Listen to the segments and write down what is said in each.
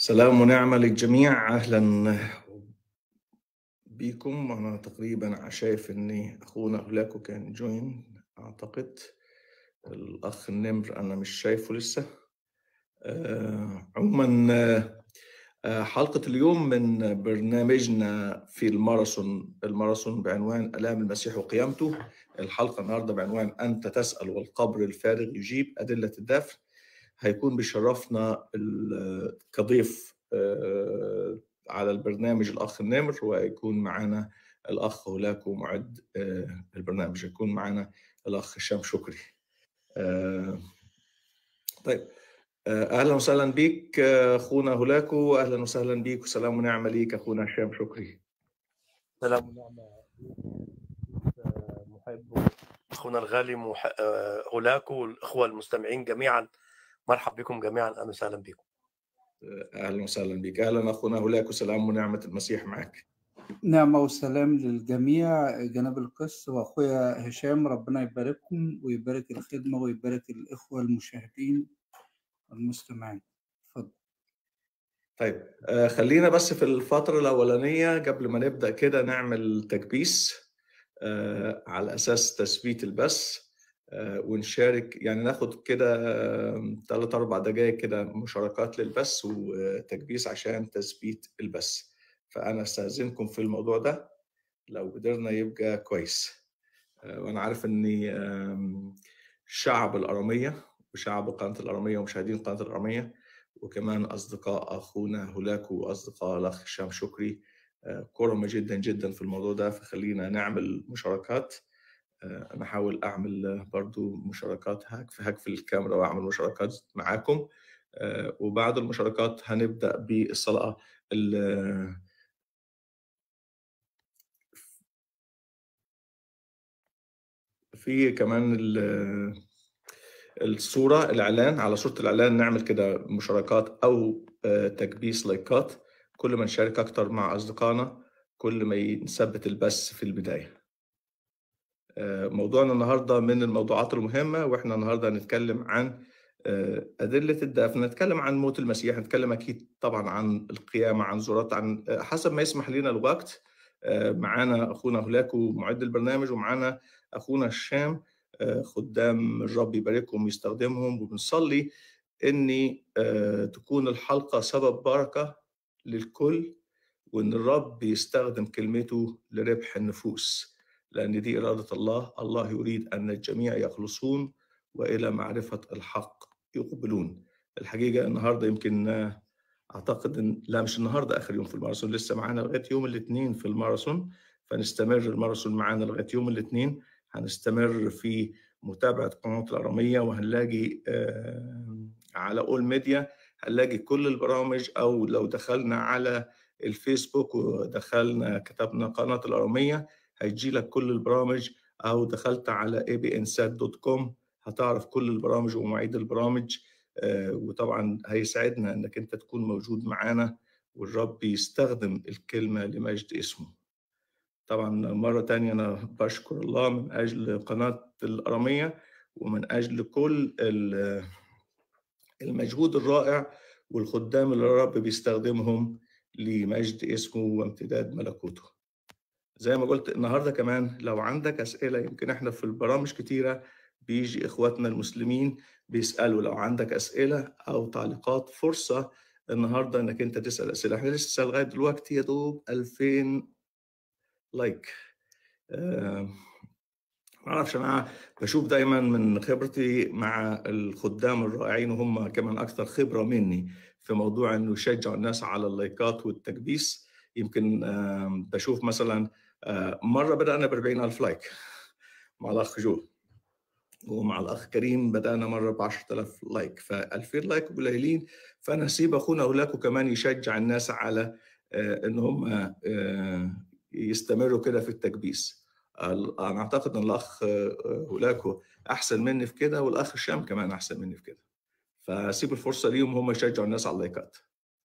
سلام ونعمة للجميع أهلا بكم أنا تقريبا شايف إني أخونا هولاكو كان جوين أعتقد الأخ النمر أنا مش شايفه لسه آه، عموما آه، حلقة اليوم من برنامجنا في الماراثون الماراثون بعنوان آلام المسيح وقيامته الحلقة النهاردة بعنوان أنت تسأل والقبر الفارغ يجيب أدلة الدفن هيكون بيشرفنا ال- كضيف آه، على البرنامج الأخ النمر وهيكون معنا الأخ هولاكو معد آه، البرنامج هيكون معنا الأخ هشام شكري آه، طيب آه، أهلا وسهلا بيك آه، أخونا هولاكو أهلا وسهلا بيك وسلام ونعمة ليك أخونا هشام شكري سلام ونعمة آه، محب أخونا الغالي مح... آه، هولاكو والإخوة المستمعين جميعا مرحب بكم جميعا أهلا وسهلا بكم أهلا وسهلا بك أهلا أخونا هولاكو سلام ونعمة المسيح معك نعمة وسلام للجميع جناب القس وأخويا هشام ربنا يبارككم ويبارك الخدمة ويبارك الإخوة المشاهدين والمستمعين اتفضل طيب آه، خلينا بس في الفترة الأولانية قبل ما نبدأ كده نعمل تكبيس آه، على أساس تثبيت البث آه، ونشارك يعني ناخد كده ثلاث أربع دقايق كده مشاركات للبث وتكبيس عشان تثبيت البث فأنا أستأذنكم في الموضوع ده لو قدرنا يبقى كويس آه، وأنا عارف إني آم، شعب الأرامية وشعب قناة الأرامية ومشاهدين قناة الأرامية وكمان أصدقاء أخونا هولاكو وأصدقاء الأخ هشام شكري آه، كرمة جدا جدا في الموضوع ده فخلينا نعمل مشاركات آه، أنا أحاول أعمل آه، برضو مشاركات هاك في هاك في الكاميرا وأعمل مشاركات معاكم آه، وبعد المشاركات هنبدأ بالصلاة ال- في كمان ال- الصورة الإعلان على صورة الإعلان نعمل كده مشاركات أو آه، تكبيس لايكات كل ما نشارك أكتر مع أصدقائنا كل ما نثبت البث في البداية آه، موضوعنا النهاردة من الموضوعات المهمة وإحنا النهاردة هنتكلم عن آه، أدلة الدفن نتكلم عن موت المسيح نتكلم أكيد طبعا عن القيامة عن زورات عن آه، حسب ما يسمح لنا الوقت آه، معانا أخونا هولاكو معد البرنامج ومعانا أخونا الشام آه، خدام الرب يباركهم ويستخدمهم وبنصلي إني آه، تكون الحلقة سبب بركة للكل وإن الرب يستخدم كلمته لربح النفوس لأن دي إرادة الله الله يريد أن الجميع يخلصون وإلى معرفة الحق يقبلون الحقيقة النهاردة يمكن آه، أعتقد إن لا مش النهاردة آخر يوم في الماراثون لسه معانا لغاية يوم الاثنين في الماراثون فنستمر الماراثون معانا لغاية يوم الاثنين هنستمر في متابعة قناة الأرامية وهنلاقي آه، على أول ميديا هنلاقي كل البرامج أو لو دخلنا على الفيسبوك ودخلنا كتبنا قناة الأرامية هيجي لك كل البرامج أو دخلت على abnsat.com هتعرف كل البرامج ومواعيد البرامج آه، وطبعا هيسعدنا انك انت تكون موجود معانا والرب يستخدم الكلمة لمجد اسمه طبعا مرة تانية أنا بشكر الله من أجل قناة الأرامية ومن أجل كل ال- المجهود الرائع والخدام اللي الرب بيستخدمهم لمجد اسمه وامتداد ملكوته زي ما قلت النهارده كمان لو عندك أسئلة يمكن احنا في البرامج كتيرة بيجي إخواتنا المسلمين بيسألوا لو عندك أسئلة أو تعليقات فرصة النهارده إنك أنت تسأل أسئلة احنا لسه لغاية دلوقتي يا دوب 2000 لايك آه، معرفش انا بشوف دايما من خبرتي مع الخدام الرائعين وهم كمان اكثر خبره مني في موضوع انه يشجعوا الناس على اللايكات والتكبيس يمكن آم، بشوف مثلا آه، مره بدانا ب 40000 لايك مع الاخ جو ومع الاخ كريم بدانا مره ب 10000 لايك ف 2000 لايك قليلين فانا هسيب اخونا هولاكو كمان يشجع الناس على آه، ان هم آه، يستمروا كده في التكبيس ال- انا اعتقد ان الاخ آه، هولاكو احسن مني في كده والاخ هشام كمان احسن مني في كده فسيب الفرصه ليهم هم يشجعوا الناس على اللايكات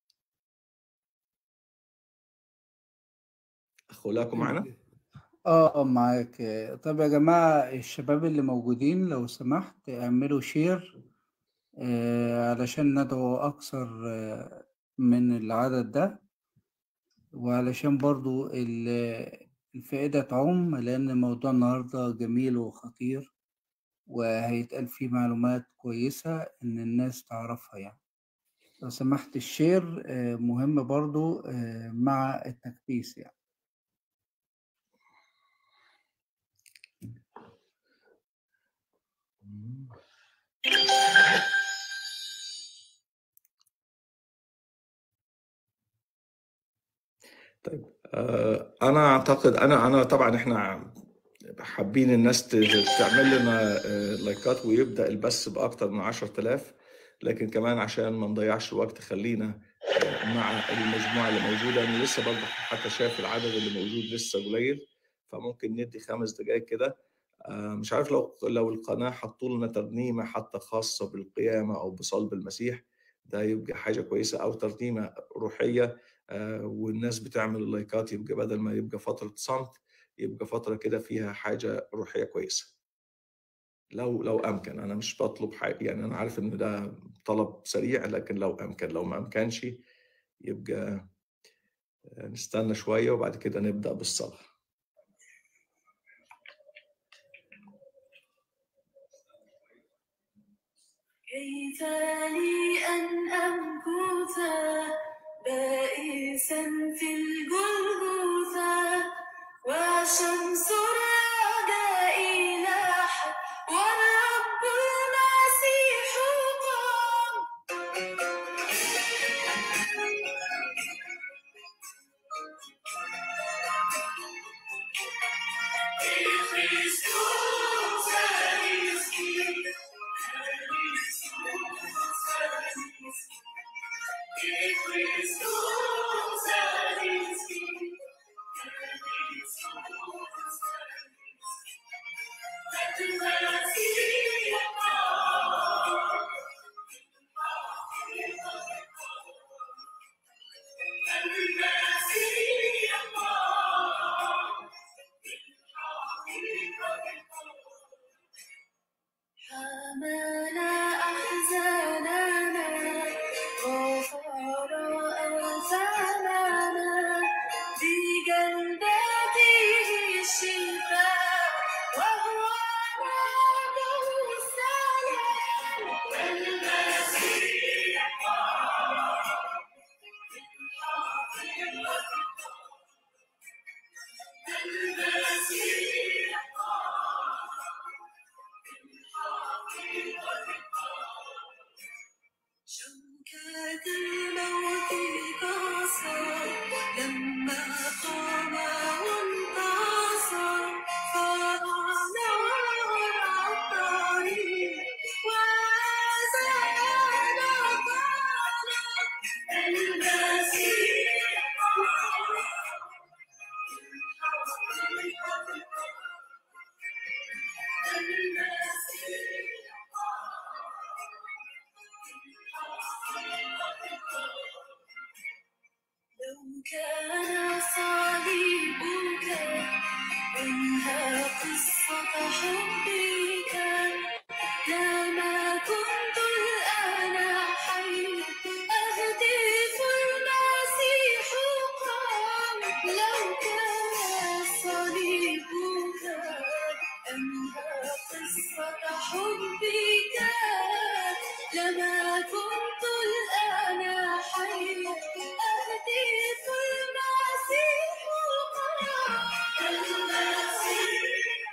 اخ هولاكو معنا اه معاك طب يا جماعة الشباب اللي موجودين لو سمحت اعملوا شير آه، علشان ندعو أكثر آه، من العدد ده وعلشان برضو ال- الفائدة تعم لأن موضوع النهاردة جميل وخطير وهيتقال فيه معلومات كويسة إن الناس تعرفها يعني لو سمحت الشير آه، مهم برضو آه، مع التكبيس يعني طيب آه، انا اعتقد انا انا طبعا احنا حابين الناس ت- تعمل لنا آه، لايكات ويبدا البث باكتر من 10000 لكن كمان عشان ما نضيعش الوقت خلينا آه، مع المجموعه اللي موجوده انا لسه برضه حتى شايف العدد اللي موجود لسه قليل فممكن ندي خمس دقائق كده آه، مش عارف لو لو القناه حطوا لنا ترنيمه حتى خاصه بالقيامه او بصلب المسيح ده يبقى حاجه كويسه او ترنيمه روحيه آه، والناس بتعمل اللايكات يبقى بدل ما يبقى فترة صمت يبقى فترة كده فيها حاجة روحية كويسة لو لو أمكن أنا مش بطلب حاجة يعني أنا عارف إن ده طلب سريع لكن لو أمكن لو ما أمكنش يبقى آه، نستنى شوية وبعد كده نبدأ بالصلاة كيف لي أن أمكث بائسا في الجلجثة وشمس الأعداء لاحت والرب المسيح قام Christus Christi, حمل أحزاننا غفر أوثاننا بجلدته الشفاء وهو نبي السلام المسيح المسيح شوكة الموت كسر لما قام وانتصر فأنار الطريق وزاد طريق المسيح لو كان صليبك انهى قصة حبك لما كنت الآن حي أهتف المسيح قام لو كان صليبك أنهى قصة حبك لما كنت الآن حي أهتف المسيح قام المسيح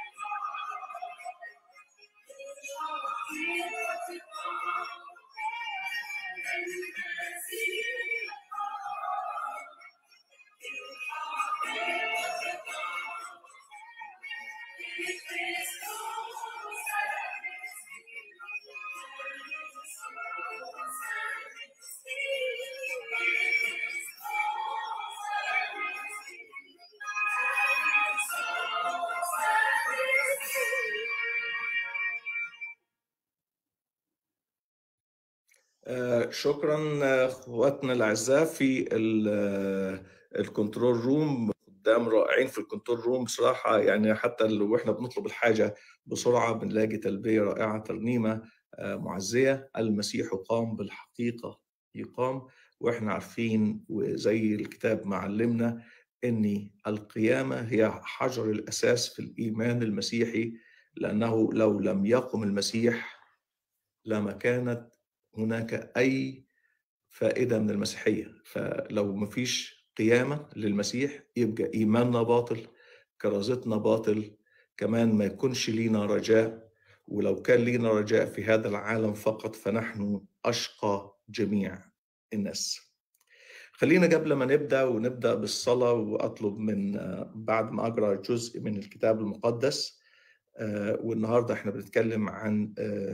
آه، شكرا آه، اخواتنا الاعزاء في ال- آه، الكنترول روم قدام رائعين في الكنترول روم بصراحه يعني حتى لو احنا بنطلب الحاجه بسرعه بنلاقي تلبيه رائعه ترنيمه آه، معزيه المسيح قام بالحقيقه يقام واحنا عارفين وزي الكتاب معلمنا ان القيامه هي حجر الاساس في الايمان المسيحي لانه لو لم يقم المسيح لما كانت هناك اي فائده من المسيحيه فلو ما فيش قيامه للمسيح يبقى ايماننا باطل كرازتنا باطل كمان ما يكونش لينا رجاء ولو كان لينا رجاء في هذا العالم فقط فنحن اشقى جميع الناس خلينا قبل ما نبدا ونبدا بالصلاه واطلب من بعد ما اقرا جزء من الكتاب المقدس والنهارده احنا بنتكلم عن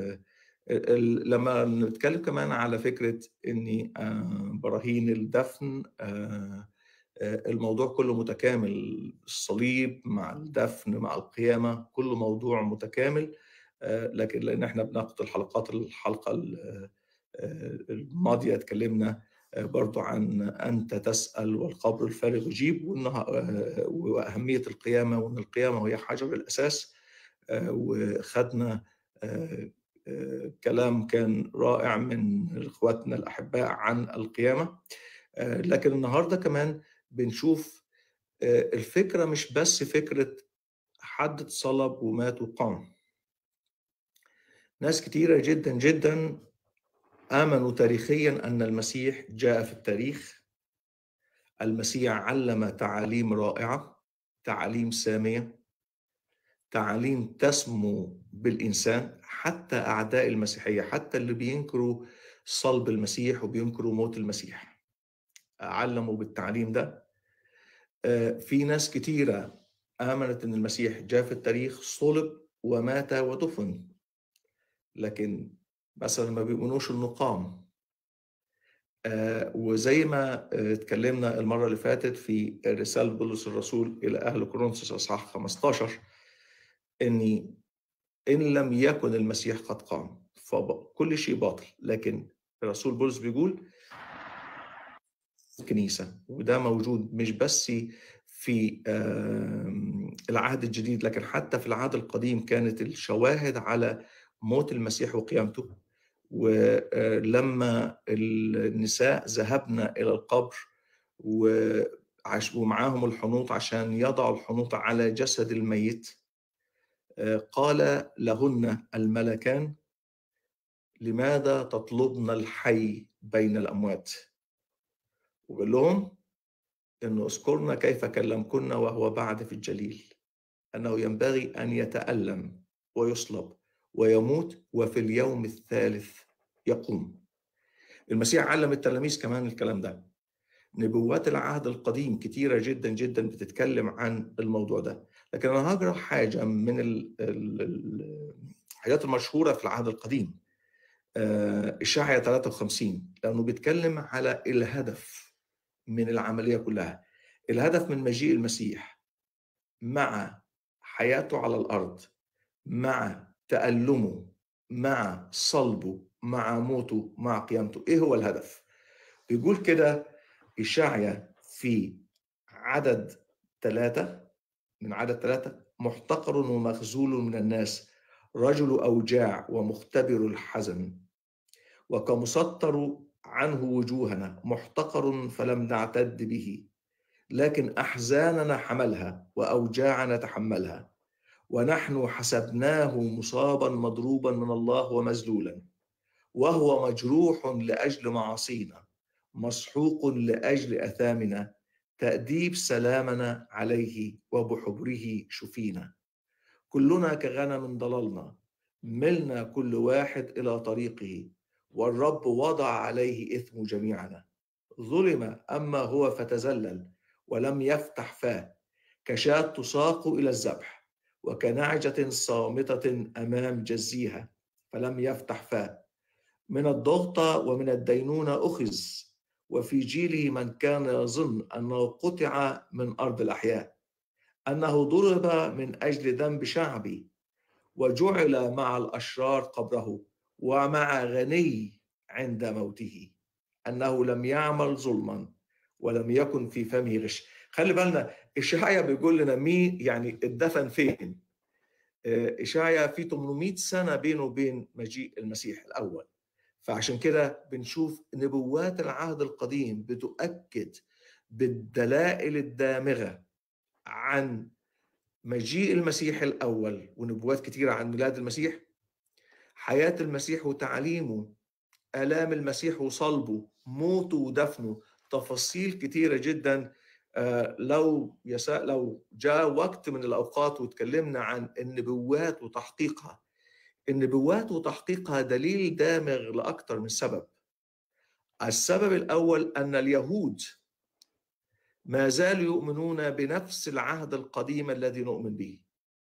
لما نتكلم كمان على فكره ان براهين الدفن الموضوع كله متكامل الصليب مع الدفن مع القيامه كله موضوع متكامل لكن لان احنا بناخد الحلقات الحلقه الماضيه اتكلمنا برضو عن أنت تسأل والقبر الفارغ يجيب وأهمية القيامة وأن القيامة هي حجر الأساس وخدنا كلام كان رائع من إخواتنا الأحباء عن القيامة لكن النهاردة كمان بنشوف الفكرة مش بس فكرة حد اتصلب ومات وقام ناس كتيرة جدا جدا آمنوا تاريخيا أن المسيح جاء في التاريخ المسيح علم تعاليم رائعة تعاليم سامية تعاليم تسمو بالإنسان حتى أعداء المسيحية حتى اللي بينكروا صلب المسيح وبينكروا موت المسيح علموا بالتعليم ده في ناس كتيرة آمنت أن المسيح جاء في التاريخ صلب ومات ودفن لكن مثلا ما بيؤمنوش انه قام آه وزي ما آه اتكلمنا المره اللي فاتت في رساله بولس الرسول الى اهل كورنثوس اصحاح 15 ان ان لم يكن المسيح قد قام فكل شيء باطل لكن الرسول بولس بيقول الكنيسه وده موجود مش بس في آه العهد الجديد لكن حتى في العهد القديم كانت الشواهد على موت المسيح وقيامته ولما النساء ذهبن إلى القبر ومعاهم الحنوط عشان يضعوا الحنوط على جسد الميت قال لهن الملكان لماذا تطلبن الحي بين الأموات وقال لهم أنه اذكرنا كيف كلمكن وهو بعد في الجليل أنه ينبغي أن يتألم ويصلب ويموت وفي اليوم الثالث يقوم المسيح علم التلاميذ كمان الكلام ده نبوات العهد القديم كتيرة جدا جدا بتتكلم عن الموضوع ده لكن أنا هقرأ حاجة من الحاجات المشهورة في العهد القديم إشاعية 53 لأنه بيتكلم على الهدف من العملية كلها الهدف من مجيء المسيح مع حياته على الأرض مع تألمه مع صلبه مع موته مع قيامته ايه هو الهدف بيقول كده إشاعية في عدد ثلاثة من عدد ثلاثة محتقر ومخزول من الناس رجل أوجاع ومختبر الحزن وكمسطر عنه وجوهنا محتقر فلم نعتد به لكن أحزاننا حملها وأوجاعنا تحملها ونحن حسبناه مصابا مضروبا من الله ومذلولا وهو مجروح لاجل معاصينا مسحوق لاجل اثامنا تاديب سلامنا عليه وبحبره شفينا كلنا كغنم ضللنا ملنا كل واحد الى طريقه والرب وضع عليه اثم جميعنا ظلم اما هو فتذلل ولم يفتح فاه كشاة تساق الى الذبح وكنعجة صامتة أمام جزيها فلم يفتح فاه من الضغطة ومن الدينونة أخذ وفي جيله من كان يظن أنه قطع من أرض الأحياء أنه ضرب من أجل ذنب شعبي وجعل مع الأشرار قبره ومع غني عند موته أنه لم يعمل ظلما ولم يكن في فمه غش خلي بالنا إشعيا بيقول لنا مين يعني اتدفن فين إشعيا في 800 سنة بينه وبين مجيء المسيح الأول فعشان كده بنشوف نبوات العهد القديم بتؤكد بالدلائل الدامغه عن مجيء المسيح الاول ونبوات كتيره عن ميلاد المسيح حياه المسيح وتعليمه الام المسيح وصلبه موته ودفنه تفاصيل كتيره جدا آه، لو يسا لو جاء وقت من الاوقات وتكلمنا عن النبوات وتحقيقها النبوات وتحقيقها دليل دامغ لاكثر من سبب السبب الاول ان اليهود ما زالوا يؤمنون بنفس العهد القديم الذي نؤمن به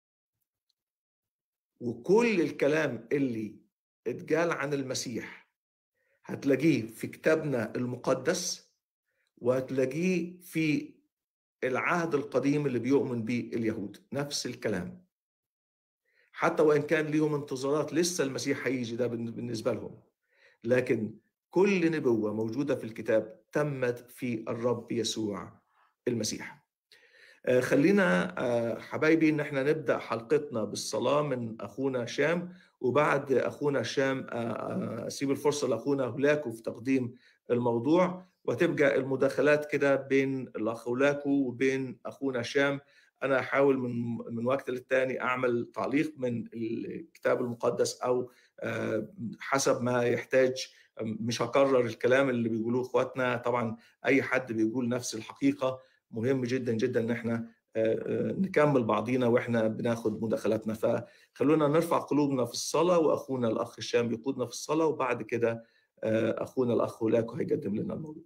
وكل الكلام اللي اتقال عن المسيح هتلاقيه في كتابنا المقدس وهتلاقيه في العهد القديم اللي بيؤمن به اليهود نفس الكلام حتى وان كان ليهم انتظارات لسه المسيح هيجي ده بالنسبه لهم لكن كل نبوه موجوده في الكتاب تمت في الرب يسوع المسيح آه، خلينا آه، حبايبي ان احنا نبدا حلقتنا بالصلاه من اخونا شام وبعد اخونا شام آه، اسيب الفرصه لاخونا هولاكو في تقديم الموضوع وتبقى المداخلات كده بين الاخ هولاكو وبين اخونا شام انا احاول من من وقت للتاني اعمل تعليق من الكتاب المقدس او آه، حسب ما يحتاج مش هكرر الكلام اللي بيقولوه اخواتنا طبعا اي حد بيقول نفس الحقيقه مهم جدا جدا ان احنا آه، آه، نكمل بعضينا واحنا بناخد مداخلاتنا فخلونا نرفع قلوبنا في الصلاه واخونا الاخ الشام يقودنا في الصلاه وبعد كده آه، اخونا الاخ هولاكو هيقدم لنا الموضوع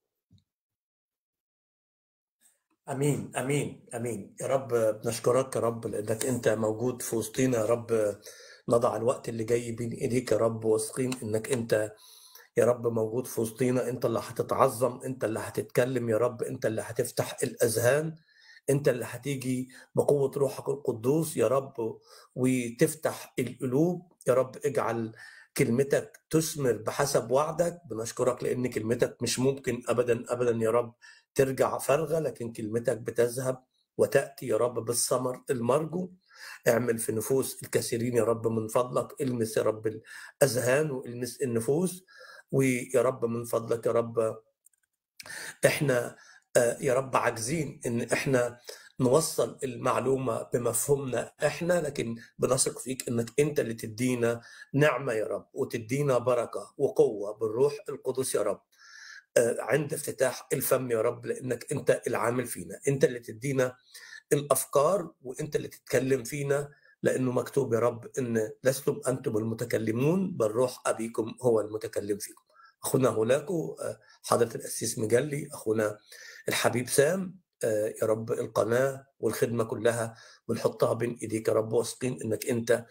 امين امين امين يا رب بنشكرك يا رب لانك انت موجود في وسطينا يا رب نضع الوقت اللي جاي بين ايديك يا رب واثقين انك انت يا رب موجود في وسطينا انت اللي هتتعظم انت اللي هتتكلم يا رب انت اللي هتفتح الاذهان انت اللي هتيجي بقوه روحك القدوس يا رب وتفتح القلوب يا رب اجعل كلمتك تثمر بحسب وعدك بنشكرك لان كلمتك مش ممكن ابدا ابدا يا رب ترجع فارغه لكن كلمتك بتذهب وتاتي يا رب بالثمر المرجو اعمل في نفوس الكثيرين يا رب من فضلك المس يا رب الاذهان والمس النفوس ويا رب من فضلك يا رب احنا آه، يا رب عاجزين ان احنا نوصل المعلومة بمفهومنا احنا لكن بنثق فيك انك انت اللي تدينا نعمة يا رب وتدينا بركة وقوة بالروح القدس يا رب آه، عند افتتاح الفم يا رب لانك انت العامل فينا انت اللي تدينا الافكار وانت اللي تتكلم فينا لانه مكتوب يا رب ان لستم انتم المتكلمون بل روح ابيكم هو المتكلم فيكم اخونا هولاكو آه، حضره القسيس مجلي اخونا الحبيب سام آه، يا رب القناه والخدمه كلها بنحطها بين ايديك يا رب واثقين انك انت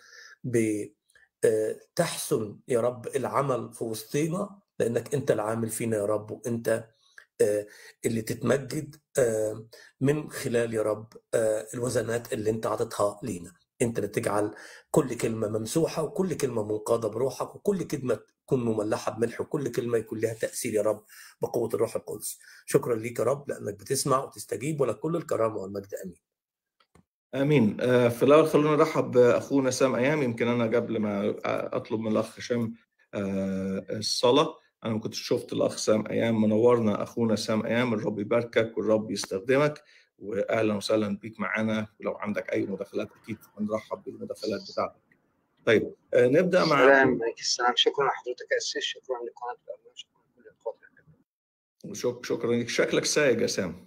بتحسن يا رب العمل في وسطينا لانك انت العامل فينا يا رب وانت آه، اللي تتمجد آه، من خلال يا رب آه، الوزنات اللي انت عطتها لينا انت اللي تجعل كل كلمه ممسوحه وكل كلمه منقاده بروحك وكل كلمه تكون مملحه بملح وكل كلمه يكون لها تاثير يا رب بقوه الروح القدس شكرا ليك يا رب لانك بتسمع وتستجيب ولك كل الكرامه والمجد امين امين آه، في الاول خلونا نرحب باخونا سام ايام يمكن انا قبل ما اطلب من الاخ هشام آه، الصلاه انا ما كنتش شفت الاخ سام ايام منورنا اخونا سام ايام الرب يباركك والرب يستخدمك واهلا وسهلا بيك معنا ولو عندك اي مداخلات اكيد هنرحب بالمداخلات بتاعتك طيب آه، نبدا مع سلام عليك السلام شكرا لحضرتك يا أسيس شكرا لقناة الأرمان شكرا لكل القادة شك- شكرا لك شكلك سايق يا سام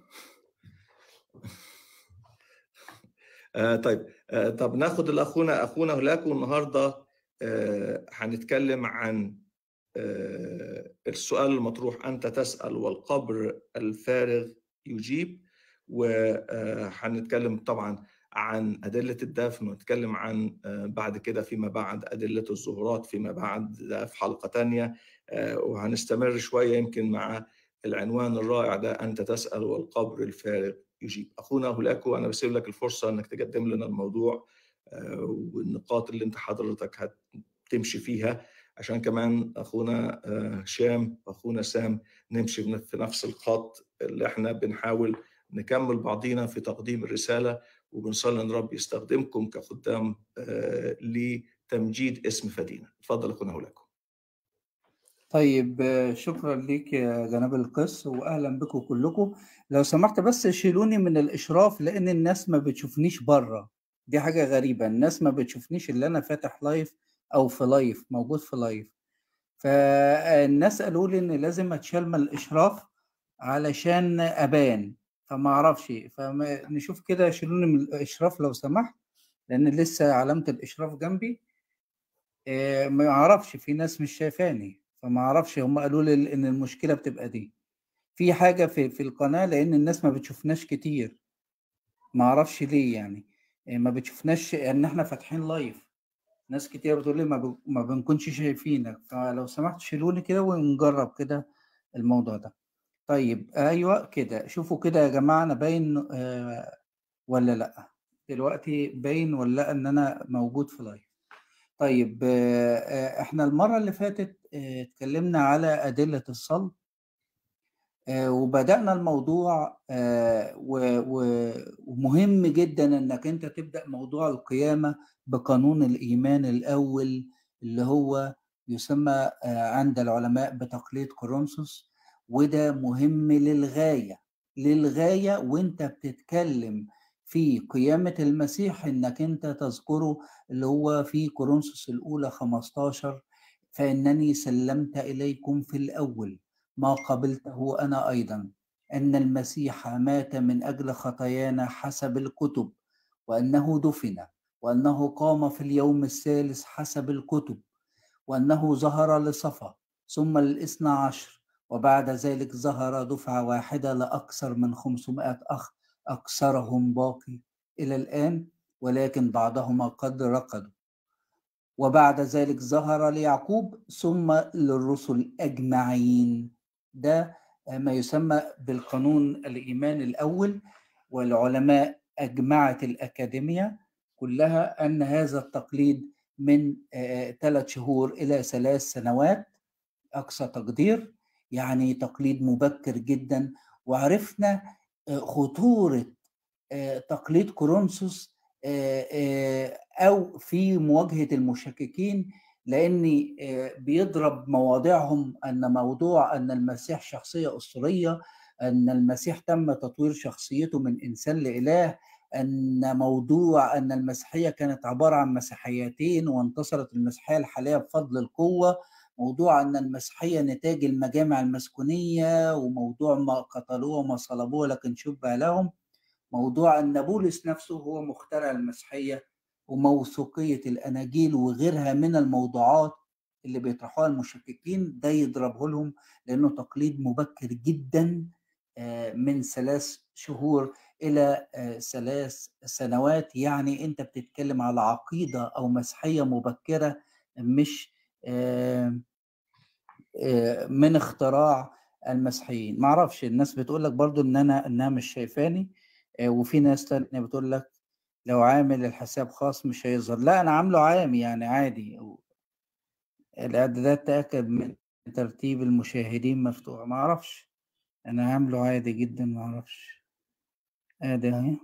آه طيب آه طب ناخد الاخونا اخونا هولاكو النهارده آه هنتكلم عن آه السؤال المطروح انت تسال والقبر الفارغ يجيب وهنتكلم طبعا عن أدلة الدفن ونتكلم عن آه، بعد كده فيما بعد أدلة الظهورات فيما بعد ده في حلقة تانية آه، وهنستمر شوية يمكن مع العنوان الرائع ده أنت تسأل والقبر الفارغ يجيب أخونا هولاكو أنا بسيب لك الفرصة أنك تقدم لنا الموضوع آه، والنقاط اللي أنت حضرتك هتمشي فيها عشان كمان أخونا آه، هشام وأخونا سام نمشي بن- في نفس الخط اللي احنا بنحاول نكمل بعضينا في تقديم الرسالة وبنصلي ان رب يستخدمكم كخدام آه، لتمجيد اسم فدينا اتفضل اخونا هولاكو طيب آه، شكرا ليك يا جناب القس واهلا بكم كلكم لو سمحت بس شيلوني من الاشراف لان الناس ما بتشوفنيش بره دي حاجه غريبه الناس ما بتشوفنيش اللي انا فاتح لايف او في لايف موجود في لايف فالناس قالوا لي ان لازم اتشال من الاشراف علشان ابان فما اعرفش فنشوف كده شيلوني من الاشراف لو سمحت لان لسه علامه الاشراف جنبي آه، ما اعرفش في ناس مش شايفاني فما اعرفش هم قالوا لي ان المشكله بتبقى دي في حاجه في في القناه لان الناس ما بتشوفناش كتير ما اعرفش ليه يعني آه، ما بتشوفناش ان احنا فاتحين لايف ناس كتير بتقول لي ما, ب... ما بنكونش شايفينك فلو سمحت شيلوني كده ونجرب كده الموضوع ده طيب ايوه كده شوفوا كده يا جماعه انا باين آه ولا لا دلوقتي باين ولا لا ان انا موجود في لايف طيب آه آه، احنا المره اللي فاتت آه، اتكلمنا على ادله الصلب آه، وبدأنا الموضوع آه، و- و- ومهم جدا انك انت تبدأ موضوع القيامة بقانون الإيمان الأول اللي هو يسمى آه، عند العلماء بتقليد كورنثوس وده مهم للغاية للغاية وانت بتتكلم في قيامة المسيح انك انت تذكره اللي هو في كورنثوس الأولى 15 فإنني سلمت إليكم في الأول ما قبلته انا ايضا ان المسيح مات من اجل خطايانا حسب الكتب وانه دفن وانه قام في اليوم الثالث حسب الكتب وانه ظهر لصفا ثم للاثنى عشر وبعد ذلك ظهر دفعة واحدة لأكثر من 500 أخ أكثرهم باقي إلى الآن ولكن بعضهما قد رقدوا وبعد ذلك ظهر ليعقوب ثم للرسل أجمعين ده ما يسمى بالقانون الإيمان الأول والعلماء أجمعت الأكاديمية كلها أن هذا التقليد من ثلاث شهور إلى ثلاث سنوات أقصى تقدير يعني تقليد مبكر جدا وعرفنا آه، خطورة آه، تقليد كورنثوس آه، آه، أو في مواجهة المشككين لأن آه، بيضرب مواضيعهم أن موضوع أن المسيح شخصية أسطورية أن المسيح تم تطوير شخصيته من إنسان لإله أن موضوع أن المسيحية كانت عبارة عن مسيحيتين وانتصرت المسيحية الحالية بفضل القوة موضوع أن المسيحية نتاج المجامع المسكونية وموضوع ما قتلوه وما صلبوه لكن شبه لهم موضوع أن بولس نفسه هو مخترع المسيحية وموثوقية الأناجيل وغيرها من الموضوعات اللي بيطرحوها المشككين ده يضربه لهم لأنه تقليد مبكر جدا آه، من ثلاث شهور إلى آه، ثلاث سنوات يعني أنت بتتكلم على عقيدة أو مسيحية مبكرة مش آه، آه، من اختراع المسيحيين معرفش الناس بتقول لك برضو ان انا انها مش شايفاني آه، وفي ناس تانية بتقول لك لو عامل الحساب خاص مش هيظهر لا انا عامله عام يعني عادي الاعدادات تاكد من ترتيب المشاهدين مفتوح معرفش انا عامله عادي جدا معرفش ادي اهي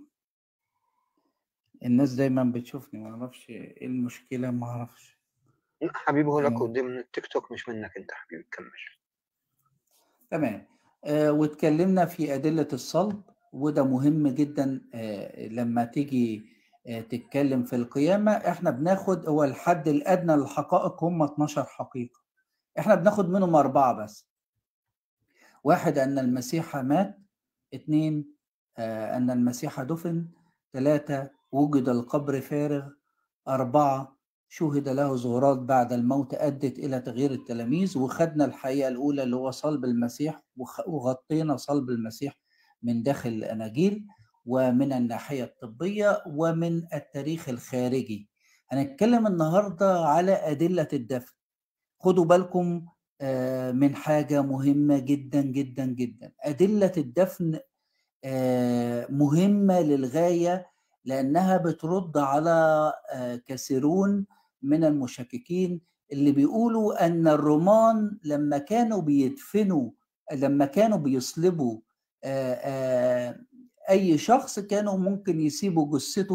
الناس دايما بتشوفني معرفش ايه المشكلة معرفش لا حبيبي هو لك مم. قدام من التيك توك مش منك انت حبيبي كمل تمام آه واتكلمنا في أدلة الصلب وده مهم جدا آه لما تيجي آه تتكلم في القيامة احنا بناخد هو الحد الأدنى للحقائق هم 12 حقيقة احنا بناخد منهم أربعة بس واحد أن المسيح مات اثنين آه أن المسيح دفن ثلاثة وجد القبر فارغ أربعة شهد له ظهورات بعد الموت أدت إلى تغيير التلاميذ وخدنا الحقيقة الأولى اللي هو صلب المسيح وخ- وغطينا صلب المسيح من داخل الأناجيل ومن الناحية الطبية ومن التاريخ الخارجي هنتكلم النهاردة على أدلة الدفن خدوا بالكم آه، من حاجة مهمة جدا جدا جدا أدلة الدفن آه، مهمة للغاية لأنها بترد على آه، كثيرون من المشككين اللي بيقولوا أن الرومان لما كانوا بيدفنوا لما كانوا بيصلبوا آه، آه، أي شخص كانوا ممكن يسيبوا جثته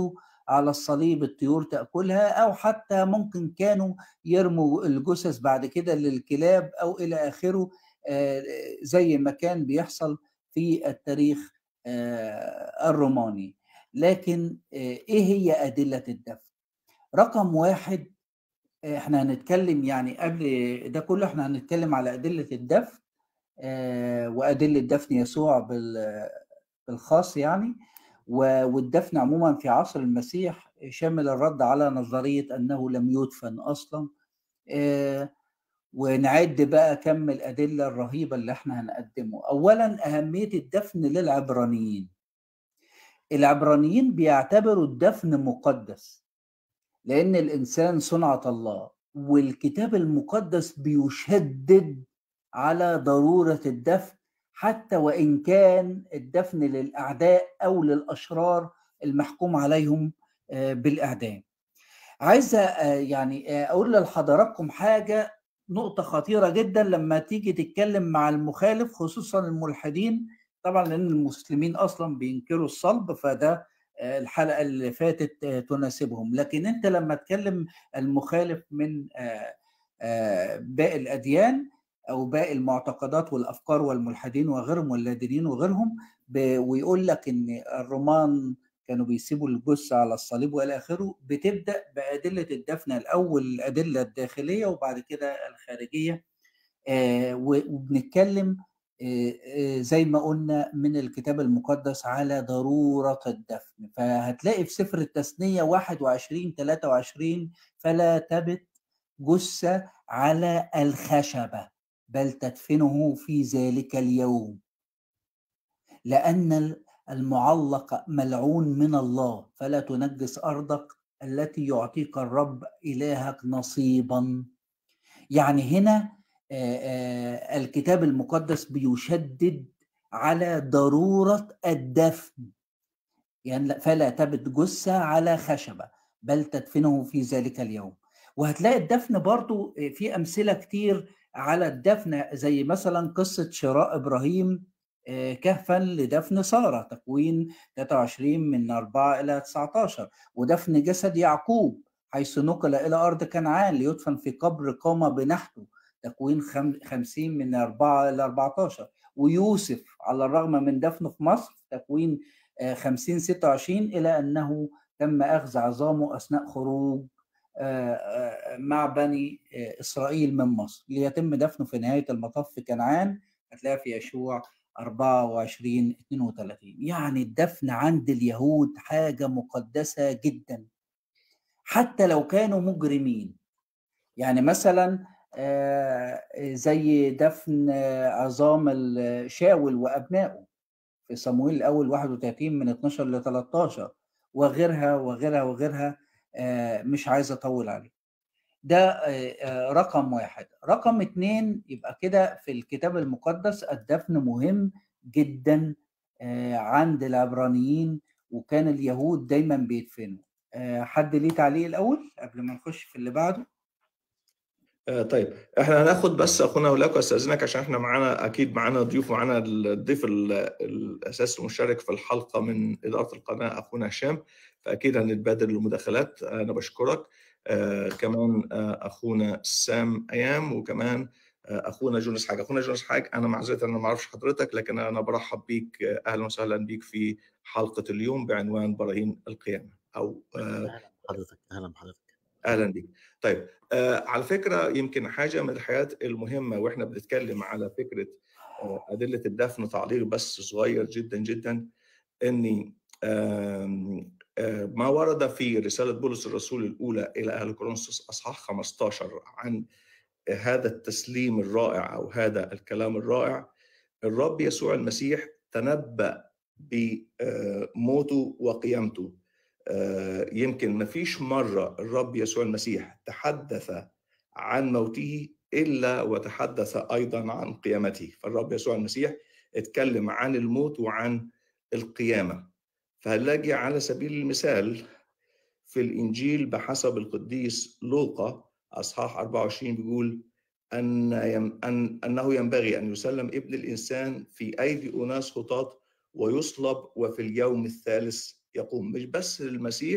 على الصليب الطيور تاكلها او حتى ممكن كانوا يرموا الجثث بعد كده للكلاب او الى اخره آه، زي ما كان بيحصل في التاريخ آه، الروماني لكن آه، ايه هي ادله الدفن رقم واحد احنا هنتكلم يعني قبل ده كله احنا هنتكلم على ادله الدفن آه، وادله دفن يسوع بال- بالخاص يعني و- والدفن عموما في عصر المسيح شامل الرد على نظريه انه لم يدفن اصلا آه، ونعد بقى كم الادله الرهيبه اللي احنا هنقدمه اولا اهميه الدفن للعبرانيين العبرانيين بيعتبروا الدفن مقدس لأن الإنسان صنعة الله والكتاب المقدس بيشدد على ضرورة الدفن حتى وإن كان الدفن للأعداء أو للأشرار المحكوم عليهم آه، بالإعدام عايزة آه، يعني آه، أقول لحضراتكم حاجة نقطة خطيرة جدا لما تيجي تتكلم مع المخالف خصوصا الملحدين طبعا لأن المسلمين أصلا بينكروا الصلب فده آه، الحلقة اللي فاتت آه، تناسبهم لكن أنت لما تكلم المخالف من آه، آه، باقي الأديان أو باقي المعتقدات والأفكار والملحدين وغيرهم واللادينيين وغيرهم ب- ويقول لك إن الرومان كانوا بيسيبوا الجثة على الصليب والى اخره بتبدا بادله الدفن الاول الادله الداخليه وبعد كده الخارجيه آه، و- وبنتكلم آه، آه، زي ما قلنا من الكتاب المقدس على ضروره الدفن فهتلاقي في سفر التثنيه 21 23 فلا تبت جثه على الخشبه بل تدفنه في ذلك اليوم لأن المعلق ملعون من الله فلا تنجس أرضك التي يعطيك الرب إلهك نصيبا يعني هنا آه، آه، الكتاب المقدس بيشدد على ضرورة الدفن يعني لا- فلا تبت جثة على خشبة بل تدفنه في ذلك اليوم وهتلاقي الدفن برضو في أمثلة كتير على الدفن زي مثلا قصة شراء إبراهيم آه، كهفا لدفن سارة تكوين 23 من 4 إلى 19 ودفن جسد يعقوب حيث نقل إلى أرض كنعان ليدفن في قبر قام بنحته تكوين خم- 50 من 4 إلى 14 ويوسف على الرغم من دفنه في مصر تكوين آه، 50 26 إلى أنه تم أخذ عظامه أثناء خروج آه، آه، مع بني آه، إسرائيل من مصر ليتم دفنه في نهاية المطاف في كنعان هتلاقيها في يشوع 24 32 يعني الدفن عند اليهود حاجة مقدسة جدا حتى لو كانوا مجرمين يعني مثلا آه، زي دفن آه، عظام ال- شاول وأبنائه في صمويل الأول 31 من 12 ل 13 وغيرها وغيرها وغيرها آه، مش عايز أطول عليه ده آه، آه، رقم واحد رقم اتنين يبقى كده في الكتاب المقدس الدفن مهم جدا آه، عند العبرانيين وكان اليهود دايما بيدفنوا آه، حد ليه تعليق الأول قبل ما نخش في اللي بعده آه، طيب احنا هناخد بس اخونا هولاكو استاذنك عشان احنا معانا اكيد معانا ضيوف معانا الضيف ال- الاساسي المشارك في الحلقه من اداره القناه اخونا هشام فاكيد هنتبادل المداخلات انا بشكرك آه كمان آه اخونا سام ايام وكمان آه اخونا جونس حاج اخونا جونس حاج انا معذره انا ما اعرفش حضرتك لكن انا برحب بيك آه، اهلا وسهلا بيك في حلقه اليوم بعنوان براهين القيامه او آه اهلا بحضرتك اهلا بحضرتك اهلا بيك طيب آه على فكره يمكن حاجه من الحاجات المهمه واحنا بنتكلم على فكره آه ادله الدفن تعليق بس صغير جدا جدا اني آم، آه ما ورد في رساله بولس الرسول الاولى الى اهل كورنثوس اصحاح 15 عن هذا التسليم الرائع او هذا الكلام الرائع الرب يسوع المسيح تنبأ بموته وقيامته آه، يمكن ما فيش مرة الرب يسوع المسيح تحدث عن موته إلا وتحدث أيضا عن قيامته فالرب يسوع المسيح اتكلم عن الموت وعن القيامة فهنلاقي على سبيل المثال في الإنجيل بحسب القديس لوقا أصحاح 24 بيقول أن يم أن أنه ينبغي أن يسلم ابن الإنسان في أيدي أناس خطاة ويصلب وفي اليوم الثالث يقوم مش بس المسيح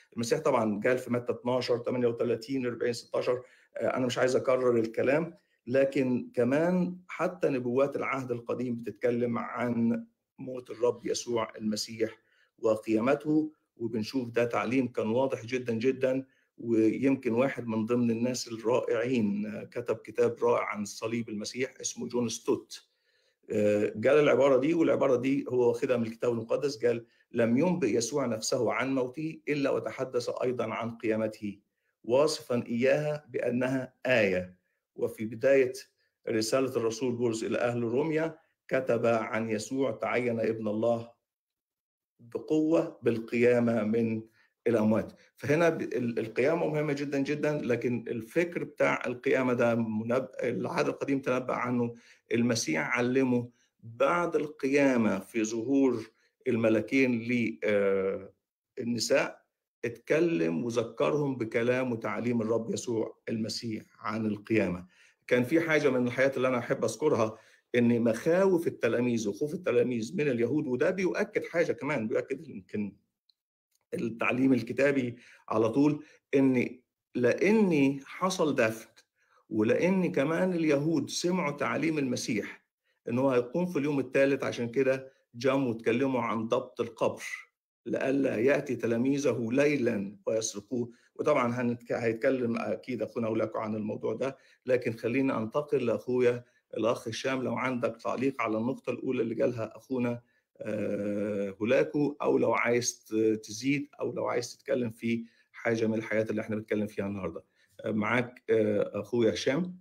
المسيح طبعا قال في متى 12 38 40 16 آه، انا مش عايز اكرر الكلام لكن كمان حتى نبوات العهد القديم بتتكلم عن موت الرب يسوع المسيح وقيامته وبنشوف ده تعليم كان واضح جدا جدا ويمكن واحد من ضمن الناس الرائعين آه، كتب كتاب رائع عن صليب المسيح اسمه جون ستوت آه، قال العبارة دي والعبارة دي هو واخدها من الكتاب المقدس قال لم ينبئ يسوع نفسه عن موته إلا وتحدث أيضا عن قيامته واصفا إياها بأنها آية وفي بداية رسالة الرسول بولس إلى أهل روميا كتب عن يسوع تعين ابن الله بقوة بالقيامة من الأموات فهنا ب- ال- القيامة مهمة جدا جدا لكن الفكر بتاع القيامة ده منب... العهد القديم تنبأ عنه المسيح علمه بعد القيامة في ظهور الملكين للنساء اتكلم وذكرهم بكلام وتعليم الرب يسوع المسيح عن القيامة كان في حاجة من الحياة اللي أنا أحب أذكرها إن مخاوف التلاميذ وخوف التلاميذ من اليهود وده بيؤكد حاجة كمان بيؤكد يمكن التعليم الكتابي على طول إن لأني حصل دفن ولأن كمان اليهود سمعوا تعليم المسيح إن هو هيقوم في اليوم الثالث عشان كده جم واتكلموا عن ضبط القبر لئلا يأتي تلاميذه ليلا ويسرقوه وطبعا هنتك- هيتكلم أكيد أخونا هولاكو عن الموضوع ده لكن خليني أنتقل لأخويا الأخ هشام لو عندك تعليق على النقطة الأولى اللي قالها أخونا آه، هولاكو أو لو عايز ت- تزيد أو لو عايز تتكلم في حاجة من الحياة اللي احنا بنتكلم فيها النهاردة آه، معاك آه، أخويا هشام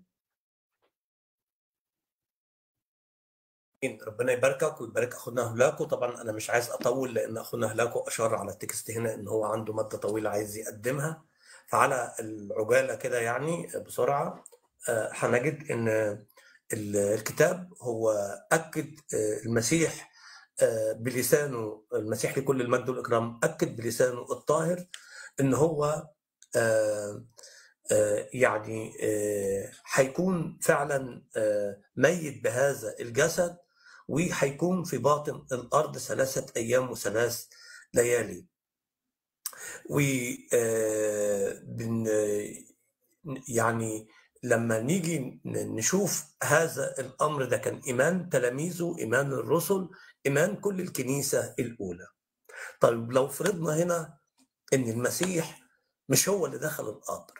آمين. ربنا يباركك ويبارك اخونا هلاكو طبعا انا مش عايز اطول لان اخونا هلاكو اشار على التكست هنا ان هو عنده ماده طويله عايز يقدمها فعلى العجاله كده يعني بسرعه آه، هنجد ان ال- الكتاب هو اكد آه، المسيح آه، بلسانه المسيح لكل المجد والاكرام اكد بلسانه الطاهر ان هو آه، آه، يعني آه، هيكون فعلا آه، ميت بهذا الجسد وهيكون في باطن الارض ثلاثه ايام وثلاث ليالي و آه، بن يعني لما نيجي ن- نشوف هذا الامر ده كان ايمان تلاميذه ايمان الرسل ايمان كل الكنيسه الاولى طيب لو فرضنا هنا ان المسيح مش هو اللي دخل القبر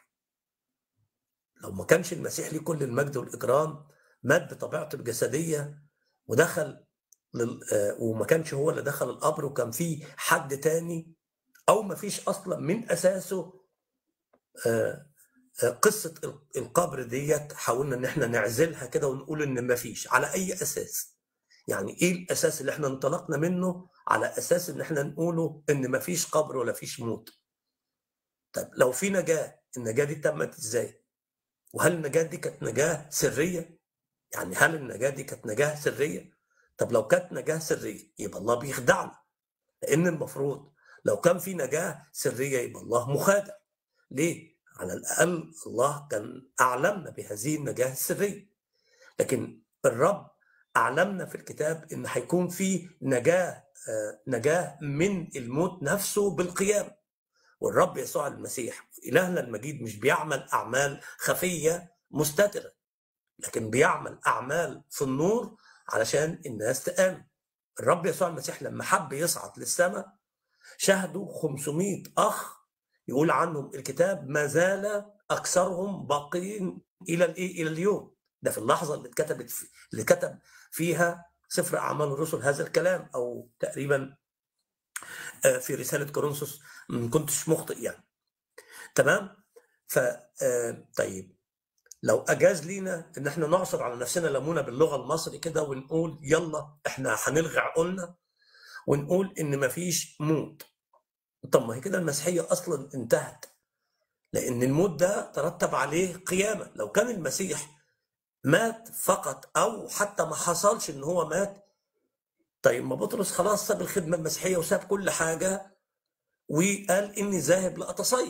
لو ما كانش المسيح ليه كل المجد والاكرام مات بطبيعته الجسديه ودخل لل... آه، وما كانش هو اللي دخل القبر وكان في حد تاني او ما فيش اصلا من اساسه آه، آه، قصه ال- القبر ديت حاولنا ان احنا نعزلها كده ونقول ان ما فيش على اي اساس يعني ايه الاساس اللي احنا انطلقنا منه على اساس ان احنا نقوله ان ما فيش قبر ولا فيش موت طيب لو في نجاه النجاه دي تمت ازاي وهل النجاه دي كانت نجاه سريه يعني هل النجاه دي كانت نجاه سريه طب لو كانت نجاه سريه يبقى الله بيخدعنا لان المفروض لو كان في نجاه سريه يبقى الله مخادع ليه على الاقل الله كان اعلمنا بهذه النجاه السريه لكن الرب اعلمنا في الكتاب ان هيكون في نجاه آه، نجاه من الموت نفسه بالقيام والرب يسوع المسيح الهنا المجيد مش بيعمل اعمال خفيه مستتره لكن بيعمل اعمال في النور علشان الناس تامن الرب يسوع المسيح لما حب يصعد للسماء شهدوا 500 اخ يقول عنهم الكتاب ما زال اكثرهم باقين الى الايه الى اليوم ده في اللحظه اللي اتكتبت في اللي كتب فيها سفر اعمال الرسل هذا الكلام او تقريبا آه، في رساله كورنثوس ما كنتش مخطئ يعني تمام ف آه، طيب لو اجاز لينا ان احنا نعصر على نفسنا ليمونه باللغه المصري كده ونقول يلا احنا هنلغي عقولنا ونقول ان مفيش موت طب ما هي كده المسيحيه اصلا انتهت لان الموت ده ترتب عليه قيامه لو كان المسيح مات فقط او حتى ما حصلش ان هو مات طيب ما بطرس خلاص ساب الخدمه المسيحيه وساب كل حاجه وقال اني ذاهب لاتصيد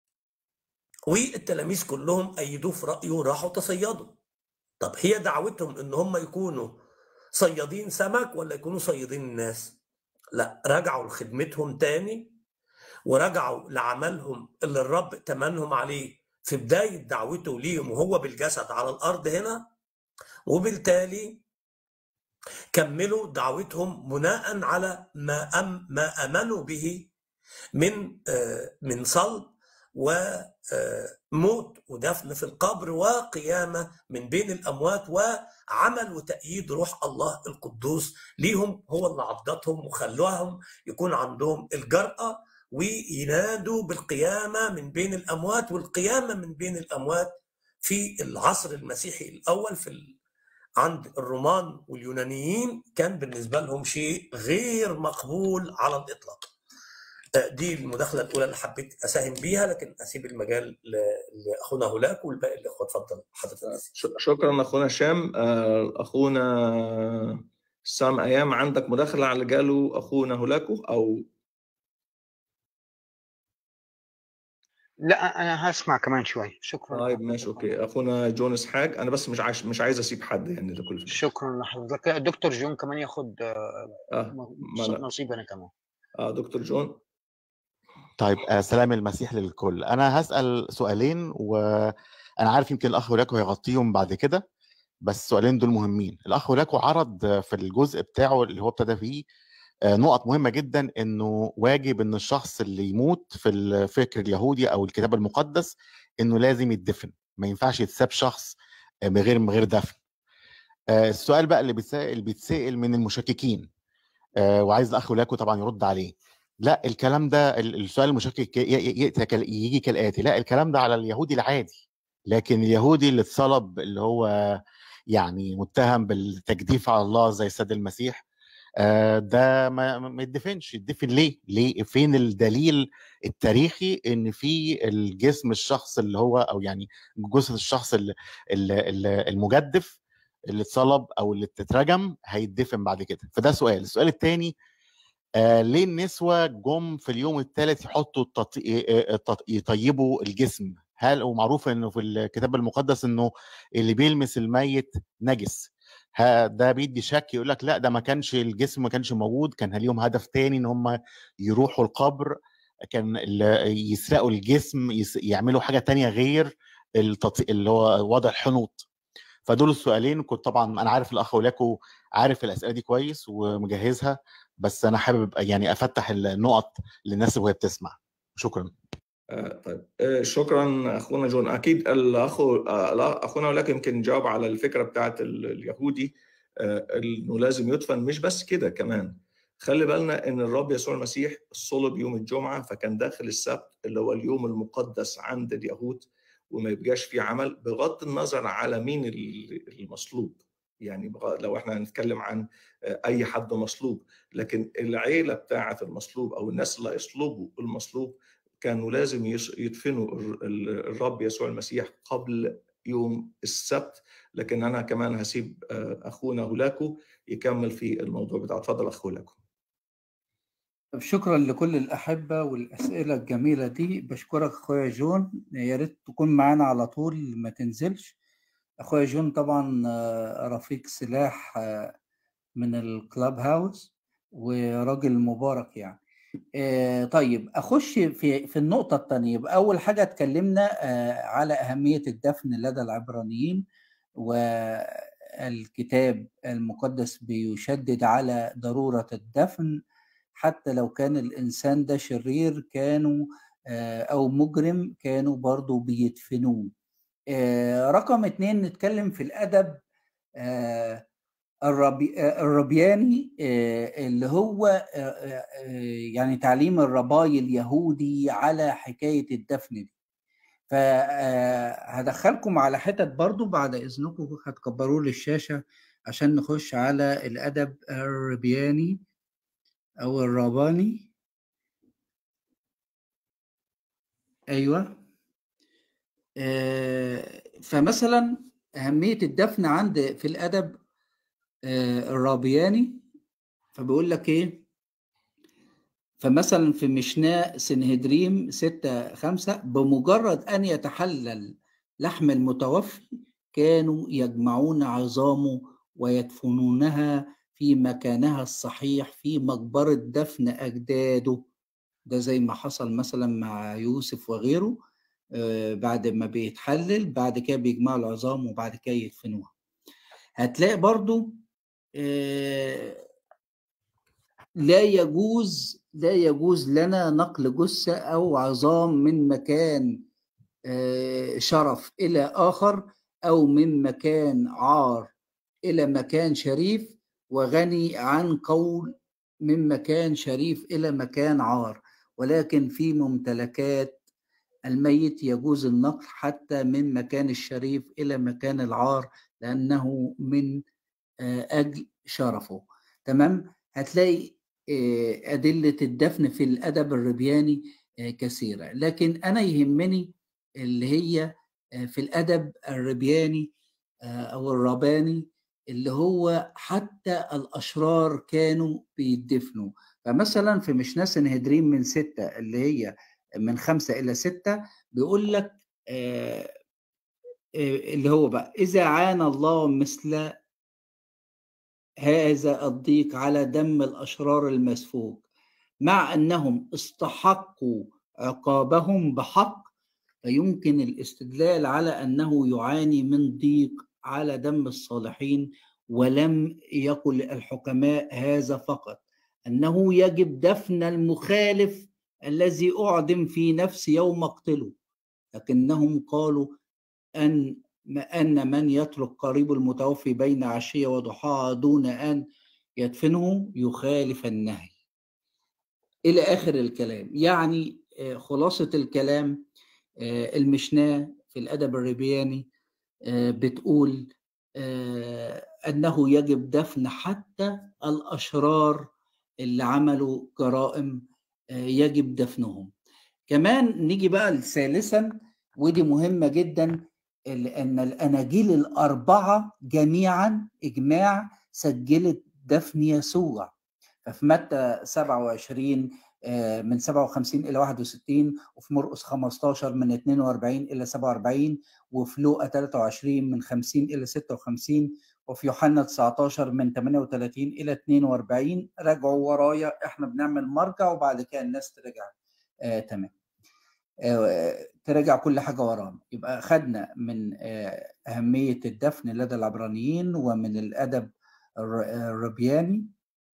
والتلاميذ كلهم ايدوه في رايه وراحوا تصيدوا طب هي دعوتهم ان هم يكونوا صيادين سمك ولا يكونوا صيادين الناس لا رجعوا لخدمتهم تاني ورجعوا لعملهم اللي الرب تمنهم عليه في بداية دعوته ليهم وهو بالجسد على الأرض هنا وبالتالي كملوا دعوتهم بناء على ما أم ما امنوا به من آه، من صلب وموت ودفن في القبر وقيامه من بين الاموات وعمل وتأييد روح الله القدوس ليهم هو اللي عضدهم وخلاهم يكون عندهم الجرأة وينادوا بالقيامة من بين الأموات والقيامة من بين الأموات في العصر المسيحي الأول في ال... عند الرومان واليونانيين كان بالنسبة لهم شيء غير مقبول على الإطلاق آه، دي المداخلة الأولى اللي حبيت أساهم بيها لكن أسيب المجال ل- لأخونا هولاك والباقي الإخوة اتفضل حضرتك ش- شكرا اخونا هشام آه، اخونا سام ايام عندك مداخله على اللي قاله اخونا هولاكو او لا انا هسمع كمان شوي شكرا طيب ماشي اوكي اخونا جون اسحاق انا بس مش عايش مش عايز اسيب حد يعني ده كل فكرة. شكرا لحضرتك دكتور جون كمان ياخد آه، اه ما أنا- نصيب انا كمان اه دكتور جون طيب آه، سلام المسيح للكل انا هسال سؤالين وانا عارف يمكن الاخ ولاكو هيغطيهم بعد كده بس السؤالين دول مهمين الاخ ولاكو عرض آه، في الجزء بتاعه اللي هو ابتدى فيه آه، نقط مهمه جدا انه واجب ان الشخص اللي يموت في الفكر اليهودي او الكتاب المقدس انه لازم يدفن ما ينفعش يتساب شخص آه، من غير من غير دفن آه، السؤال بقى اللي بيتسال اللي بيتسال من المشككين آه، وعايز الاخ ولاكو طبعا يرد عليه لا الكلام ده ال- السؤال المشكك ي- ي- يأتي كال- يجي كالاتي لا الكلام ده على اليهودي العادي لكن اليهودي اللي اتصلب اللي هو يعني متهم بالتجديف على الله زي السيد المسيح آه، ده ما ما يدفنش يدفن ليه؟ ليه؟ فين الدليل التاريخي ان في الجسم الشخص اللي هو او يعني جثه الشخص ال- ال- ال- المجدف اللي اتصلب او اللي اترجم هيدفن بعد كده فده سؤال السؤال الثاني آه ليه النسوة جم في اليوم الثالث يحطوا التط... آه، التط... يطيبوا الجسم هل ومعروف انه في الكتاب المقدس انه اللي بيلمس الميت نجس ها ده بيدي شك يقول لك لا ده ما كانش الجسم ما كانش موجود كان ليهم هدف تاني ان هم يروحوا القبر كان ال- يسرقوا الجسم يس... يعملوا حاجة تانية غير التط... اللي هو وضع الحنوط فدول السؤالين كنت طبعا انا عارف الاخ ولاكو عارف الاسئله دي كويس ومجهزها بس انا حابب يعني افتح النقط للناس وهي بتسمع شكرا آه طيب آه شكرا اخونا جون اكيد الاخو آه لا، اخونا ولكن يمكن جاوب على الفكره بتاعت ال- اليهودي آه انه لازم يدفن مش بس كده كمان خلي بالنا ان الرب يسوع المسيح صلب يوم الجمعه فكان داخل السبت اللي هو اليوم المقدس عند اليهود وما يبقاش فيه عمل بغض النظر على مين ال- المصلوب يعني بغ- لو احنا هنتكلم عن آه، اي حد مصلوب لكن العيله بتاعت المصلوب او الناس اللي هيصلبوا المصلوب كانوا لازم يس- يدفنوا الر- ال- الرب يسوع المسيح قبل يوم السبت لكن انا كمان هسيب آه، اخونا هولاكو يكمل في الموضوع بتاعه اتفضل اخو هولاكو طب شكرا لكل الأحبة والأسئلة الجميلة دي بشكرك أخويا جون يا ريت تكون معانا على طول ما تنزلش أخويا جون طبعا آه، رفيق سلاح آه، من الكلاب هاوس وراجل مبارك يعني آه، طيب أخش في في النقطة الثانية يبقى أول حاجة اتكلمنا آه، على أهمية الدفن لدى العبرانيين والكتاب المقدس بيشدد على ضرورة الدفن حتى لو كان الإنسان ده شرير كانوا آه، أو مجرم كانوا برضو بيدفنوه آه، رقم اتنين نتكلم في الأدب آه، الربي آه، الربياني آه، اللي هو آه، آه، آه، يعني تعليم الرباي اليهودي على حكاية الدفن دي فهدخلكم على حتت برضو بعد إذنكم هتكبروا لي الشاشة عشان نخش على الأدب الربياني أو الرباني أيوه آه، فمثلا أهمية الدفن عند في الأدب آه، الرابياني فبيقول لك إيه فمثلا في مشناء سنهدريم ستة خمسة بمجرد أن يتحلل لحم المتوفي كانوا يجمعون عظامه ويدفنونها في مكانها الصحيح في مقبرة دفن أجداده ده زي ما حصل مثلا مع يوسف وغيره آه، بعد ما بيتحلل بعد كده بيجمعوا العظام وبعد كده يدفنوها هتلاقي برضو آه، لا يجوز لا يجوز لنا نقل جثة أو عظام من مكان آه، شرف إلى آخر أو من مكان عار إلى مكان شريف وغني عن قول من مكان شريف إلى مكان عار ولكن في ممتلكات الميت يجوز النقل حتى من مكان الشريف إلى مكان العار لأنه من آه، أجل شرفه تمام هتلاقي آه، أدلة الدفن في الأدب الربياني آه، كثيرة لكن أنا يهمني اللي هي آه، في الأدب الربياني آه، أو الرباني اللي هو حتى الأشرار كانوا بيدفنوا فمثلا في مشناه سنهدرين من ستة اللي هي من خمسة إلى ستة بيقول لك آه، آه، اللي هو بقى إذا عانى الله مثل هذا الضيق على دم الأشرار المسفوك مع أنهم استحقوا عقابهم بحق فيمكن الاستدلال على أنه يعاني من ضيق على دم الصالحين ولم يقل الحكماء هذا فقط أنه يجب دفن المخالف الذي أعدم في نفس يوم اقتله لكنهم قالوا أن أن من يترك قريب المتوفي بين عشية وضحاها دون أن يدفنه يخالف النهي إلى آخر الكلام يعني آه، خلاصة الكلام آه، المشناه في الأدب الربياني آه، بتقول آه، أنه يجب دفن حتى الأشرار اللي عملوا جرائم آه، يجب دفنهم كمان نيجي بقى ثالثا ودي مهمة جدا لأن الأناجيل الأربعة جميعا إجماع سجلت دفن يسوع ففي متى 27 آه، من 57 إلى 61 وفي مرقس 15 من 42 إلى 47 وفي لوقا 23 من 50 إلى 56 وفي يوحنا 19 من 38 إلى 42 راجعوا ورايا احنا بنعمل مرجع وبعد كده الناس تراجع آه تمام آه، تراجع كل حاجة ورانا يبقى خدنا من آه، أهمية الدفن لدى العبرانيين ومن الأدب الر- الربياني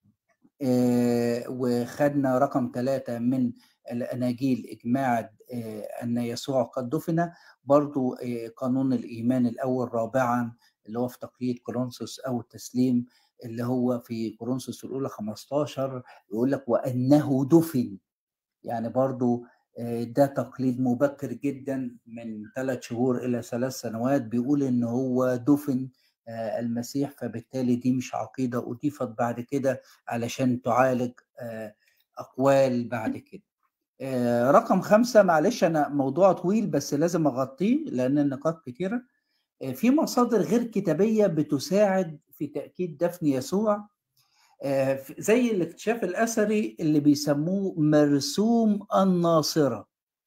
آه، وخدنا رقم ثلاثة من الأناجيل إجماع آه، أن يسوع قد دفن برضو آه، قانون الإيمان الأول رابعا اللي هو في تقليد كورنثوس أو التسليم اللي هو في كورنثوس الأولى 15 يقول لك وأنه دفن يعني برضو آه، ده تقليد مبكر جدا من ثلاث شهور إلى ثلاث سنوات بيقول إن هو دفن آه، المسيح فبالتالي دي مش عقيدة أضيفت بعد كده علشان تعالج آه، أقوال بعد كده آه، رقم خمسة معلش أنا موضوع طويل بس لازم أغطيه لأن النقاط كتيرة آه، في مصادر غير كتابية بتساعد في تأكيد دفن يسوع آه، ف- زي الاكتشاف الأثري اللي بيسموه مرسوم الناصرة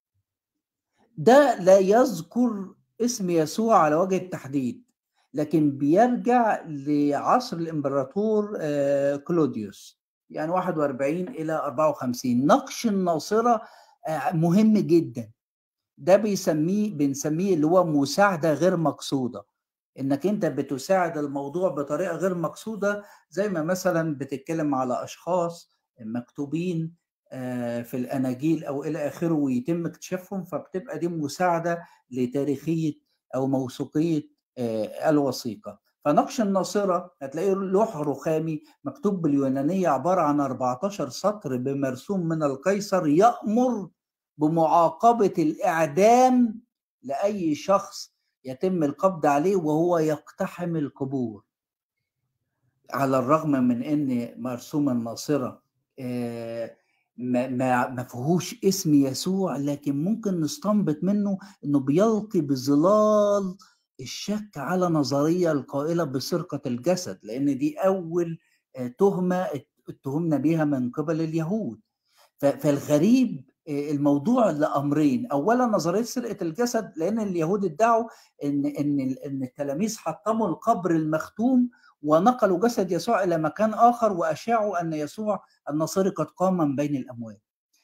ده لا يذكر اسم يسوع على وجه التحديد لكن بيرجع لعصر الامبراطور آه، كلوديوس يعني 41 الى 54 نقش الناصره آه، مهم جدا ده بيسميه بنسميه اللي هو مساعده غير مقصوده انك انت بتساعد الموضوع بطريقه غير مقصوده زي ما مثلا بتتكلم على اشخاص مكتوبين آه، في الاناجيل او الى اخره ويتم اكتشافهم فبتبقى دي مساعده لتاريخيه او موثوقيه آه، الوثيقه فنقش الناصره هتلاقيه لوح رخامي مكتوب باليونانيه عباره عن 14 سطر بمرسوم من القيصر يامر بمعاقبه الاعدام لاي شخص يتم القبض عليه وهو يقتحم القبور على الرغم من ان مرسوم الناصره آه، ما ما ما فيهوش اسم يسوع لكن ممكن نستنبط منه انه بيلقي بظلال الشك على نظريه القائله بسرقه الجسد لان دي اول آه، تهمه اتهمنا بيها من قبل اليهود ف- فالغريب آه، الموضوع لامرين اولا نظريه سرقه الجسد لان اليهود ادعوا ان ان ان التلاميذ حطموا القبر المختوم ونقلوا جسد يسوع الى مكان اخر واشاعوا ان يسوع الناصري قد قام من بين الاموات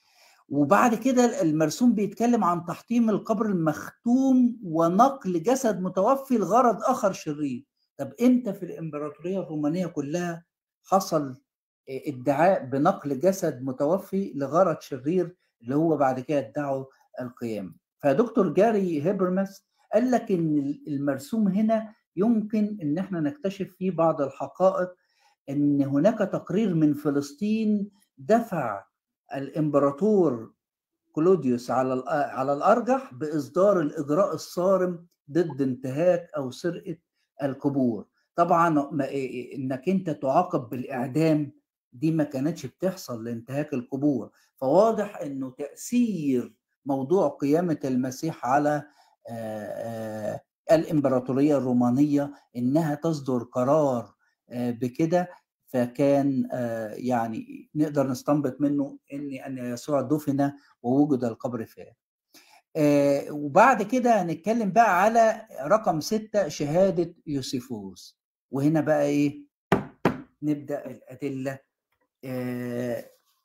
وبعد كده المرسوم بيتكلم عن تحطيم القبر المختوم ونقل جسد متوفي لغرض اخر شرير طب امتى في الامبراطوريه الرومانيه كلها حصل ادعاء بنقل جسد متوفي لغرض شرير اللي هو بعد كده ادعوا القيامه فدكتور جاري هيبرمس قال لك ان المرسوم هنا يمكن ان احنا نكتشف فيه بعض الحقائق ان هناك تقرير من فلسطين دفع الامبراطور كلوديوس على الأ- على الارجح باصدار الاجراء الصارم ضد انتهاك او سرقه القبور طبعا ما- إيه- إيه- انك انت تعاقب بالاعدام دي ما كانتش بتحصل لانتهاك القبور فواضح انه تاثير موضوع قيامه المسيح على آه، آه، الامبراطوريه الرومانيه انها تصدر قرار آه، بكده فكان آه، يعني نقدر نستنبط منه ان ان يسوع دفن ووجد القبر فيه آه، وبعد كده هنتكلم بقى على رقم ستة شهادة يوسيفوس وهنا بقى ايه نبدأ الأدلة آه،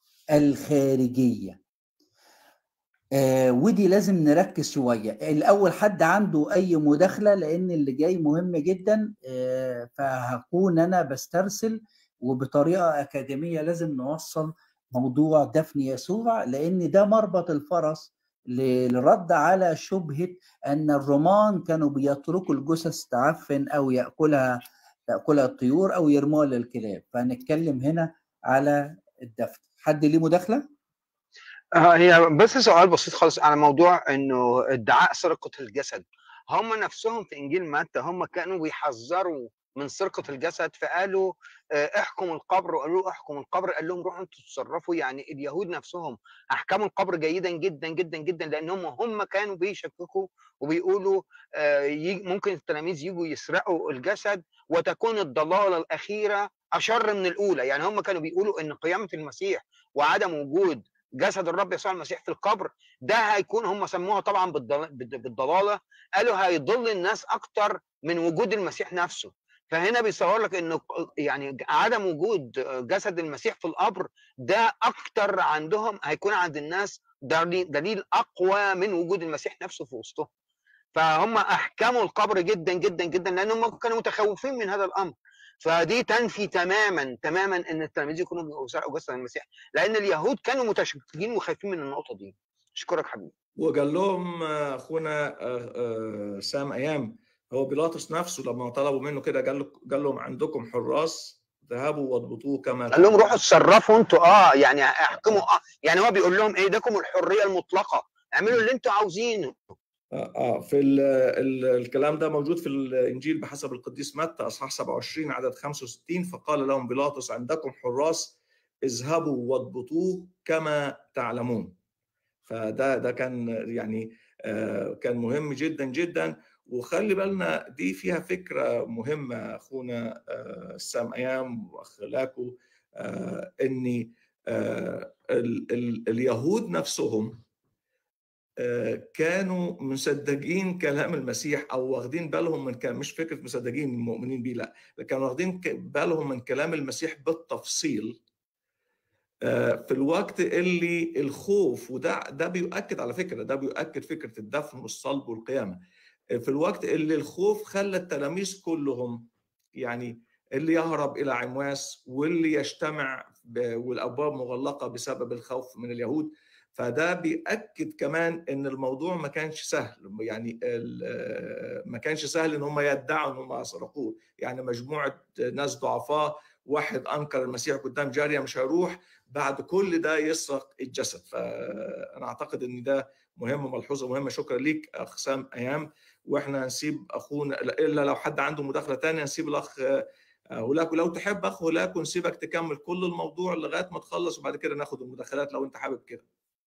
الخارجية آه، ودي لازم نركز شوية الأول حد عنده أي مداخلة لأن اللي جاي مهم جدا آه، فهكون أنا بسترسل وبطريقة أكاديمية لازم نوصل موضوع دفن يسوع لأن ده مربط الفرس للرد على شبهة أن الرومان كانوا بيتركوا الجثث تعفن أو يأكلها تأكلها الطيور أو يرموها للكلاب فهنتكلم هنا على الدفن حد ليه مداخلة؟ آه، هي بس سؤال بسيط خالص على موضوع انه ادعاء سرقه الجسد هم نفسهم في انجيل متى هم كانوا بيحذروا من سرقه الجسد فقالوا آه، احكموا القبر وقالوا له احكموا القبر قال لهم روحوا انتوا تتصرفوا يعني اليهود نفسهم احكموا القبر جيدا جدا جدا جدا لانهم هم كانوا بيشككوا وبيقولوا آه، يج- ممكن التلاميذ يجوا يسرقوا الجسد وتكون الضلاله الاخيره اشر من الاولى يعني هم كانوا بيقولوا ان قيامه المسيح وعدم وجود جسد الرب يسوع المسيح في القبر ده هيكون هم سموها طبعا بالضل- بالض- بالضلاله قالوا هيضل الناس اكتر من وجود المسيح نفسه فهنا بيصور لك انه ق- يعني عدم وجود جسد المسيح في القبر ده اكتر عندهم هيكون عند الناس دليل دليل اقوى من وجود المسيح نفسه في وسطهم فهم احكموا القبر جدا جدا جدا لانهم كانوا متخوفين من هذا الامر فدي تنفي تماما تماما ان التلاميذ يكونوا بيسرقوا جسد المسيح لان اليهود كانوا متشككين وخايفين من النقطه دي اشكرك حبيبي وقال لهم آه، اخونا آه، آه، سام ايام هو بيلاطس نفسه لما طلبوا منه كده قال له قال لهم عندكم حراس ذهبوا واضبطوه كما قال لهم روحوا اتصرفوا انتوا اه يعني احكموا اه يعني هو بيقول لهم ايه داكم الحريه المطلقه اعملوا اللي انتوا عاوزينه اه آه، في ال ال الكلام ده موجود في الانجيل بحسب القديس متى اصحاح 27 عدد 65 فقال لهم بيلاطس عندكم حراس اذهبوا واضبطوه كما تعلمون فده ده كان يعني آه، كان مهم جدا جدا وخلي بالنا دي فيها فكره مهمه اخونا آه، سام ايام واخ لاكو آه، ان آه، ال- ال- اليهود نفسهم آه، كانوا مصدقين كلام المسيح او واخدين بالهم من كلام مش فكره مصدقين مؤمنين بيه لا كانوا واخدين ك- بالهم من كلام المسيح بالتفصيل آه، في الوقت اللي الخوف وده ده بيؤكد على فكره ده بيؤكد فكره الدفن والصلب والقيامه آه، في الوقت اللي الخوف خلى التلاميذ كلهم يعني اللي يهرب الى عمواس واللي يجتمع ب- والابواب مغلقه بسبب الخوف من اليهود فده بيأكد كمان ان الموضوع ما كانش سهل يعني ال- ما كانش سهل ان هم يدعوا ان هم سرقوه يعني مجموعه ناس ضعفاء واحد انكر المسيح قدام جاريه مش هيروح بعد كل ده يسرق الجسد فانا اعتقد ان ده مهم ملحوظه مهمه شكرا ليك اخ سام ايام واحنا هنسيب اخونا الا لو حد عنده مداخله ثانيه نسيب الاخ هولاكو لو تحب اخ هولاكو نسيبك تكمل كل الموضوع لغايه ما تخلص وبعد كده ناخد المداخلات لو انت حابب كده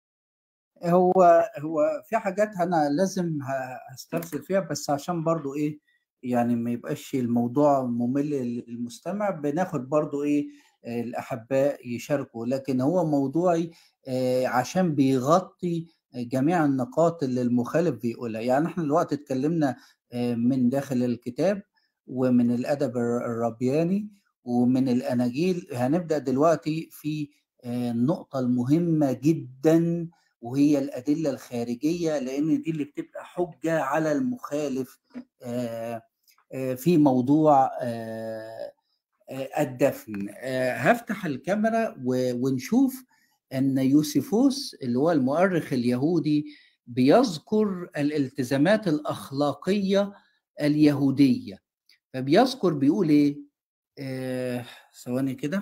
هو هو في حاجات انا لازم ه- هسترسل فيها بس عشان برضو ايه يعني ما يبقاش الموضوع ممل للمستمع بناخد برضو ايه آه، الاحباء يشاركوا لكن هو موضوعي آه، عشان بيغطي جميع النقاط اللي المخالف بيقولها يعني احنا دلوقتي اتكلمنا آه، من داخل الكتاب ومن الادب الر- الربياني ومن الاناجيل هنبدا دلوقتي في آه، النقطه المهمه جدا وهي الأدلة الخارجية لأن دي اللي بتبقى حجة على المخالف آه، آه، في موضوع آه، آه، الدفن آه، هفتح الكاميرا و- ونشوف أن يوسيفوس اللي هو المؤرخ اليهودي بيذكر الالتزامات الأخلاقية اليهودية فبيذكر بيقول إيه آه، ثواني كده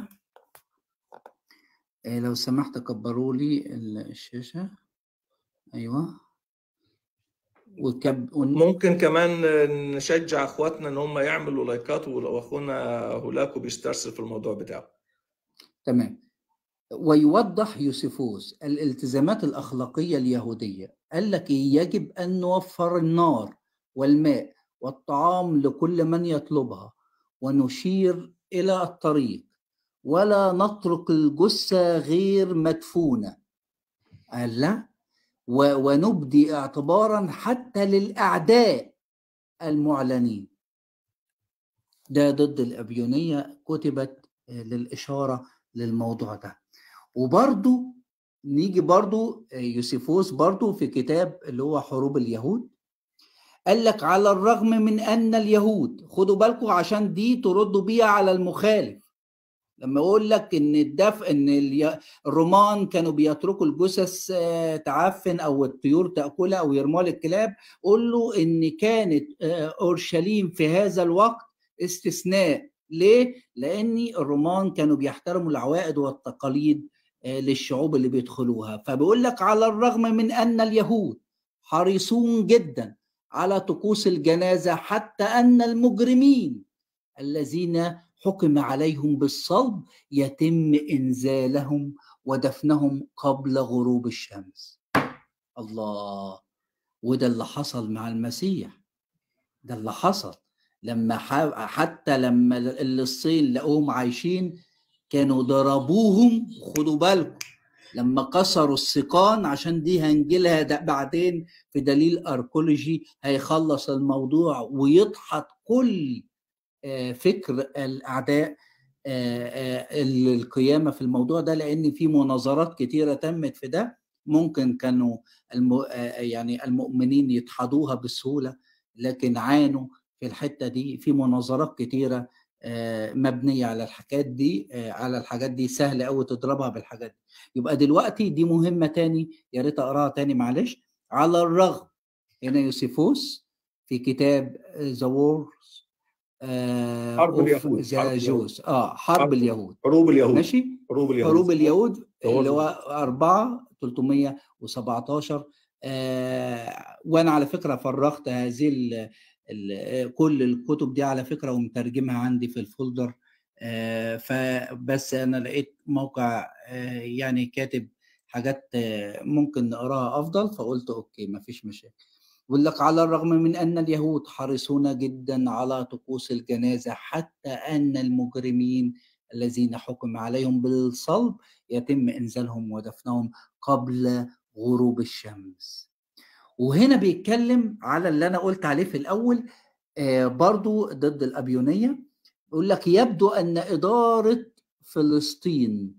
آه، لو سمحت كبروا لي الشاشة أيوه وكب ون- ممكن كمان نشجع اخواتنا ان هم يعملوا لايكات ولو اخونا هولاكو بيسترسل في الموضوع بتاعه تمام ويوضح يوسيفوس الالتزامات الأخلاقية اليهودية قال لك إيه؟ يجب أن نوفر النار والماء والطعام لكل من يطلبها ونشير إلى الطريق ولا نترك الجثة غير مدفونة قال لا و- ونبدي اعتبارا حتى للأعداء المعلنين ده ضد الأبيونية كتبت آه، للإشارة للموضوع ده وبرضو نيجي برضو آه، يوسيفوس برضو في كتاب اللي هو حروب اليهود قال لك على الرغم من أن اليهود خدوا بالكم عشان دي تردوا بيها على المخالف لما يقول لك ان الدف ان الي- الرومان كانوا بيتركوا الجثث آه، تعفن او الطيور تاكلها او يرموها للكلاب قول له ان كانت آه، اورشليم في هذا الوقت استثناء ليه؟ لان الرومان كانوا بيحترموا العوائد والتقاليد آه، للشعوب اللي بيدخلوها فبيقول لك على الرغم من ان اليهود حريصون جدا على طقوس الجنازه حتى ان المجرمين الذين حكم عليهم بالصلب يتم انزالهم ودفنهم قبل غروب الشمس الله وده اللي حصل مع المسيح ده اللي حصل لما ح- حتى لما ال- الصين لقوهم عايشين كانوا ضربوهم خدوا بالكم لما كسروا السيقان عشان دي هنجيلها ده بعدين في دليل اركولوجي هيخلص الموضوع ويدحض كل آه، فكر الاعداء آه، آه، ال- القيامه في الموضوع ده لان في مناظرات كتيره تمت في ده ممكن كانوا الم... آه، يعني المؤمنين يدحضوها بسهوله لكن عانوا في الحته دي في مناظرات كتيره آه، مبنيه على الحاجات دي آه، على الحاجات دي سهل قوي تضربها بالحاجات دي يبقى دلوقتي دي مهمه تاني يا ريت اقراها تاني معلش على الرغم هنا يوسيفوس في كتاب ذا وورز حرب اليهود، حرب ذا اليهود. جوز اه حرب حرب اليهود حروب اليهود ماشي حروب اليهود حروب اليهود هو اللي هو 4 317 آه وانا على فكره فرغت هذه ال ال كل الكتب دي على فكره ومترجمها عندي في الفولدر آه فبس انا لقيت موقع آه يعني كاتب حاجات آه ممكن نقراها افضل فقلت اوكي مفيش مشاكل يقول لك على الرغم من ان اليهود حريصون جدا على طقوس الجنازه حتى ان المجرمين الذين حكم عليهم بالصلب يتم انزالهم ودفنهم قبل غروب الشمس وهنا بيتكلم على اللي انا قلت عليه في الاول آه برضو ضد الابيونيه يقول لك يبدو ان اداره فلسطين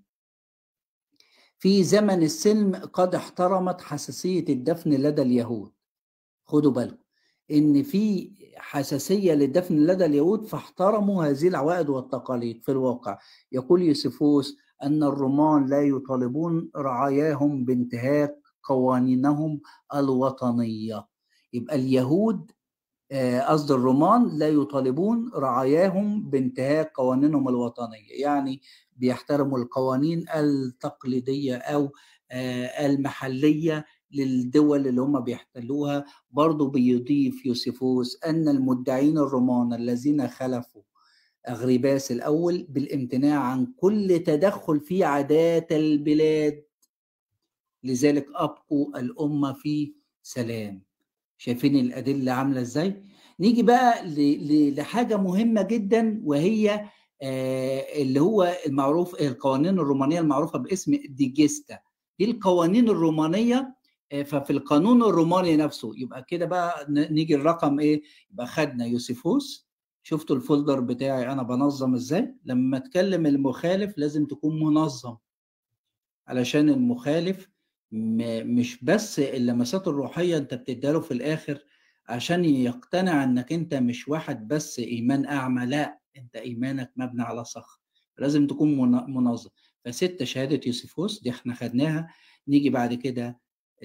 في زمن السلم قد احترمت حساسيه الدفن لدى اليهود خدوا بالكم ان في حساسيه للدفن لدى اليهود فاحترموا هذه العوائد والتقاليد في الواقع يقول يوسفوس ان الرومان لا يطالبون رعاياهم بانتهاك قوانينهم الوطنيه يبقى اليهود آه، قصد الرومان لا يطالبون رعاياهم بانتهاك قوانينهم الوطنيه يعني بيحترموا القوانين التقليديه او آه، المحليه للدول اللي هم بيحتلوها برضو بيضيف يوسيفوس أن المدعين الرومان الذين خلفوا أغريباس الأول بالامتناع عن كل تدخل في عادات البلاد لذلك أبقوا الأمة في سلام شايفين الأدلة عاملة إزاي؟ نيجي بقى ل- ل- لحاجة مهمة جدا وهي آه، اللي هو المعروف القوانين الرومانية المعروفة باسم ديجيستا دي القوانين الرومانية آه، ففي القانون الروماني نفسه يبقى كده بقى ن- نيجي الرقم ايه يبقى خدنا يوسيفوس شفتوا الفولدر بتاعي انا بنظم ازاي لما اتكلم المخالف لازم تكون منظم علشان المخالف م- مش بس اللمسات الروحية انت بتديله في الاخر عشان يقتنع انك انت مش واحد بس ايمان اعمى لا انت ايمانك مبني على صخر لازم تكون من- منظم فست شهادة يوسفوس دي احنا خدناها نيجي بعد كده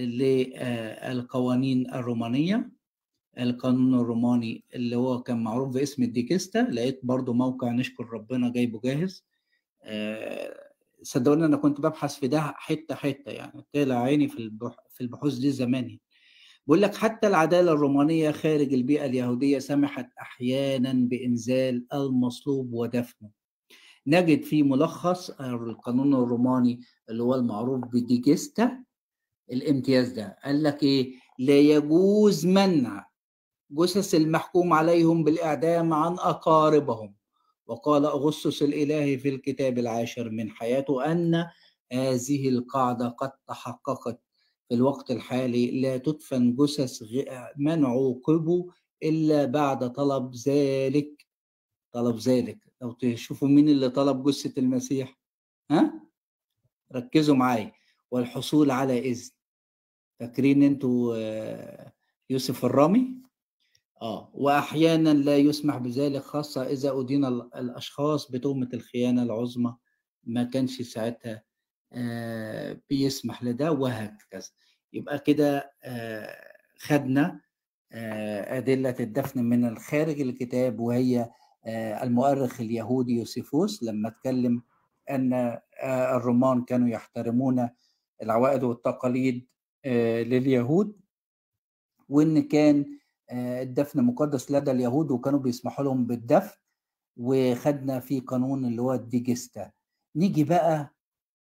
للقوانين الرومانية القانون الروماني اللي هو كان معروف باسم الديكستا لقيت برضو موقع نشكر ربنا جايبه جاهز آه، صدقوني انا كنت ببحث في ده حته حته يعني طلع عيني في البح... في البحوث دي زمان يعني. بيقول لك حتى العداله الرومانيه خارج البيئه اليهوديه سمحت احيانا بانزال المصلوب ودفنه نجد في ملخص القانون الروماني اللي هو المعروف بديجيستا الامتياز ده قال لك ايه لا يجوز منع جثث المحكوم عليهم بالاعدام عن اقاربهم وقال اغسطس الالهي في الكتاب العاشر من حياته ان هذه القاعده قد تحققت في الوقت الحالي لا تدفن جثث غ- من عوقبوا الا بعد طلب ذلك طلب ذلك لو تشوفوا مين اللي طلب جثه المسيح ها ركزوا معايا والحصول على اذن فاكرين انتوا آه، يوسف الرامي اه واحيانا لا يسمح بذلك خاصه اذا ادين ال- الاشخاص بتهمه الخيانه العظمى ما كانش ساعتها آه، بيسمح لده وهكذا يبقى كده آه، خدنا آه، أدلة الدفن من الخارج الكتاب وهي آه، المؤرخ اليهودي يوسيفوس لما اتكلم أن آه، الرومان كانوا يحترمون العوائد والتقاليد آه، لليهود وإن كان آه، الدفن مقدس لدى اليهود وكانوا بيسمحوا لهم بالدفن وخدنا في قانون اللي هو الديجستا نيجي بقى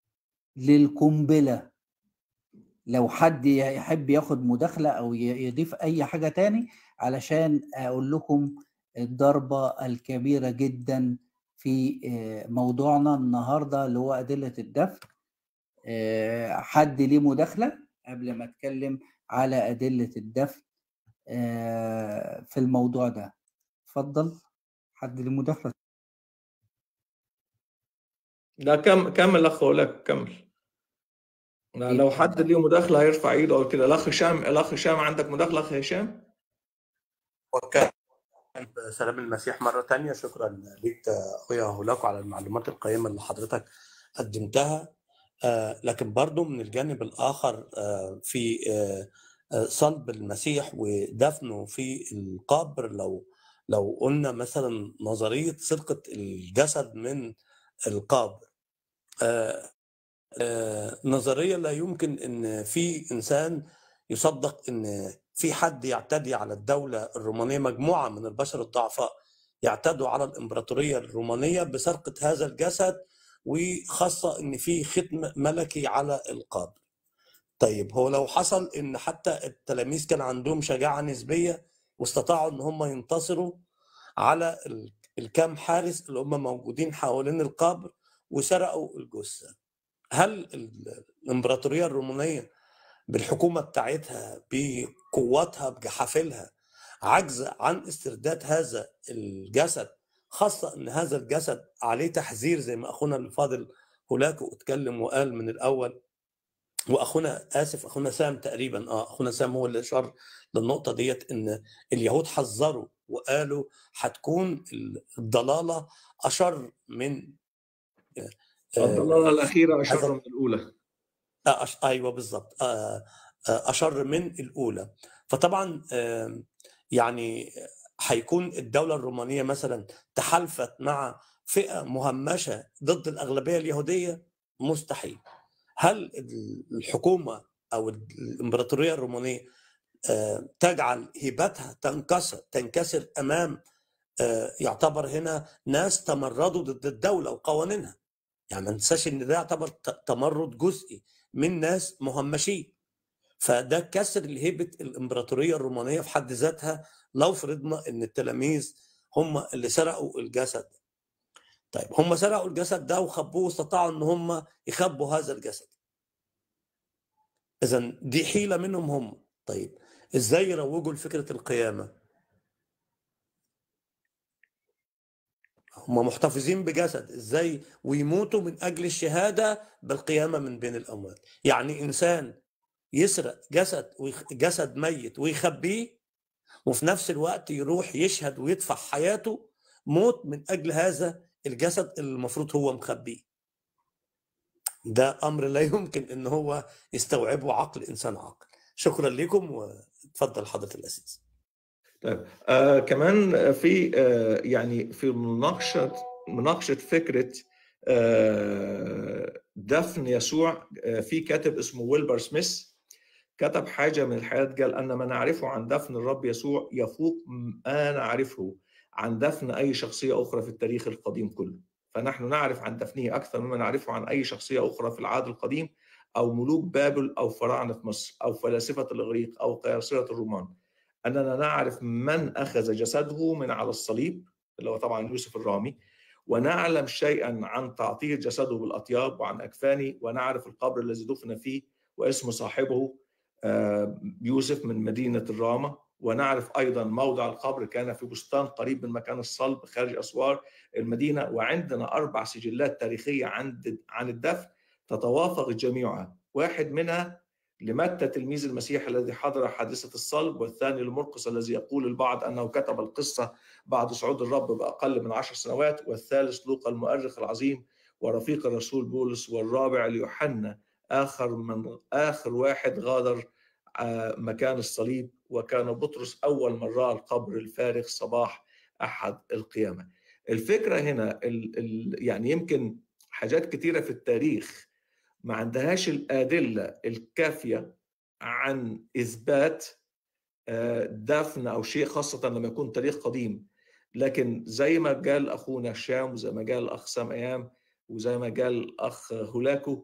للقنبلة لو حد يحب ياخد مداخلة أو ي- يضيف أي حاجة تاني علشان أقول لكم الضربة الكبيرة جدا في آه، موضوعنا النهاردة اللي هو أدلة الدفن آه، حد ليه مداخلة قبل ما أتكلم على أدلة الدفن آه، في الموضوع ده اتفضل حد ليه مداخلة لا كم كمل اخ لك كمل لا، لو حد ليه مداخله هيرفع ايده او كده الاخ هشام الاخ هشام عندك مداخله اخ هشام وكان سلام المسيح مرة تانية شكرا ليك أخويا هولاكو على المعلومات القيمة اللي حضرتك قدمتها آه، لكن برضو من الجانب الآخر آه، في آه، آه، صلب المسيح ودفنه في القبر لو لو قلنا مثلا نظرية سرقة الجسد من القبر آه، آه، نظرية لا يمكن ان في انسان يصدق ان في حد يعتدي على الدولة الرومانية مجموعة من البشر الضعفاء يعتدوا على الامبراطورية الرومانية بسرقة هذا الجسد وخاصة ان في ختم ملكي على القبر طيب هو لو حصل ان حتى التلاميذ كان عندهم شجاعة نسبية واستطاعوا ان هم ينتصروا على ال- الكام حارس اللي هم موجودين حوالين القبر وسرقوا الجثة هل ال- الامبراطوريه الرومانيه بالحكومه بتاعتها بقوتها بجحافلها عجز عن استرداد هذا الجسد خاصه ان هذا الجسد عليه تحذير زي ما اخونا الفاضل هولاكو اتكلم وقال من الاول واخونا اسف اخونا سام تقريبا اه اخونا سام هو اللي اشار للنقطه ديت ان اليهود حذروا وقالوا هتكون الضلاله اشر من آه، الضلاله الاخيره هذا اشر من الاولى آه، أش... ايوه بالظبط آه، آه، اشر من الاولى فطبعا آم، يعني هيكون الدوله الرومانيه مثلا تحالفت مع فئه مهمشه ضد الاغلبيه اليهوديه مستحيل هل الحكومه او الامبراطوريه الرومانيه آه، تجعل هيبتها تنكسر تنكسر امام آه، يعتبر هنا ناس تمردوا ضد الدوله وقوانينها يعني ما ننساش ان ده يعتبر ت- تمرد جزئي من ناس مهمشين فده كسر لهيبه الامبراطوريه الرومانيه في حد ذاتها لو فرضنا ان التلاميذ هم اللي سرقوا الجسد طيب هم سرقوا الجسد ده وخبوه واستطاعوا ان هم يخبوا هذا الجسد اذا دي حيله منهم هم طيب ازاي يروجوا لفكره القيامه هم محتفظين بجسد ازاي ويموتوا من اجل الشهاده بالقيامه من بين الاموات يعني انسان يسرق جسد ويخ- جسد ميت ويخبيه وفي نفس الوقت يروح يشهد ويدفع حياته موت من اجل هذا الجسد اللي المفروض هو مخبيه ده امر لا يمكن ان هو يستوعبه عقل انسان عاقل شكرا لكم وتفضل حضره الاسيس طيب آه كمان في آه يعني في مناقشة مناقشة فكرة آه دفن يسوع آه في كاتب اسمه ويلبر سميث كتب حاجة من الحياة قال أن ما نعرفه عن دفن الرب يسوع يفوق ما نعرفه عن دفن أي شخصية أخرى في التاريخ القديم كله فنحن نعرف عن دفنه أكثر مما نعرفه عن أي شخصية أخرى في العهد القديم أو ملوك بابل أو فراعنة مصر أو فلاسفة الإغريق أو قياصرة الرومان أننا نعرف من أخذ جسده من على الصليب اللي هو طبعا يوسف الرامي ونعلم شيئا عن تعطير جسده بالأطياب وعن أكفانه ونعرف القبر الذي دفن فيه واسم صاحبه آه، يوسف من مدينة الرامة ونعرف أيضا موضع القبر كان في بستان قريب من مكان الصلب خارج أسوار المدينة وعندنا أربع سجلات تاريخية عن عن الدفن تتوافق جميعها واحد منها لمتى تلميذ المسيح الذي حضر حادثة الصلب والثاني لمرقس الذي يقول البعض أنه كتب القصة بعد صعود الرب بأقل من عشر سنوات والثالث لوقا المؤرخ العظيم ورفيق الرسول بولس والرابع ليوحنا آخر من آخر واحد غادر آه، مكان الصليب وكان بطرس أول من رأى القبر الفارغ صباح أحد القيامة الفكرة هنا ال ال يعني يمكن حاجات كتيرة في التاريخ ما عندهاش الأدلة الكافية عن إثبات آه، دفن أو شيء خاصة لما يكون تاريخ قديم لكن زي ما قال أخونا هشام وزي ما قال الأخ سام أيام وزي ما قال الأخ هولاكو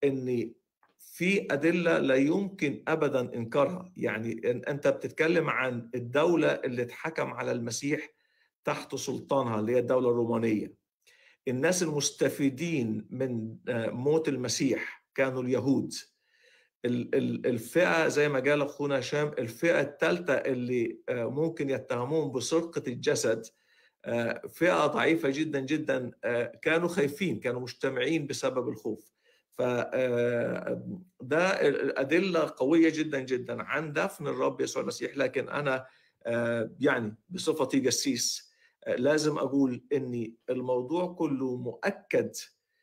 إن في أدلة لا يمكن أبدا إنكارها يعني إن أنت بتتكلم عن الدولة اللي اتحكم على المسيح تحت سلطانها اللي هي الدولة الرومانية الناس المستفيدين من آه، موت المسيح كانوا اليهود ال- ال- الفئة زي ما قال أخونا هشام الفئة الثالثة اللي آه، ممكن يتهمون بسرقة الجسد آه، فئة ضعيفة جدا جدا آه، كانوا خايفين كانوا مجتمعين بسبب الخوف ف آه، ده الأدلة قوية جدا جدا عن دفن الرب يسوع المسيح لكن أنا آه، يعني بصفتي جسيس آه، لازم أقول إن الموضوع كله مؤكد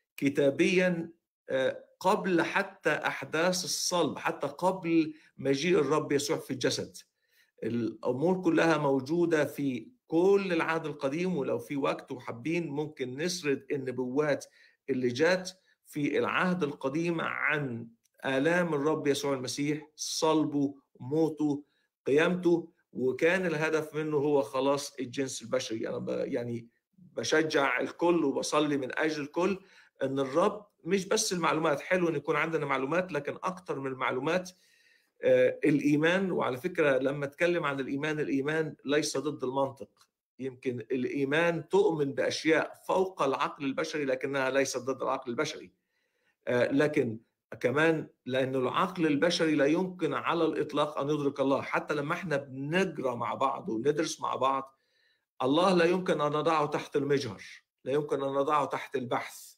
كتابيا آه، قبل حتى أحداث الصلب حتى قبل مجيء الرب يسوع في الجسد الأمور كلها موجودة في كل العهد القديم ولو في وقت وحابين ممكن نسرد النبوات اللي جات في العهد القديم عن آلام الرب يسوع المسيح صلبه موته قيامته وكان الهدف منه هو خلاص الجنس البشري أنا ب يعني بشجع الكل وبصلي من أجل الكل أن الرب مش بس المعلومات حلو أن يكون عندنا معلومات لكن أكتر من المعلومات آه، الإيمان وعلى فكرة لما أتكلم عن الإيمان الإيمان ليس ضد المنطق يمكن الإيمان تؤمن بأشياء فوق العقل البشري لكنها ليست ضد العقل البشري آه، لكن كمان لأن العقل البشري لا يمكن على الإطلاق أن يدرك الله حتى لما احنا بنقرأ مع بعض وندرس مع بعض الله لا يمكن أن نضعه تحت المجهر لا يمكن أن نضعه تحت البحث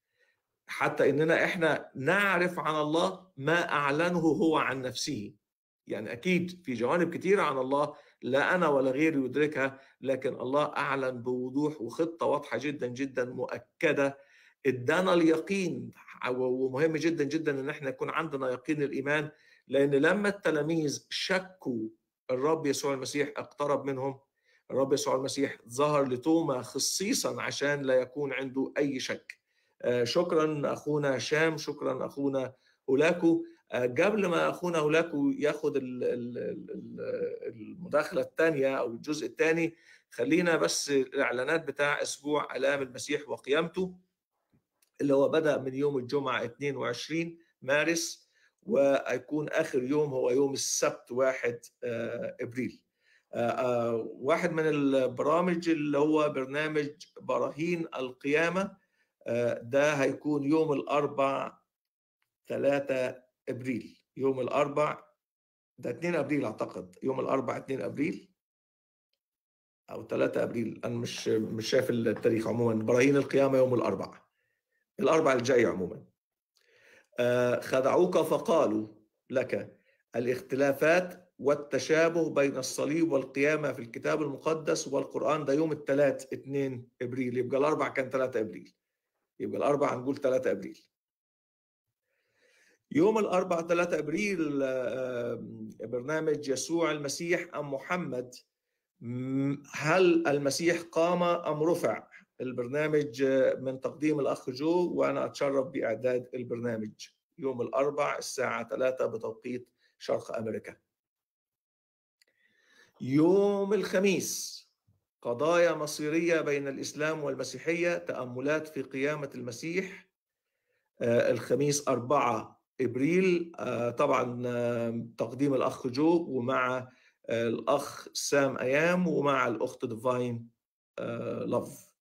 حتى اننا احنا نعرف عن الله ما اعلنه هو عن نفسه يعني اكيد في جوانب كثيره عن الله لا انا ولا غيري يدركها لكن الله اعلن بوضوح وخطه واضحه جدا جدا مؤكده ادانا اليقين ومهم جدا جدا ان احنا يكون عندنا يقين الايمان لان لما التلاميذ شكوا الرب يسوع المسيح اقترب منهم الرب يسوع المسيح ظهر لتوما خصيصا عشان لا يكون عنده اي شك آه، شكرا اخونا هشام شكرا اخونا هولاكو آه، قبل ما اخونا هولاكو ياخد ال- ال- ال- المداخله الثانيه او الجزء الثاني خلينا بس الاعلانات بتاع اسبوع الام المسيح وقيامته اللي هو بدا من يوم الجمعه 22 مارس ويكون اخر يوم هو يوم السبت 1 آه، ابريل آه، آه، واحد من البرامج اللي هو برنامج براهين القيامه آه، ده هيكون يوم الاربع 3 ابريل يوم الاربع ده 2 ابريل اعتقد يوم الاربع 2 ابريل او 3 ابريل انا مش مش شايف التاريخ عموما براهين القيامه يوم الاربع الاربع الجاي عموما آه، خدعوك فقالوا لك الاختلافات والتشابه بين الصليب والقيامة في الكتاب المقدس والقرآن ده يوم الثلاث 2 إبريل يبقى الأربع كان 3 إبريل يبقى الأربع هنقول 3 إبريل يوم الأربع 3 إبريل آه، برنامج يسوع المسيح أم محمد م- هل المسيح قام أم رفع البرنامج آه، من تقديم الأخ جو وأنا أتشرف بإعداد البرنامج يوم الأربع الساعة 3 بتوقيت شرق أمريكا يوم الخميس قضايا مصيرية بين الإسلام والمسيحية تأملات في قيامة المسيح آه، الخميس 4 إبريل آه، طبعا آه، تقديم الأخ جو ومع آه، الأخ سام أيام ومع الأخت ديفاين لوف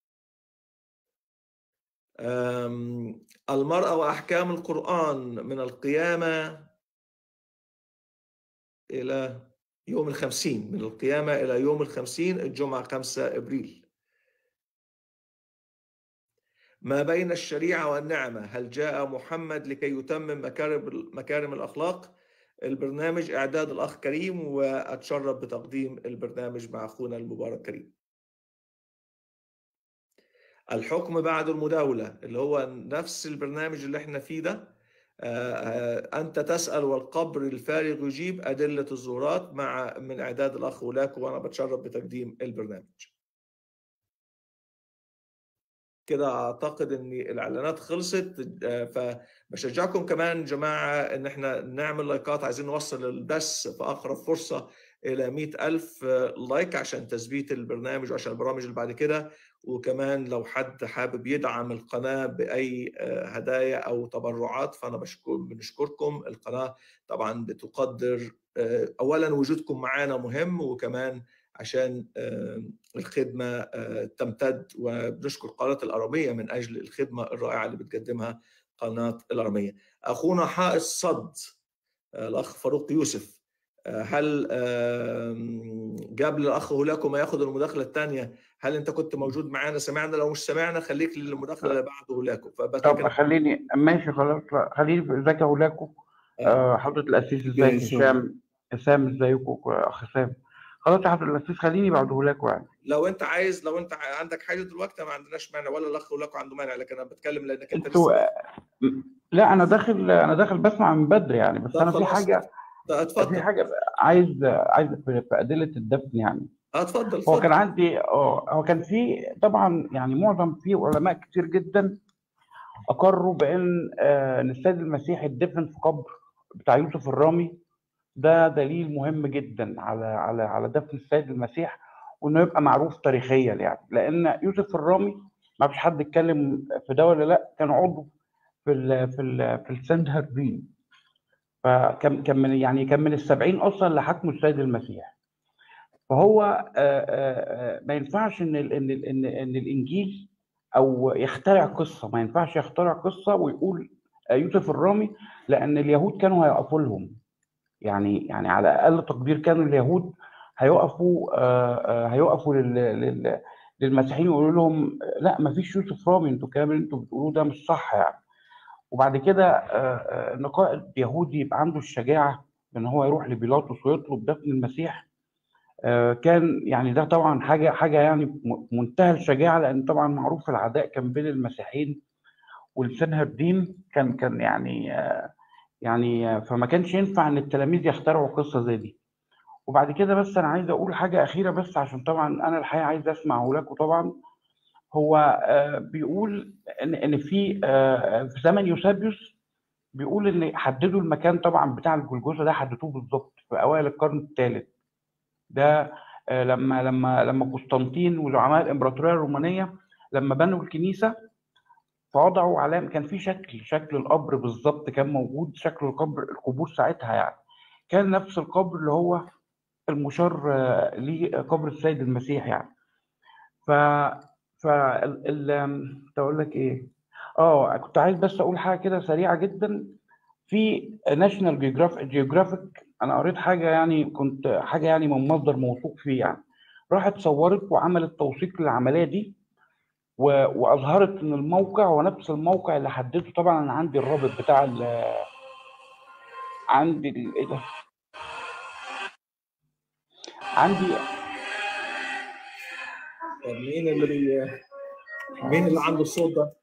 المرأة وأحكام القرآن من القيامة إلى يوم الخمسين من القيامة إلى يوم الخمسين الجمعة 5 إبريل ما بين الشريعة والنعمة هل جاء محمد لكي يتمم مكارم مكارم الأخلاق البرنامج إعداد الأخ كريم وأتشرف بتقديم البرنامج مع أخونا المبارك كريم الحكم بعد المداولة اللي هو نفس البرنامج اللي احنا فيه ده آه، آه، أنت تسأل والقبر الفارغ يجيب أدلة الزورات مع من إعداد الأخ ولاك وأنا بتشرف بتقديم البرنامج كده أعتقد إن الإعلانات خلصت آه، فبشجعكم كمان جماعة إن إحنا نعمل لايكات عايزين نوصل البث في أقرب فرصة إلى مئة ألف لايك عشان تثبيت البرنامج وعشان البرامج اللي بعد كده وكمان لو حد حابب يدعم القناة بأي آه، هدايا أو تبرعات فأنا بشكر بنشكركم القناة طبعا بتقدر آه، أولا وجودكم معنا مهم وكمان عشان آه، الخدمة آه، تمتد وبنشكر قناة الأرامية من أجل الخدمة الرائعة اللي بتقدمها قناة الأرامية أخونا حائط صد آه، الأخ فاروق يوسف آه، هل آم، قبل الأخ هولاكو ما ياخذ المداخلة الثانية هل أنت كنت موجود معنا سمعنا لو مش سمعنا خليك للمداخلة اللي بعد هولاكو طب فبتكلم خليني ماشي خلاص لا، خليني في- ازيك يا هولاكو آه. آه حضرة الأسيس ازيك جاي هشام هشام ازيكم أخ سام خلاص يا حضرة الأسيس خليني بعد هولاكو يعني لو أنت عايز لو أنت ع- عندك حاجة دلوقتي ما عندناش مانع ولا الأخ هولاكو عنده مانع لكن أنا بتكلم لأنك أنت انتوا لسه م- لا أنا داخل أنا داخل بسمع من بدري يعني بس طب أنا في خلاص حاجة طب في اتفضل حاجة عايز عايز في في أدلة الدفن يعني اه اتفضل هو اتفضل كان عندي اه هو كان في طبعا يعني معظم في علماء كتير جدا أقروا بأن آه، إن السيد المسيح اتدفن في قبر بتاع يوسف الرامي ده دليل مهم جدا على على على دفن السيد المسيح وانه يبقى معروف تاريخيا يعني لان يوسف الرامي ما فيش حد اتكلم في ده ولا لا كان عضو في ال في ال في السند هربين فكان كان من يعني كان من السبعين اصلا اللي حكموا السيد المسيح فهو آه، آه، آه، ما ينفعش ان ال- ان ال- ان ان الانجيل او يخترع قصه ما ينفعش يخترع قصه ويقول آه، يوسف الرامي لان اليهود كانوا هيقفوا لهم يعني يعني على اقل تقدير كانوا اليهود هيقفوا آه، آه، هيقفوا لل- لل- للمسيحيين ويقولوا لهم لا ما فيش يوسف رامي انتوا الكلام اللي انتوا بتقولوه ده مش صح يعني وبعد كده آه، آه، ان قائد يهودي يبقى عنده الشجاعه ان هو يروح لبيلاطس ويطلب دفن المسيح آه، كان يعني ده طبعا حاجه حاجه يعني م- منتهى الشجاعه لان طبعا معروف العداء كان بين المسيحيين والسنهردين كان كان يعني آه، يعني آه، فما كانش ينفع ان التلاميذ يخترعوا قصه زي دي وبعد كده بس انا عايز اقول حاجه اخيره بس عشان طبعا انا الحقيقه عايز اسمع لكم طبعا هو آه، بيقول ان ان في آه، في زمن يوسابيوس بيقول ان حددوا المكان طبعا بتاع الجلجوسه ده حددوه بالظبط في اوائل القرن الثالث ده آه، لما لما لما قسطنطين وزعماء الامبراطوريه الرومانيه لما بنوا الكنيسه فوضعوا علامه كان في شكل شكل القبر بالظبط كان موجود شكل القبر القبور ساعتها يعني كان نفس القبر اللي هو المشار آه، ليه قبر السيد المسيح يعني ف ف ال ال- كنت اقول لك ايه اه كنت عايز بس اقول حاجه كده سريعه جدا في ناشونال جيوغرافيك انا قريت حاجه يعني كنت حاجه يعني من مصدر موثوق فيه يعني راحت صورت وعملت توثيق للعمليه دي و- واظهرت ان الموقع هو نفس الموقع اللي حددته طبعا انا عندي الرابط بتاع ال- عندي ال- ايه ده عندي طب مين اللي بي... مين اللي عنده الصوت ده؟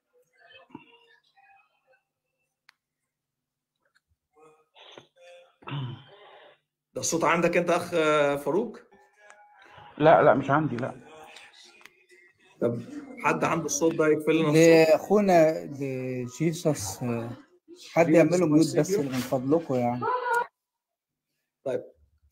ده الصوت عندك انت اخ فاروق؟ لا لا مش عندي لا طب حد عنده الصوت ده يقفل لنا الصوت لاخونا لجيسس آه، حد جيسس يعمله ميوت بس مارسيليو؟ من فضلكم يعني طيب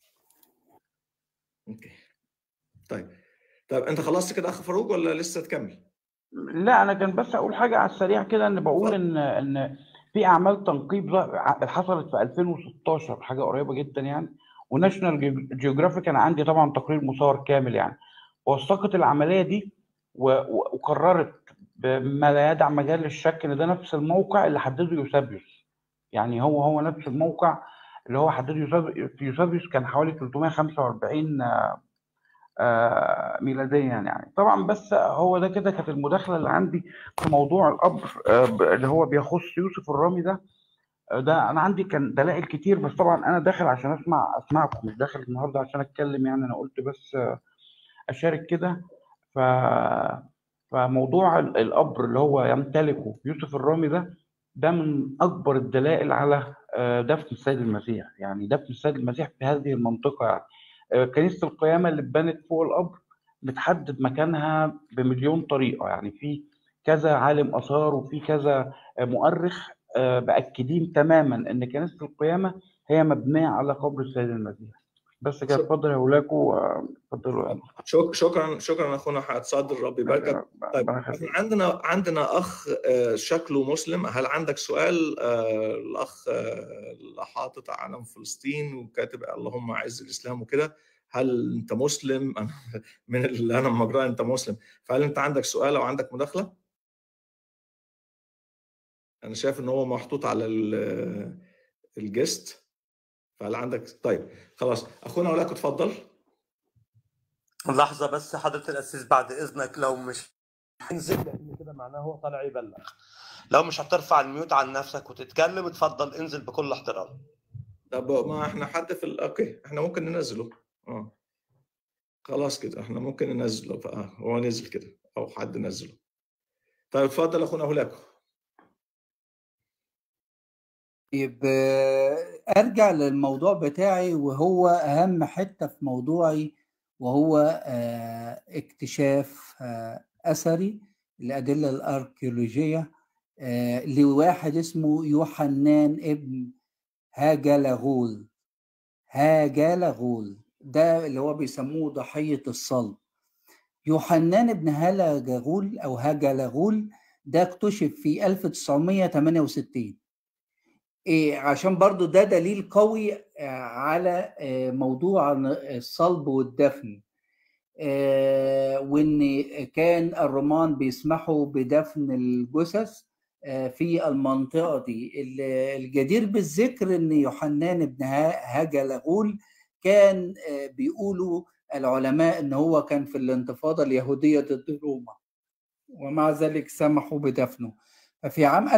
اوكي طيب طيب انت خلصت كده اخ فاروق ولا لسه تكمل؟ لا انا كان بس اقول حاجه على السريع كده ان بقول ان ان في اعمال تنقيب ظ- حصلت في 2016 حاجه قريبه جدا يعني وناشونال جيوغرافيك كان عندي طبعا تقرير مصور كامل يعني وثقت العمليه دي و- و- وقررت بما لا يدع مجال للشك ان ده نفس الموقع اللي حدده يوسابيوس يعني هو هو نفس الموقع اللي هو حدده يوساب- يوسابيوس كان حوالي 345 آه، ميلاديا يعني طبعا بس هو ده كده كانت المداخله اللي عندي في موضوع القبر آه، ب- اللي هو بيخص يوسف الرامي ده آه، ده انا عندي كان دلائل كتير بس طبعا انا داخل عشان اسمع اسمعكم مش داخل النهارده عشان اتكلم يعني انا قلت بس آه، اشارك كده ف فموضوع ال- القبر اللي هو يمتلكه يوسف الرامي ده ده من اكبر الدلائل على آه، دفن السيد المسيح يعني دفن السيد المسيح في هذه المنطقه يعني آه، كنيسه القيامه اللي اتبنت فوق القبر متحدد مكانها بمليون طريقه يعني في كذا عالم اثار وفي كذا آه، مؤرخ آه، مأكدين تماما ان كنيسه القيامه هي مبنيه على قبر السيد المسيح بس كده شك- اتفضل يا ولاكو آه، اتفضلوا يلا شك... شكرا شكرا اخونا حتصدر ربي يباركك طيب ربنا يخليك. احنا عندنا عندنا اخ آه، شكله مسلم هل عندك سؤال آه، الاخ آه، اللي حاطط علم فلسطين وكاتب اللهم اعز الاسلام وكده هل انت مسلم أنا من اللي انا مقرأ انت مسلم فهل انت عندك سؤال او عندك مداخله انا شايف ان هو محطوط على ال- الجست فهل عندك طيب خلاص اخونا ولاك اتفضل لحظة بس حضرة الأسيس بعد إذنك لو مش انزل لأن كده معناه هو طالع يبلغ لو مش هترفع الميوت عن نفسك وتتكلم اتفضل انزل بكل احترام طب ما احنا حد في ال- اوكي احنا ممكن ننزله اه خلاص كده احنا ممكن ننزله فاه هو نزل كده او حد نزله طيب اتفضل اخونا هولاكو طيب آه، ارجع للموضوع بتاعي وهو اهم حته في موضوعي وهو آه، اكتشاف آه، اثري الادله الاركيولوجيه آه، لواحد اسمه يوحنان ابن هاجلغول هاجلغول ده اللي هو بيسموه ضحيه الصلب يوحنان ابن هاجلغول او هاجلغول ده اكتشف في 1968 إيه عشان برضو ده دليل قوي آه، على آه، موضوع الصلب والدفن آه، وان كان الرومان بيسمحوا بدفن الجثث آه، في المنطقة دي ال- الجدير بالذكر ان يوحنان بن ها- هاجلغول كان آه، بيقولوا العلماء ان هو كان في الانتفاضة اليهودية ضد روما ومع ذلك سمحوا بدفنه ففي عام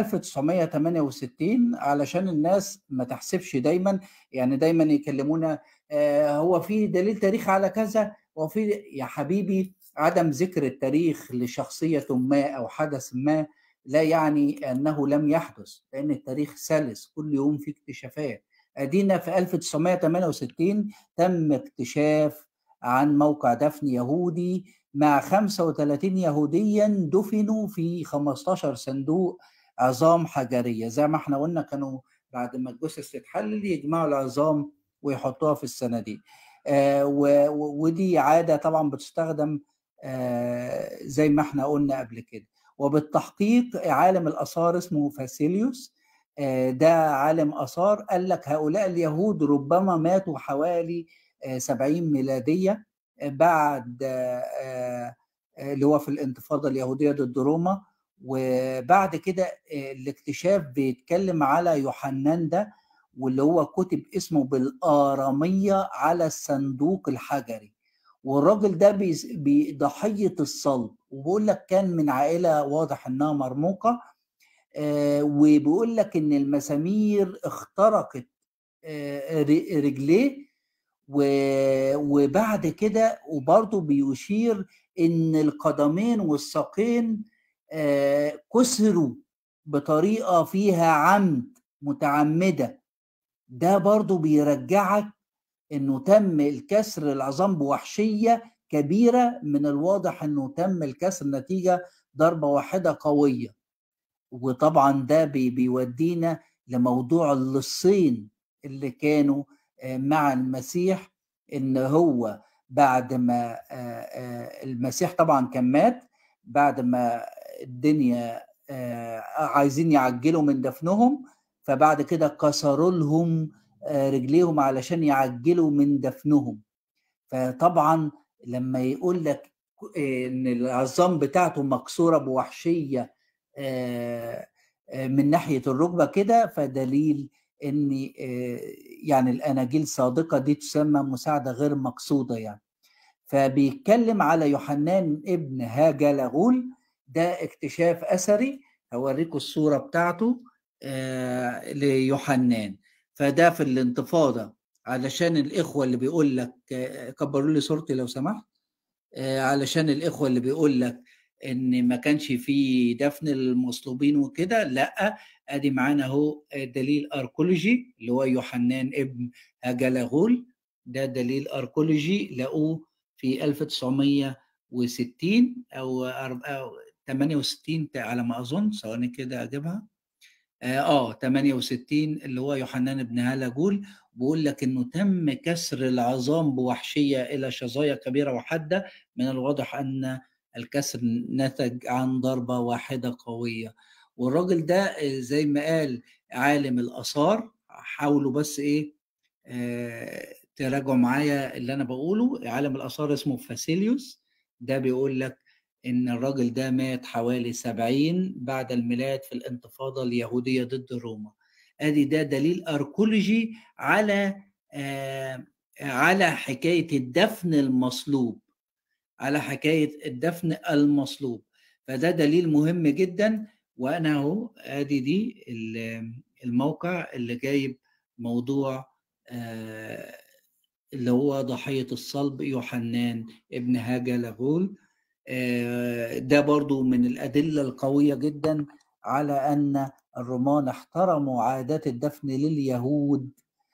1968 علشان الناس ما تحسبش دايما يعني دايما يكلمونا آه، هو في دليل تاريخ على كذا وفي يا حبيبي عدم ذكر التاريخ لشخصية ما أو حدث ما لا يعني أنه لم يحدث لأن التاريخ سلس كل يوم في اكتشافات أدينا في 1968 تم اكتشاف عن موقع دفن يهودي مع 35 يهوديا دفنوا في 15 صندوق عظام حجرية زي ما احنا قلنا كانوا بعد ما الجثث تتحلل يجمعوا العظام ويحطوها في الصناديق آه و- و- ودي عادة طبعا بتستخدم آه زي ما احنا قلنا قبل كده وبالتحقيق عالم الآثار اسمه فاسيليوس آه ده عالم آثار قال لك هؤلاء اليهود ربما ماتوا حوالي آه 70 ميلادية آه بعد آه آه اللي هو في الانتفاضة اليهودية ضد روما وبعد كده آه، الاكتشاف بيتكلم على يوحنان ده واللي هو كتب اسمه بالآرامية على الصندوق الحجري والراجل ده بيس- بضحية الصلب وبيقول لك كان من عائلة واضح انها مرموقة آه، وبيقول لك ان المسامير اخترقت آه، ر- رجليه و- وبعد كده وبرضه بيشير ان القدمين والساقين آه، كسروا بطريقه فيها عمد متعمده ده برضه بيرجعك انه تم الكسر العظام بوحشيه كبيره من الواضح انه تم الكسر نتيجه ضربه واحده قويه وطبعا ده بي بيودينا لموضوع اللصين اللي كانوا آه، مع المسيح ان هو بعد ما آه، آه، المسيح طبعا كان مات بعد ما الدنيا آه، عايزين يعجلوا من دفنهم فبعد كده كسروا لهم آه، رجليهم علشان يعجلوا من دفنهم فطبعا لما يقول لك آه، ان العظام بتاعته مكسوره بوحشيه آه، آه، من ناحيه الركبه كده فدليل ان آه، يعني الاناجيل صادقه دي تسمى مساعده غير مقصوده يعني فبيتكلم على يوحنان ابن هاجلغول ده اكتشاف اثري هوريكم الصوره بتاعته آه، ليوحنان فده في الانتفاضه علشان الاخوه اللي بيقول لك آه، كبروا لي صورتي لو سمحت آه، علشان الاخوه اللي بيقول لك ان ما كانش في دفن المصلوبين وكده لا ادي معانا اهو دليل اركولوجي اللي هو يوحنان ابن هاجلاغول ده دليل اركولوجي لقوه في 1960 او أرب- أو 68 على ما اظن ثواني كده اجيبها اه آه، 68 اللي هو يوحنان بن هالاجول بيقول لك انه تم كسر العظام بوحشيه الى شظايا كبيره وحاده من الواضح ان الكسر نتج عن ضربه واحده قويه والراجل ده آه، زي ما قال عالم الاثار حاولوا بس ايه آه تراجعوا معايا اللي انا بقوله عالم الاثار اسمه فاسيليوس ده بيقول لك ان الراجل ده مات حوالي 70 بعد الميلاد في الانتفاضه اليهوديه ضد روما ادي ده دليل اركولوجي على آه على حكايه الدفن المصلوب على حكايه الدفن المصلوب فده دليل مهم جدا وانا اهو ادي دي ال- الموقع اللي جايب موضوع آه اللي هو ضحيه الصلب يوحنان ابن هاجا لاغول آه، ده برضو من الأدلة القوية جدا على أن الرومان احترموا عادات الدفن لليهود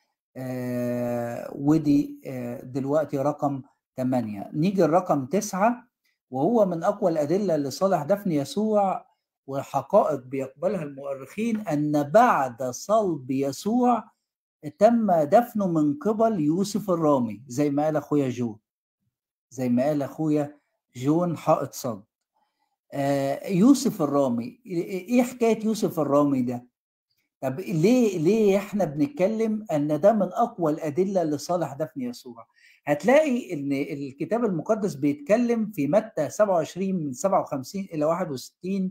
آه، ودي آه، دلوقتي رقم 8 نيجي الرقم 9 وهو من أقوى الأدلة لصالح دفن يسوع وحقائق بيقبلها المؤرخين أن بعد صلب يسوع تم دفنه من قبل يوسف الرامي زي ما قال أخويا جو زي ما قال أخويا جون حائط صد آه، يوسف الرامي ايه حكايه يوسف الرامي ده طب ليه ليه احنا بنتكلم ان ده من اقوى الادله لصالح دفن يسوع هتلاقي ان الكتاب المقدس بيتكلم في متى 27 من 57 الى 61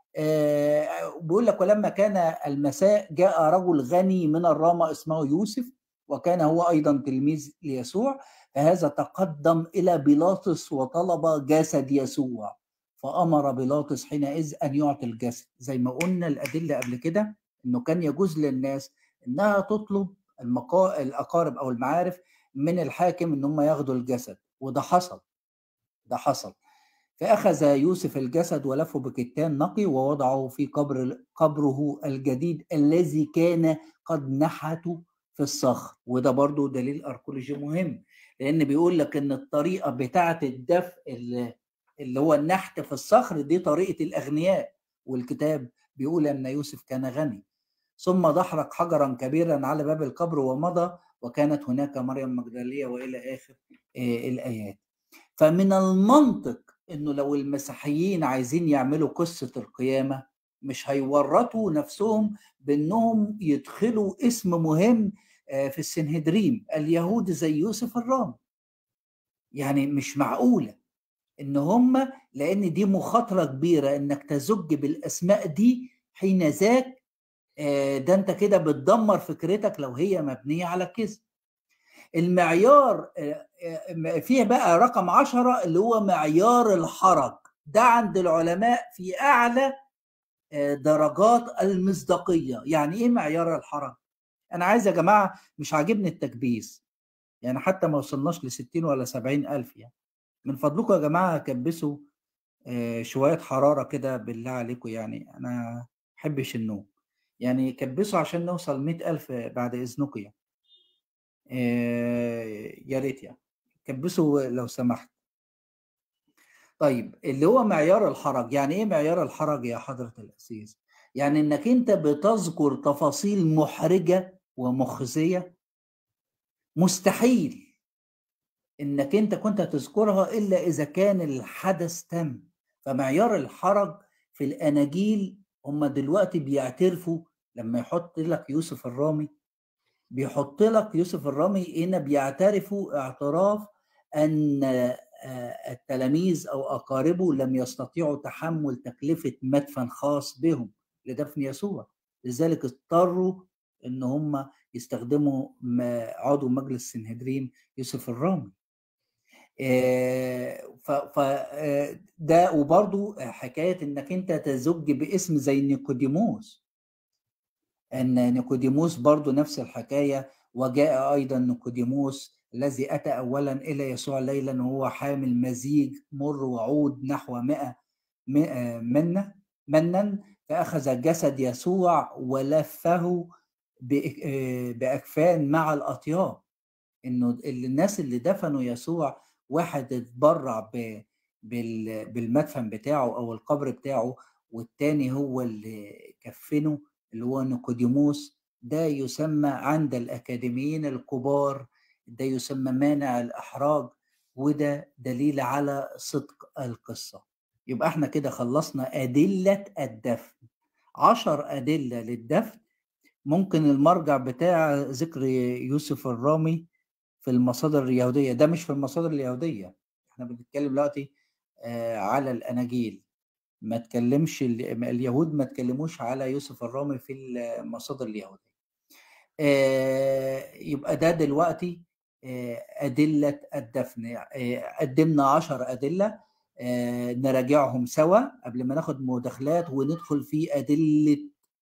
آه، بيقول لك ولما كان المساء جاء رجل غني من الرامة اسمه يوسف وكان هو ايضا تلميذ ليسوع فهذا تقدم الى بيلاطس وطلب جسد يسوع فامر بيلاطس حينئذ ان يعطي الجسد زي ما قلنا الادله قبل كده انه كان يجوز للناس انها تطلب المقا... الاقارب او المعارف من الحاكم ان هم ياخدوا الجسد وده حصل ده حصل فأخذ يوسف الجسد ولفه بكتان نقي ووضعه في قبر قبره الجديد الذي كان قد نحته في الصخر وده برضو دليل أركولوجي مهم لأن بيقول لك إن الطريقة بتاعة الدفء اللي, اللي هو النحت في الصخر دي طريقة الأغنياء والكتاب بيقول أن يوسف كان غني ثم دحرج حجرا كبيرا على باب القبر ومضى وكانت هناك مريم مجدلية وإلى آخر آه الآيات فمن المنطق انه لو المسيحيين عايزين يعملوا قصه القيامه مش هيورطوا نفسهم بانهم يدخلوا اسم مهم في السنهدريم اليهود زي يوسف الرام يعني مش معقوله ان هم لان دي مخاطره كبيره انك تزج بالاسماء دي حين ذاك ده انت كده بتدمر فكرتك لو هي مبنيه على كذب المعيار فيه بقى رقم عشرة اللي هو معيار الحرج ده عند العلماء في أعلى درجات المصداقية يعني إيه معيار الحرج؟ انا عايز يا جماعه مش عاجبني التكبيس يعني حتى ما وصلناش ل 60 ولا 70 الف يعني من فضلكم يا جماعه كبسوا آه، شويه حراره كده بالله عليكم يعني انا ما بحبش النوم يعني كبسوا عشان نوصل 100 الف بعد اذنكم يعني آه، يا ريت يعني كبسوا لو سمحت طيب اللي هو معيار الحرج يعني ايه معيار الحرج يا حضرة الأسيس يعني انك انت بتذكر تفاصيل محرجة ومخزية مستحيل انك انت كنت تذكرها الا اذا كان الحدث تم فمعيار الحرج في الاناجيل هم دلوقتي بيعترفوا لما يحط لك يوسف الرامي بيحط لك يوسف الرامي هنا بيعترفوا اعتراف ان آه، التلاميذ او اقاربه لم يستطيعوا تحمل تكلفه مدفن خاص بهم لدفن يسوع لذلك اضطروا ان هم يستخدموا م- عضو مجلس سنهدرين يوسف الرامي آه، ف ف آه، ده وبرضو حكايه انك انت تزج باسم زي نيقوديموس ان نيقوديموس برضو نفس الحكايه وجاء ايضا نيقوديموس الذي اتى اولا الى يسوع ليلا وهو حامل مزيج مر وعود نحو 100 مئة منا منا فاخذ جسد يسوع ولفه بإك- آه، باكفان مع الاطياب انه ال- الناس اللي دفنوا يسوع واحد اتبرع ب- بال- بالمدفن بتاعه او القبر بتاعه والتاني هو اللي كفنه اللي هو نيقوديموس ده يسمى عند الاكاديميين الكبار ده يسمى مانع الاحراج وده دليل على صدق القصه يبقى احنا كده خلصنا ادله الدفن عشر ادله للدفن ممكن المرجع بتاع ذكر يوسف الرامي في المصادر اليهودية ده مش في المصادر اليهودية احنا بنتكلم دلوقتي آه، على الأناجيل ما تكلمش ال- اليهود ما تكلموش على يوسف الرامي في المصادر اليهودية آه، يبقى ده دلوقتي آه، أدلة الدفن آه، قدمنا عشر أدلة آه، نراجعهم سوا قبل ما ناخد مداخلات وندخل في أدلة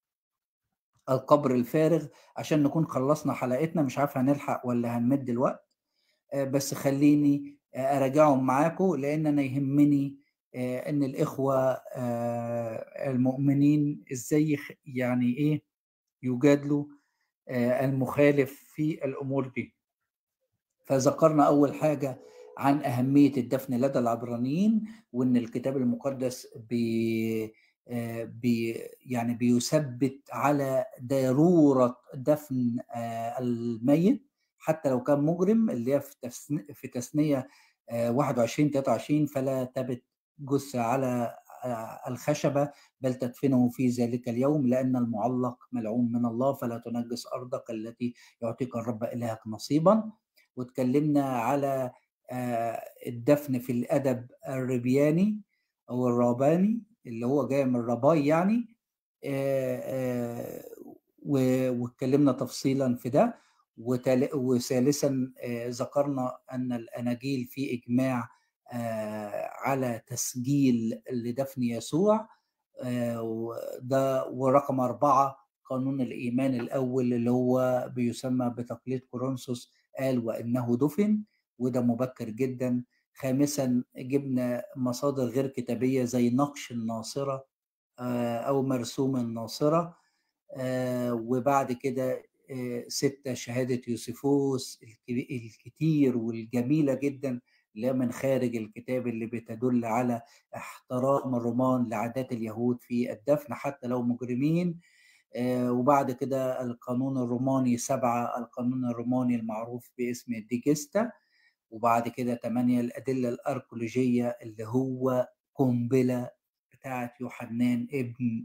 القبر الفارغ عشان نكون خلصنا حلقتنا مش عارف هنلحق ولا هنمد الوقت آه، بس خليني آه، اراجعهم معاكم لان انا يهمني آه، ان الاخوه آه، المؤمنين ازاي يخ- يعني ايه يجادلوا آه، المخالف في الامور دي فذكرنا اول حاجه عن اهميه الدفن لدى العبرانيين وان الكتاب المقدس بي آه، بي يعني بيثبت على ضروره دفن آه، الميت حتى لو كان مجرم اللي هي في تثن- في تثنيه آه، 21 23 فلا تبت جثه على آه، الخشبه بل تدفنه في ذلك اليوم لان المعلق ملعون من الله فلا تنجس ارضك التي يعطيك الرب الهك نصيبا واتكلمنا على آه، الدفن في الادب الربياني او الراباني اللي هو جاي من الرباي يعني آه، آه، و- واتكلمنا تفصيلا في ده وتال- وثالثا آه، ذكرنا ان الاناجيل في اجماع آه، على تسجيل لدفن يسوع آه، وده ورقم أربعة قانون الإيمان الأول اللي هو بيسمى بتقليد كورنثوس قال وإنه دفن وده مبكر جدا خامسا جبنا مصادر غير كتابية زي نقش الناصرة آه، أو مرسوم الناصرة آه، وبعد كده آه، ستة شهادة يوسفوس الك- الكتير والجميلة جدا اللي هي من خارج الكتاب اللي بتدل على احترام الرومان لعادات اليهود في الدفن حتى لو مجرمين آه، وبعد كده القانون الروماني سبعة القانون الروماني المعروف باسم ديجيستا وبعد كده تمانية الأدلة الأركولوجية اللي هو قنبلة بتاعة يوحنان ابن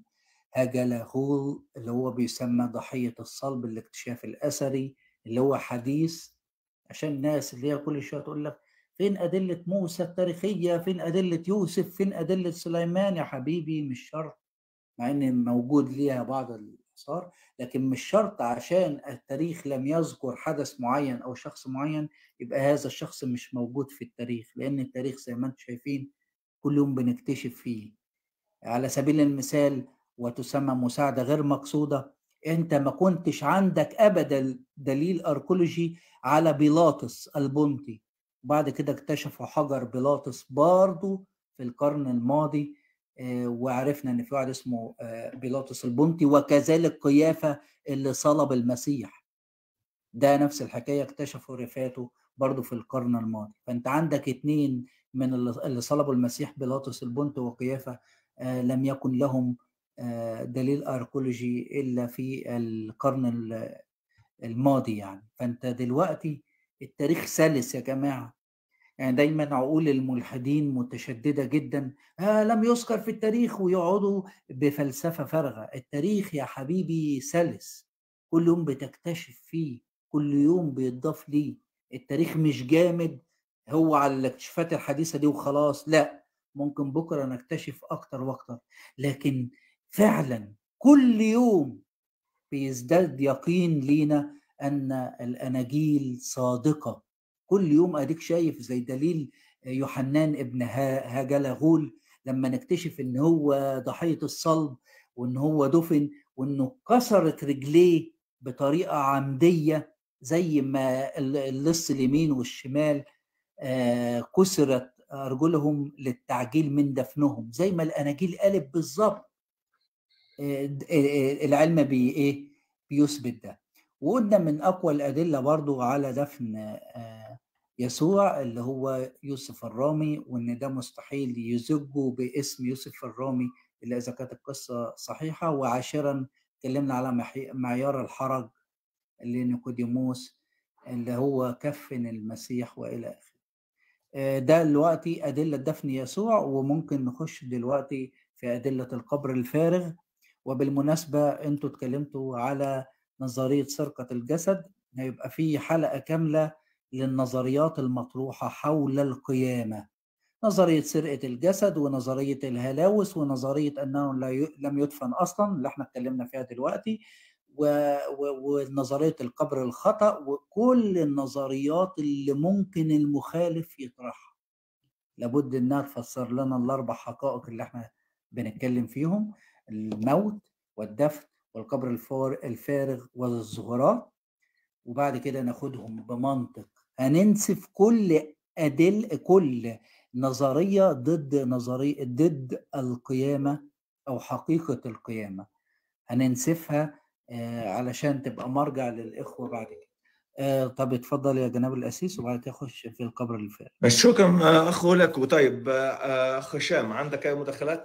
هجلغول اللي هو بيسمى ضحية الصلب الاكتشاف الأثري اللي هو حديث عشان الناس اللي هي كل شوية تقول لك فين أدلة موسى التاريخية فين أدلة يوسف فين أدلة سليمان يا حبيبي مش شرط مع ان موجود ليها بعض الاثار لكن مش شرط عشان التاريخ لم يذكر حدث معين او شخص معين يبقى هذا الشخص مش موجود في التاريخ لان التاريخ زي ما انتم شايفين كل يوم بنكتشف فيه على سبيل المثال وتسمى مساعدة غير مقصودة انت ما كنتش عندك ابدا دليل اركولوجي على بيلاطس البنطي وبعد كده اكتشفوا حجر بيلاطس برضه في القرن الماضي آه، وعرفنا ان في واحد اسمه آه، بيلاطس البنطي وكذلك قيافه اللي صلب المسيح ده نفس الحكايه اكتشفوا رفاته برضه في القرن الماضي فانت عندك اتنين من اللي اللي صلبوا المسيح بيلاطس البنطي وقيافه آه، لم يكن لهم آه، دليل اركولوجي الا في القرن ال- الماضي يعني فانت دلوقتي التاريخ سلس يا جماعه يعني دايما عقول الملحدين متشدده جدا آه لم يذكر في التاريخ ويقعدوا بفلسفه فارغه التاريخ يا حبيبي سلس كل يوم بتكتشف فيه كل يوم بيتضاف ليه التاريخ مش جامد هو على الاكتشافات الحديثه دي وخلاص لا ممكن بكره نكتشف اكتر واكتر لكن فعلا كل يوم بيزداد يقين لينا ان الاناجيل صادقه كل يوم اديك شايف زي دليل يوحنان ابن ها- هاجلغول لما نكتشف ان هو ضحيه الصلب وان هو دفن وانه كسرت رجليه بطريقه عمديه زي ما ال- اللص اليمين والشمال آه، كسرت ارجلهم للتعجيل من دفنهم زي ما الاناجيل قالت بالظبط آه، د- آه، العلم بي ايه بيثبت ده وقلنا من اقوى الادله برضو على دفن آه، يسوع اللي هو يوسف الرامي وان ده مستحيل يزجوا باسم يوسف الرامي الا اذا كانت القصه صحيحه وعاشرا اتكلمنا على محي- معيار الحرج لنيقوديموس اللي هو كفن المسيح والى اخره آه، ده دلوقتي أدلة دفن يسوع وممكن نخش دلوقتي في أدلة القبر الفارغ وبالمناسبة أنتوا اتكلمتوا على نظرية سرقة الجسد هيبقى في حلقة كاملة للنظريات المطروحة حول القيامة نظرية سرقة الجسد ونظرية الهلاوس ونظرية أنه لا ي... لم يدفن أصلا اللي احنا اتكلمنا فيها دلوقتي و... و... ونظرية القبر الخطأ وكل النظريات اللي ممكن المخالف يطرحها لابد انها تفسر لنا الاربع حقائق اللي احنا بنتكلم فيهم الموت والدفن والقبر الفار- الفارغ والزهرات وبعد كده ناخدهم بمنطق هننسف كل أدل كل نظرية ضد نظرية ضد القيامة أو حقيقة القيامة هننسفها آه، علشان تبقى مرجع للإخوة بعد كده آه، طب اتفضل يا جناب الأسيس وبعد كده خش في القبر الفارغ شكرا آه، اخ لك وطيب آه، آه، اخ هشام عندك اي مداخلات؟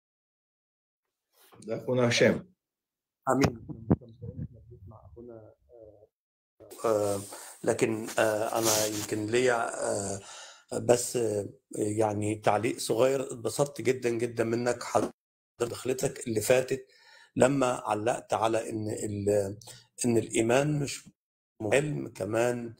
ده اخونا هشام امين مع اخونا آه، لكن آه، انا يمكن ليا آه، بس آه، يعني تعليق صغير اتبسطت جدا جدا منك حضرتك دخلتك اللي فاتت لما علقت على ان ال- ان الايمان مش علم كمان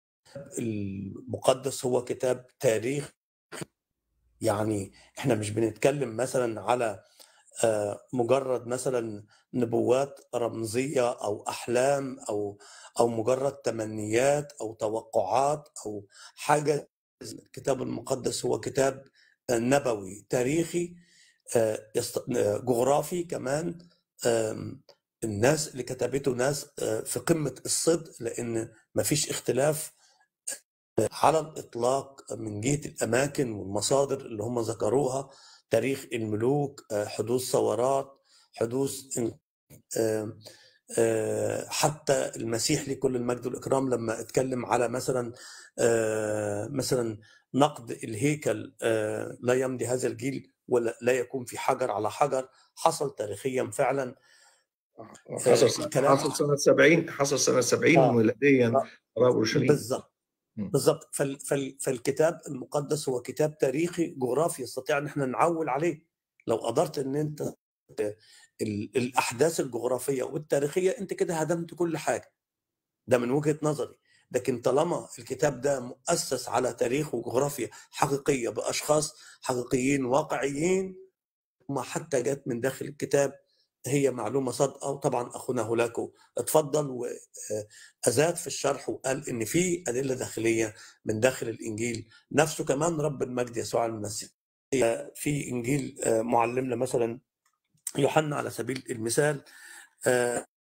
المقدس هو كتاب تاريخ يعني احنا مش بنتكلم مثلا على آه، مجرد مثلا نبوات رمزية أو أحلام أو أو مجرد تمنيات أو توقعات أو حاجة الكتاب المقدس هو كتاب آه، نبوي تاريخي آه، يست- آه، جغرافي كمان آم، الناس اللي كتبته ناس آه، في قمة الصدق لأن مفيش اختلاف على الإطلاق من جهة الأماكن والمصادر اللي هم ذكروها تاريخ الملوك آه، حدوث ثورات حدوث إن- آه، آه، حتى المسيح لكل المجد والإكرام لما اتكلم على مثلا آه، مثلا نقد الهيكل آه، لا يمضي هذا الجيل ولا لا يكون في حجر على حجر حصل تاريخيا فعلا آه، حصل سنة الكلام حصل سنة 70 حصل سنة 70 آه، ميلاديا آه، قرار اورشليم بالظبط مم. بالظبط فال فال فالكتاب المقدس هو كتاب تاريخي جغرافي يستطيع ان احنا نعول عليه لو قدرت ان انت ال- الاحداث الجغرافيه والتاريخيه انت كده هدمت كل حاجه ده من وجهه نظري لكن طالما الكتاب ده مؤسس على تاريخ وجغرافيا حقيقيه باشخاص حقيقيين واقعيين ما حتى جت من داخل الكتاب هي معلومه صادقه وطبعا اخونا هولاكو اتفضل وازاد في الشرح وقال ان في ادله داخليه من داخل الانجيل نفسه كمان رب المجد يسوع المسيح في انجيل آه، معلمنا مثلا يوحنا على سبيل المثال آه،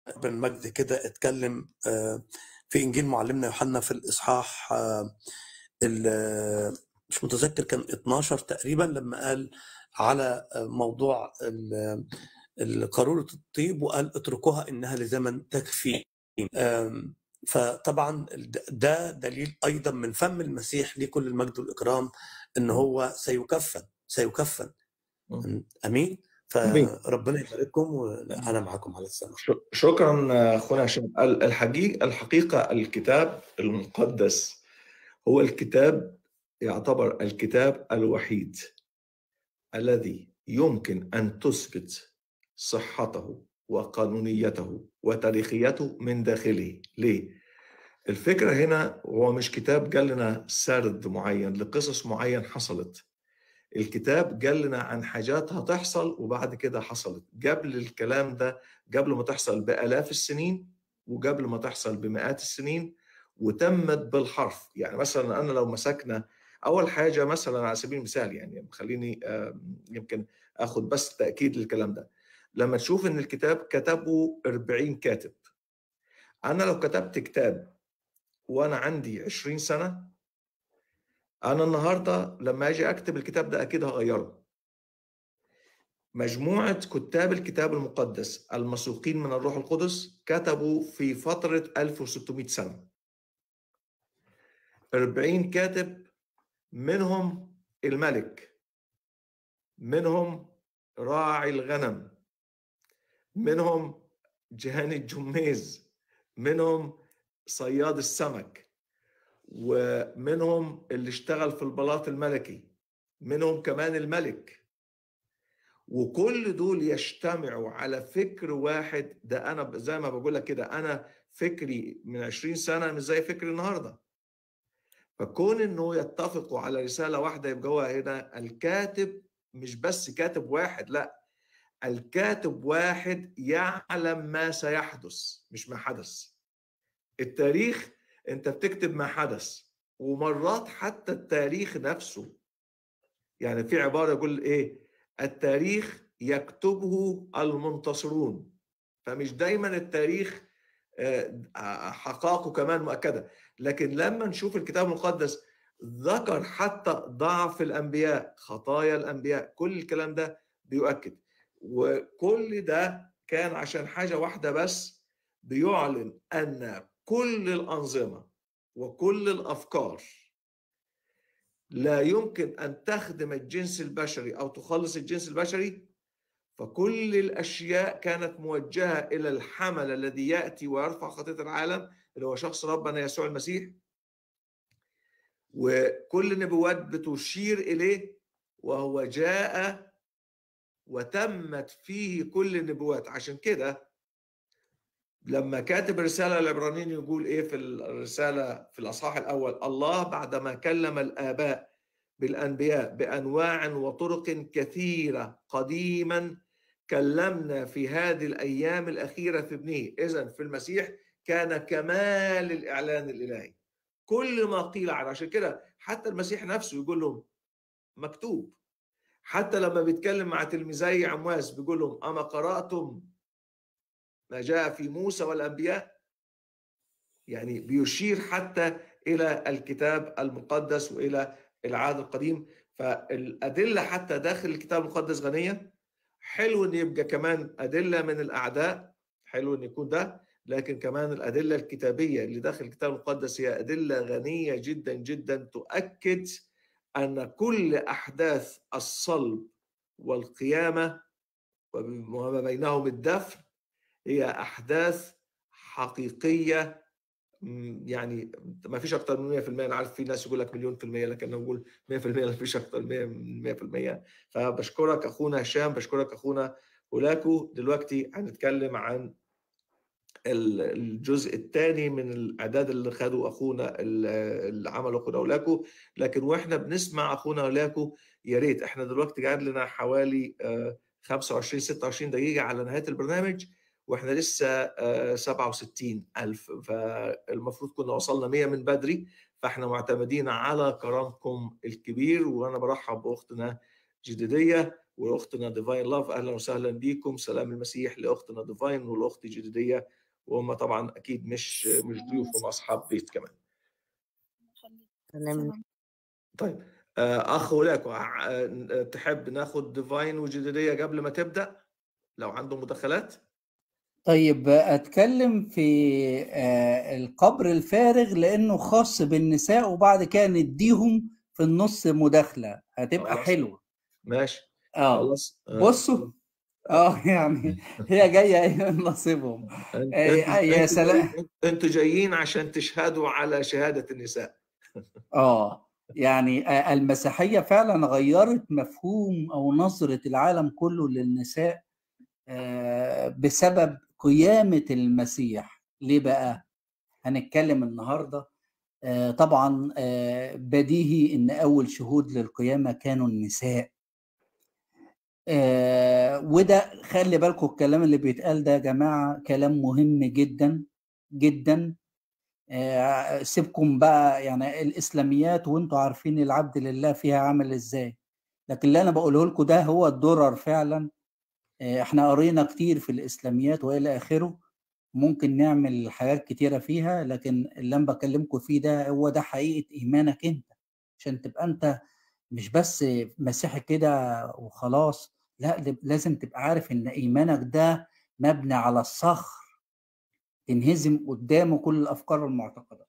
بن مجد كده اتكلم آه، في انجيل معلمنا يوحنا في الاصحاح آه، ال- مش متذكر كان 12 تقريبا لما قال على آه، موضوع ال- ال- قارورة الطيب وقال اتركوها انها لزمن تكفي آم، فطبعا ده دليل ايضا من فم المسيح ليه كل المجد والاكرام ان هو سيكفن سيكفن مم. امين امين فربنا يبارككم وانا معاكم على السماء ش- شكرا اخونا هشام ال- الحقيقه الحقيقه الكتاب المقدس هو الكتاب يعتبر الكتاب الوحيد الذي يمكن ان تثبت صحته وقانونيته وتاريخيته من داخله ليه الفكره هنا هو مش كتاب قال لنا سرد معين لقصص معين حصلت الكتاب قال لنا عن حاجات هتحصل وبعد كده حصلت قبل الكلام ده قبل ما تحصل بآلاف السنين وقبل ما تحصل بمئات السنين وتمت بالحرف يعني مثلا أنا لو مسكنا أول حاجة مثلا على سبيل المثال يعني خليني آم، يمكن أخذ بس تأكيد للكلام ده لما تشوف إن الكتاب كتبه 40 كاتب أنا لو كتبت كتاب وأنا عندي 20 سنة أنا النهاردة لما أجي أكتب الكتاب ده أكيد هغيره مجموعة كتاب الكتاب المقدس المسوقين من الروح القدس كتبوا في فترة 1600 سنة 40 كاتب منهم الملك منهم راعي الغنم منهم جهاني الجميز منهم صياد السمك ومنهم اللي اشتغل في البلاط الملكي منهم كمان الملك وكل دول يجتمعوا على فكر واحد ده انا ب- زي ما بقول لك كده انا فكري من 20 سنه مش زي فكري النهارده فكون انه يتفقوا على رساله واحده يبقى هو هنا الكاتب مش بس كاتب واحد لا الكاتب واحد يعلم ما سيحدث مش ما حدث التاريخ انت بتكتب ما حدث ومرات حتى التاريخ نفسه يعني في عبارة يقول ايه التاريخ يكتبه المنتصرون فمش دايما التاريخ آه، حقائقه كمان مؤكدة لكن لما نشوف الكتاب المقدس ذكر حتى ضعف الأنبياء خطايا الأنبياء كل الكلام ده بيؤكد وكل ده كان عشان حاجة واحدة بس بيعلن أن كل الأنظمة وكل الأفكار لا يمكن أن تخدم الجنس البشري أو تخلص الجنس البشري فكل الأشياء كانت موجهة إلى الحمل الذي يأتي ويرفع خطية العالم اللي هو شخص ربنا يسوع المسيح وكل النبوات بتشير إليه وهو جاء وتمت فيه كل النبوات عشان كده لما كاتب الرسالة العبرانيين يقول إيه في الرسالة في الأصحاح الأول الله بعدما كلم الآباء بالأنبياء بأنواع وطرق كثيرة قديما كلمنا في هذه الأيام الأخيرة في ابنه إذا في المسيح كان كمال الإعلان الإلهي كل ما قيل عنه عشان كده حتى المسيح نفسه يقول لهم مكتوب حتى لما بيتكلم مع تلميذي عمواس بيقول لهم أما قرأتم ما جاء في موسى والأنبياء يعني بيشير حتى إلى الكتاب المقدس وإلى العهد القديم فالأدلة حتى داخل الكتاب المقدس غنية حلو إن يبقى كمان أدلة من الأعداء حلو إن يكون ده لكن كمان الأدلة الكتابية اللي داخل الكتاب المقدس هي أدلة غنية جدا جدا تؤكد أن كل أحداث الصلب والقيامة وما بينهم الدفن هي أحداث حقيقية م، يعني ما فيش أكتر من 100% أنا عارف في ناس يقول لك مليون في المية لكن أنا بقول 100% ما فيش أكتر من 100% فبشكرك أخونا هشام بشكرك أخونا هولاكو دلوقتي هنتكلم عن ال- الجزء الثاني من الاعداد اللي خده اخونا ال- اللي عمله اخونا هولاكو لكن واحنا بنسمع اخونا هولاكو يا ريت احنا دلوقتي قاعد لنا حوالي آه، 25 26 دقيقه على نهايه البرنامج واحنا لسه آه، 67 الف فالمفروض كنا وصلنا 100 من بدري فاحنا معتمدين على كرمكم الكبير وانا برحب باختنا جديديه واختنا ديفاين لاف اهلا وسهلا بكم سلام المسيح لاختنا ديفاين والاخت جديديه وهم طبعا اكيد مش مش ضيوف هم اصحاب بيت كمان سلام طيب آه، اخ ولاك آه، تحب ناخد ديفاين وجديديه قبل ما تبدا لو عنده مداخلات طيب اتكلم في آه، القبر الفارغ لانه خاص بالنساء وبعد كده نديهم في النص مداخله هتبقى خلاص. حلوه ماشي اه خلاص آه، بصوا اه يعني هي جايه ايه نصيبهم أنت- آه، أنتوا- يا أنتوا سلام. جايين- انتوا جايين عشان تشهدوا على شهاده النساء اه يعني آه، المسيحيه فعلا غيرت مفهوم او نظره العالم كله للنساء آه، بسبب قيامه المسيح ليه بقى هنتكلم النهارده آه، طبعا آه، بديهي ان اول شهود للقيامه كانوا النساء آه، وده خلي بالكم الكلام اللي بيتقال ده يا جماعه كلام مهم جدا جدا آه، سيبكم بقى يعني الاسلاميات وانتوا عارفين العبد لله فيها عامل ازاي لكن اللي انا بقوله لكم ده هو الدرر فعلا آه، احنا قرينا كتير في الاسلاميات والى اخره ممكن نعمل حاجات كتيره فيها لكن اللي انا بكلمكم فيه ده هو ده حقيقه ايمانك انت عشان تبقى انت مش بس مسيحي كده وخلاص لا ده لازم تبقى عارف ان ايمانك ده مبني على الصخر تنهزم قدامه كل الافكار والمعتقدات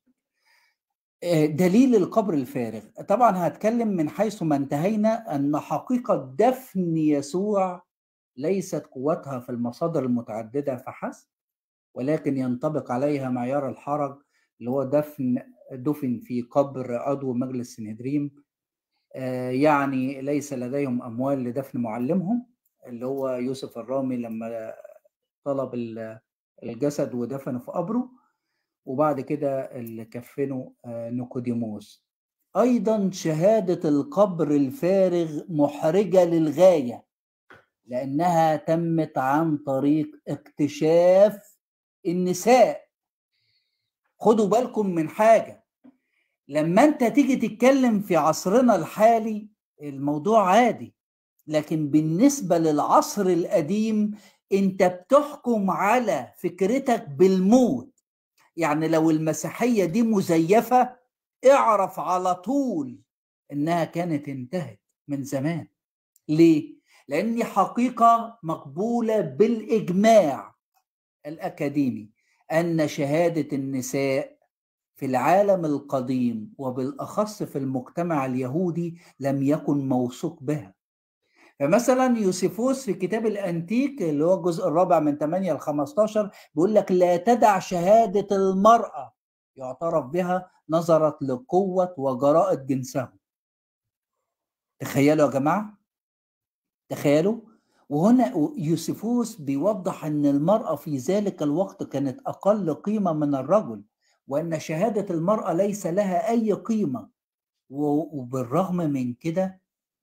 آه، دليل القبر الفارغ طبعا هتكلم من حيث ما انتهينا ان حقيقه دفن يسوع ليست قوتها في المصادر المتعدده فحسب ولكن ينطبق عليها معيار الحرج اللي هو دفن دفن في قبر عضو مجلس سنهدريم آه، يعني ليس لديهم اموال لدفن معلمهم اللي هو يوسف الرامي لما طلب ال- الجسد ودفنه في قبره وبعد كده اللي كفنه آه، نيقوديموس ايضا شهاده القبر الفارغ محرجه للغايه لانها تمت عن طريق اكتشاف النساء خدوا بالكم من حاجه لما انت تيجي تتكلم في عصرنا الحالي الموضوع عادي لكن بالنسبه للعصر القديم انت بتحكم على فكرتك بالموت يعني لو المسيحيه دي مزيفه اعرف على طول انها كانت انتهت من زمان ليه لان حقيقه مقبوله بالاجماع الاكاديمي ان شهاده النساء في العالم القديم وبالاخص في المجتمع اليهودي لم يكن موثوق بها فمثلا يوسيفوس في كتاب الانتيك اللي هو الجزء الرابع من 8 ل 15 بيقول لك لا تدع شهاده المراه يعترف بها نظرت لقوه وجراءه جنسه تخيلوا يا جماعه تخيلوا وهنا يوسيفوس بيوضح ان المراه في ذلك الوقت كانت اقل قيمه من الرجل وان شهاده المراه ليس لها اي قيمه و- وبالرغم من كده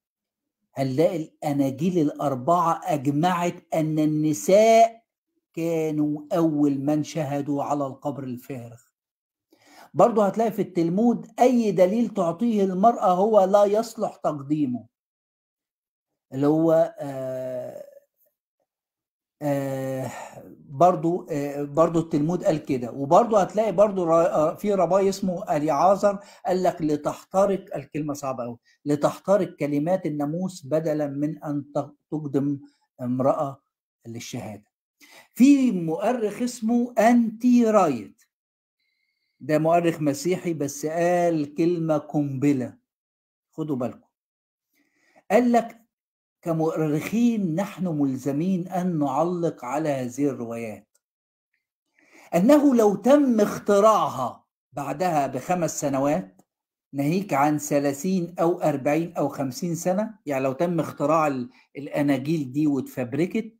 هنلاقي الاناجيل الاربعه اجمعت ان النساء كانوا اول من شهدوا على القبر الفارغ برضه هتلاقي في التلمود اي دليل تعطيه المراه هو لا يصلح تقديمه اللي هو آه آه برضو آه برضو التلمود قال كده وبرضو هتلاقي برضو را- آه، في رباي اسمه اليعازر قال لك لتحترق الكلمة صعبة قوي لتحترق كلمات الناموس بدلا من أن ت- تقدم امرأة للشهادة في مؤرخ اسمه أنتي رايت ده مؤرخ مسيحي بس قال كلمة قنبلة خدوا بالكم قال لك كمؤرخين نحن ملزمين ان نعلق على هذه الروايات انه لو تم اختراعها بعدها بخمس سنوات ناهيك عن 30 او 40 او 50 سنه يعني لو تم اختراع ال- الاناجيل دي واتفبركت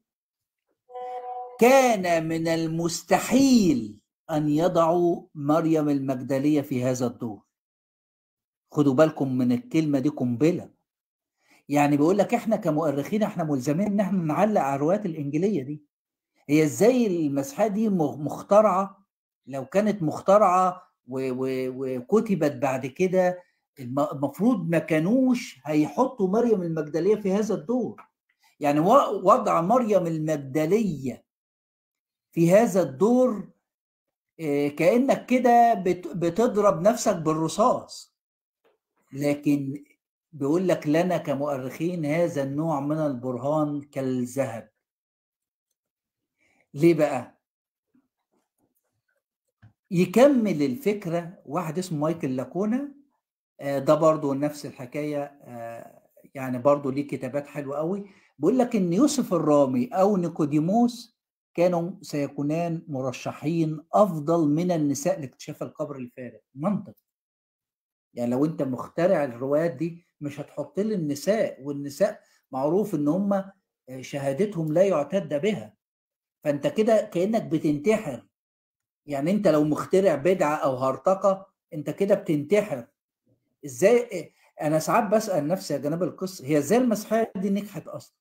كان من المستحيل ان يضعوا مريم المجدليه في هذا الدور خدوا بالكم من الكلمه دي قنبله يعني بيقول لك احنا كمؤرخين احنا ملزمين ان احنا نعلق على الروايات الانجيليه دي هي ازاي المسيحيه دي مغ- مخترعه لو كانت مخترعه و- و- وكتبت بعد كده الم- المفروض ما كانوش هيحطوا مريم المجدليه في هذا الدور يعني و- وضع مريم المجدليه في هذا الدور آه، كانك كده بت- بتضرب نفسك بالرصاص لكن بيقول لك لنا كمؤرخين هذا النوع من البرهان كالذهب ليه بقى يكمل الفكرة واحد اسمه مايكل لاكونا آه، ده برضو نفس الحكاية آه، يعني برضو ليه كتابات حلوة قوي بيقول لك ان يوسف الرامي او نيقوديموس كانوا سيكونان مرشحين افضل من النساء لاكتشاف القبر الفارغ منطق يعني لو انت مخترع الروايات دي مش هتحط لي النساء والنساء معروف ان هم شهادتهم لا يعتد بها فانت كده كانك بتنتحر يعني انت لو مخترع بدعه او هرطقه انت كده بتنتحر ازاي انا ساعات بسال نفسي يا جناب القصه هي ازاي المسيحيه دي نجحت اصلا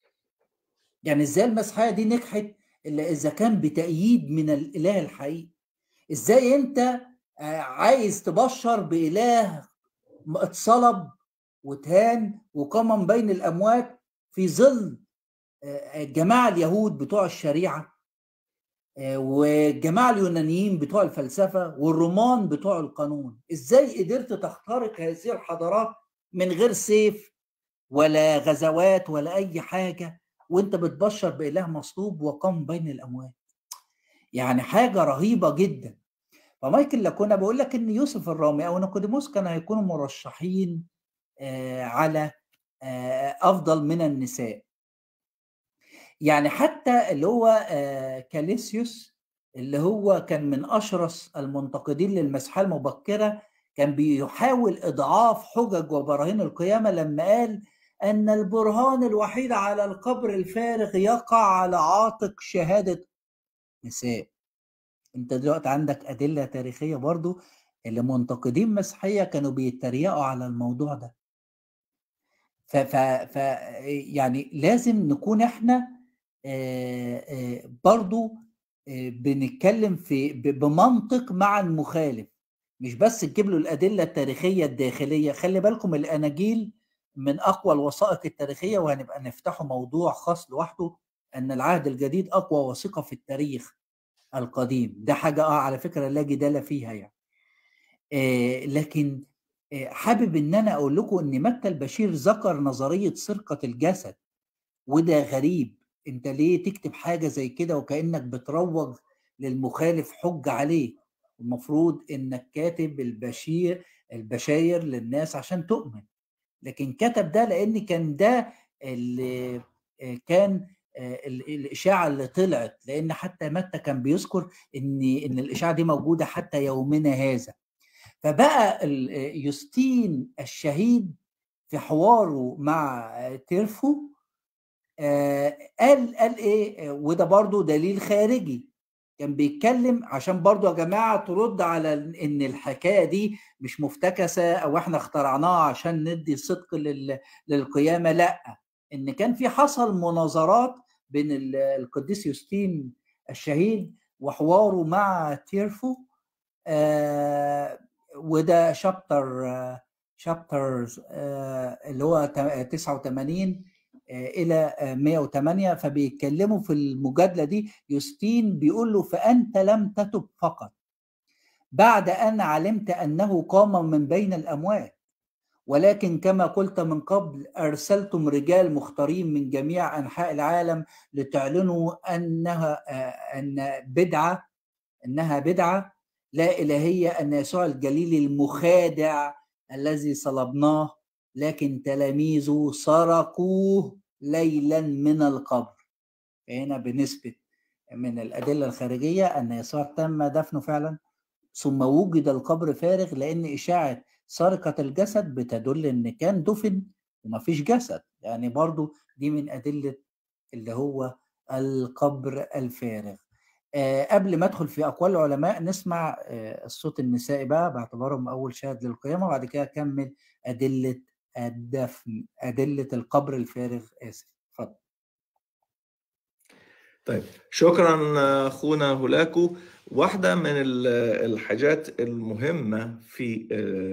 يعني ازاي المسيحيه دي نجحت الا اذا كان بتأييد من الاله الحقيقي ازاي انت آه، عايز تبشر باله م- اتصلب وتهان وقام من بين الاموات في ظل آه، الجماعه اليهود بتوع الشريعه آه، والجماعه اليونانيين بتوع الفلسفه والرومان بتوع القانون ازاي قدرت تخترق هذه الحضارات من غير سيف ولا غزوات ولا اي حاجه وانت بتبشر باله مصلوب وقام بين الاموات يعني حاجه رهيبه جدا فمايكل لاكونا بيقول لك ان يوسف الرامي او نيقوديموس كانوا هيكونوا مرشحين آه، على آه، افضل من النساء يعني حتى اللي هو آه، كاليسيوس اللي هو كان من اشرس المنتقدين للمسيحيه المبكره كان بيحاول اضعاف حجج وبراهين القيامه لما قال ان البرهان الوحيد على القبر الفارغ يقع على عاتق شهاده نساء انت دلوقتي عندك ادله تاريخيه برضو اللي منتقدين مسيحيه كانوا بيتريقوا على الموضوع ده ف, ف, ف يعني لازم نكون احنا آه، آه، برضو آه، بنتكلم في ب- بمنطق مع المخالف مش بس تجيب له الادله التاريخيه الداخليه خلي بالكم الاناجيل من اقوى الوثائق التاريخيه وهنبقى نفتحه موضوع خاص لوحده ان العهد الجديد اقوى وثيقه في التاريخ القديم ده حاجه اه على فكره لا جدال فيها يعني آه لكن آه حابب ان انا اقول لكم ان متى البشير ذكر نظريه سرقه الجسد وده غريب انت ليه تكتب حاجه زي كده وكانك بتروج للمخالف حجه عليه المفروض انك كاتب البشير البشاير للناس عشان تؤمن لكن كتب ده لان كان ده اللي آه، كان آه، ال- الاشاعه اللي طلعت لان حتى متى كان بيذكر ان ان الاشاعه دي موجوده حتى يومنا هذا فبقى ال- آه، يوستين الشهيد في حواره مع آه، تيرفو آه، قال قال ايه آه، وده برضو دليل خارجي كان بيتكلم عشان برضو يا جماعة ترد على ان الحكاية دي مش مفتكسة او احنا اخترعناها عشان ندي صدق لل- للقيامة لا ان كان في حصل مناظرات بين ال- القديس يوستين الشهيد وحواره مع تيرفو آه وده شابتر شابتر اللي هو تا- 89 آه، الى آه، 108 فبيتكلموا في المجادله دي يوستين بيقول له فانت لم تتب فقط بعد ان علمت انه قام من بين الاموات ولكن كما قلت من قبل ارسلتم رجال مختارين من جميع انحاء العالم لتعلنوا انها آه، ان بدعه انها بدعه لا الهيه ان يسوع الجليلي المخادع الذي صلبناه لكن تلاميذه سرقوه ليلا من القبر هنا بنسبة من الأدلة الخارجية أن يسوع تم دفنه فعلا ثم وجد القبر فارغ لأن إشاعة سرقة الجسد بتدل أن كان دفن ومفيش جسد يعني برضو دي من أدلة اللي هو القبر الفارغ آه قبل ما ادخل في اقوال العلماء نسمع آه الصوت النسائي بقى باعتبارهم اول شاهد للقيامه وبعد كده اكمل ادله الدفن ادله القبر الفارغ اسف اتفضل طيب شكرا اخونا هولاكو واحده من ال- الحاجات المهمه في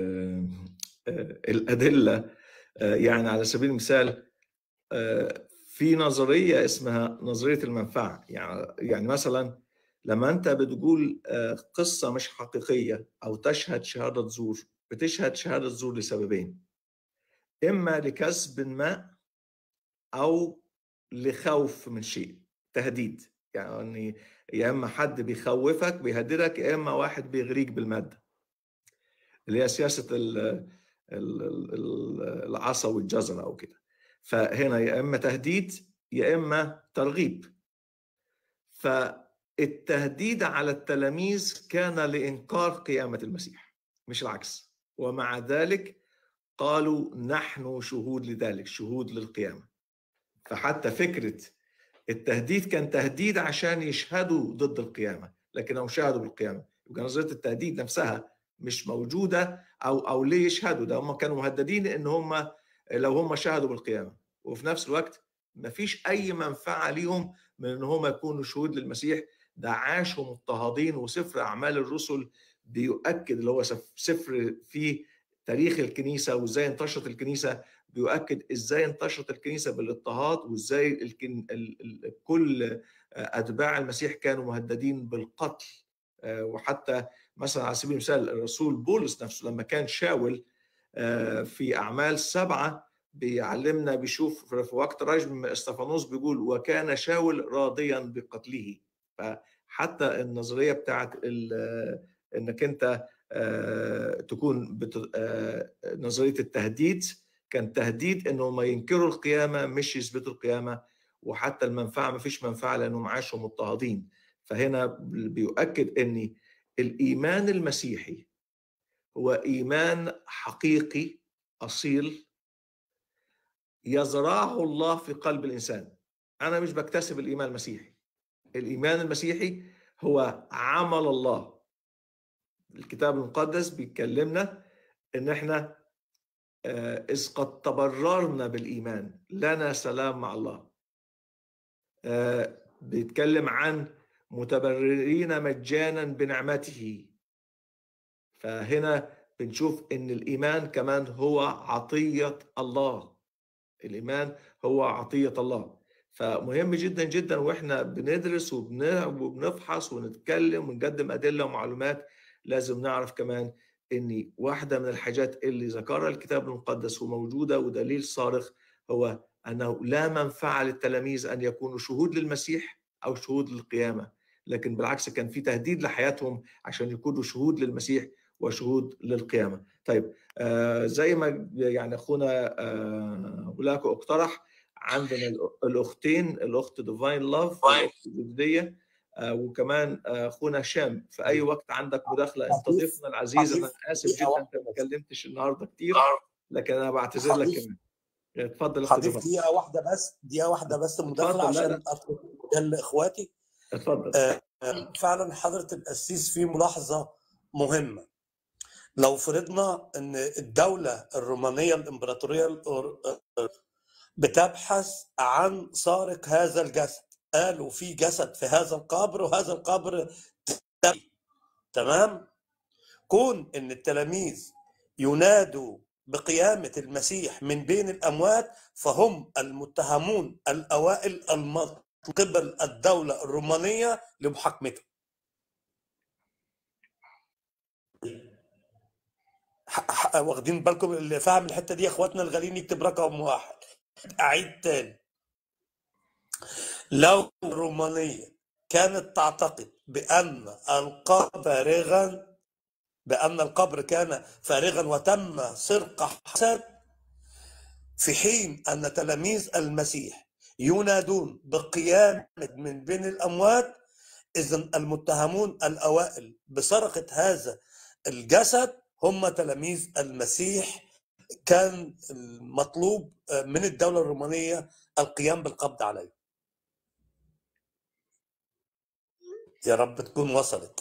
آه، آه، الادله آه، يعني على سبيل المثال آه، في نظريه اسمها نظريه المنفعه يعني يعني مثلا لما انت بتقول آه، قصه مش حقيقيه او تشهد شهاده زور بتشهد شهاده زور لسببين اما لكسب ما او لخوف من شيء تهديد يعني يا اما حد بيخوفك بيهددك يا اما واحد بيغريك بالماده اللي هي سياسه ال- ال- ال- العصا والجزره او كده فهنا يا اما تهديد يا اما ترغيب فالتهديد على التلاميذ كان لانكار قيامه المسيح مش العكس ومع ذلك قالوا نحن شهود لذلك شهود للقيامه فحتى فكره التهديد كان تهديد عشان يشهدوا ضد القيامه لكنهم شهدوا بالقيامه يبقى نظريه التهديد نفسها مش موجوده او او ليه يشهدوا ده هم كانوا مهددين ان هم لو هم شهدوا بالقيامه وفي نفس الوقت ما فيش اي منفعه ليهم من ان هم يكونوا شهود للمسيح ده عاشوا مضطهدين وسفر اعمال الرسل بيؤكد اللي هو سف- سفر فيه تاريخ الكنيسه وازاي انتشرت الكنيسه بيؤكد ازاي انتشرت الكنيسه بالاضطهاد وازاي الكن... ال... ال... كل اتباع المسيح كانوا مهددين بالقتل آه، وحتى مثلا على سبيل المثال الرسول بولس نفسه لما كان شاول آه، في اعمال سبعه بيعلمنا بيشوف في وقت رجم استفانوس بيقول وكان شاول راضيا بقتله فحتى النظريه بتاعت ال- انك انت آه، تكون بت... آه، نظريه التهديد كان تهديد انهم ينكروا القيامه مش يثبتوا القيامه وحتى المنفعه ما فيش منفعه لانهم عاشوا مضطهدين فهنا بيؤكد ان الايمان المسيحي هو ايمان حقيقي اصيل يزرعه الله في قلب الانسان انا مش بكتسب الايمان المسيحي الايمان المسيحي هو عمل الله الكتاب المقدس بيكلمنا ان احنا آه، اذ قد تبررنا بالايمان لنا سلام مع الله آه، بيتكلم عن متبررين مجانا بنعمته فهنا بنشوف ان الايمان كمان هو عطيه الله الايمان هو عطيه الله فمهم جدا جدا واحنا بندرس وبن- وبنفحص ونتكلم ونقدم ادله ومعلومات لازم نعرف كمان ان واحده من الحاجات اللي ذكرها الكتاب المقدس وموجوده ودليل صارخ هو انه لا منفعه للتلاميذ ان يكونوا شهود للمسيح او شهود للقيامه لكن بالعكس كان في تهديد لحياتهم عشان يكونوا شهود للمسيح وشهود للقيامه طيب آه زي ما يعني اخونا آه ولاكو اقترح عندنا الأ- الاختين الاخت ديفاين لاف والاخت الجديه آه وكمان آه، اخونا هشام في اي وقت عندك مداخله انت حبيب- ضيفنا العزيز انا حبيب اسف دقيقة جدا انت واحدة ما بس. اتكلمتش النهارده كتير لكن انا بعتذر لك حبيب- كمان اتفضل اخت حضيف ديفاين دقيقة واحدة بس دقيقة واحدة بس مداخلة اتفضل لا عشان لا أترك مجال لإخواتي اتفضل آه، آه، فعلا حضرة القسيس في ملاحظة مهمة لو فرضنا أن الدولة الرومانية الإمبراطورية الأور- بتبحث عن سارق هذا الجسد قالوا في جسد في هذا القبر وهذا القبر تم- تمام كون ان التلاميذ ينادوا بقيامة المسيح من بين الأموات فهم المتهمون الأوائل المض من قبل الدولة الرومانية لمحاكمته ح- ح- واخدين بالكم اللي فاهم الحتة دي يا اخواتنا الغاليين يكتب رقم واحد أعيد تاني لو الرومانية كانت تعتقد بأن القبر فارغا بأن القبر كان فارغا وتم سرقة حسد في حين أن تلاميذ المسيح ينادون بقيامة من بين الأموات إذا المتهمون الأوائل بسرقة هذا الجسد هم تلاميذ المسيح كان المطلوب من الدولة الرومانية القيام بالقبض عليه يا رب تكون وصلت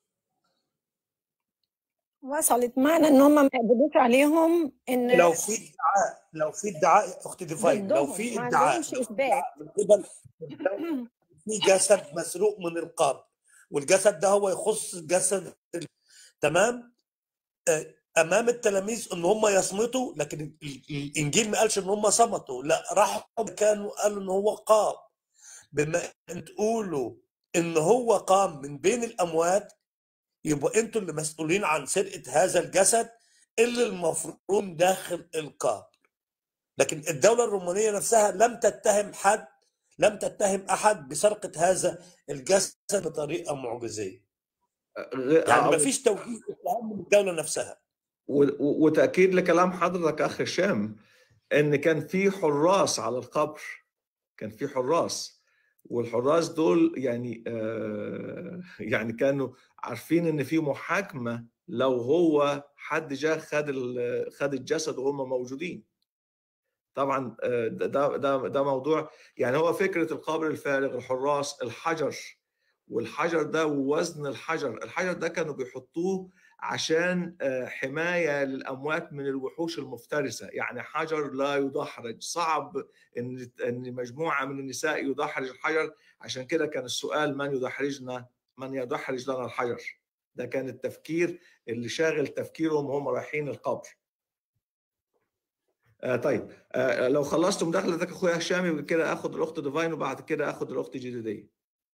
وصلت معنى ان هم ما قبلوش عليهم ان لو في ادعاء لو في ادعاء اختي ديفاين لو ضدهم في ما ادعاء عندهمش اثبات من قبل الدولة في جسد مسروق من القبر والجسد ده هو يخص الجسد ال- تمام آه، امام التلاميذ ان هم يصمتوا لكن ال- ال- الانجيل ما قالش ان هم صمتوا لا راحوا كانوا قالوا ان هو قام بما ان تقولوا ان هو قام من بين الاموات يبقى انتوا اللي مسؤولين عن سرقه هذا الجسد اللي المفروض داخل القبر لكن الدوله الرومانيه نفسها لم تتهم حد لم تتهم احد بسرقه هذا الجسد بطريقه معجزيه غ- يعني ما أو- فيش توجيه اتهام من الدوله نفسها و- و- وتأكيد لكلام حضرتك أخ هشام إن كان في حراس على القبر كان في حراس والحراس دول يعني آه يعني كانوا عارفين إن في محاكمة لو هو حد جاء خد ال- خد الجسد وهم موجودين طبعا آه، ده ده ده ده موضوع يعني هو فكرة القبر الفارغ الحراس الحجر والحجر ده ووزن الحجر الحجر ده كانوا بيحطوه عشان آه، حماية للأموات من الوحوش المفترسة يعني حجر لا يدحرج صعب إن إن مجموعة من النساء يدحرج الحجر عشان كده كان السؤال من يدحرجنا من يدحرج لنا الحجر ده كان التفكير اللي شاغل تفكيرهم وهم رايحين القبر آه طيب آه لو خلصت مداخلتك اخويا هشام يبقى كده اخد الاخت ديفاين وبعد كده اخد الاخت جديديه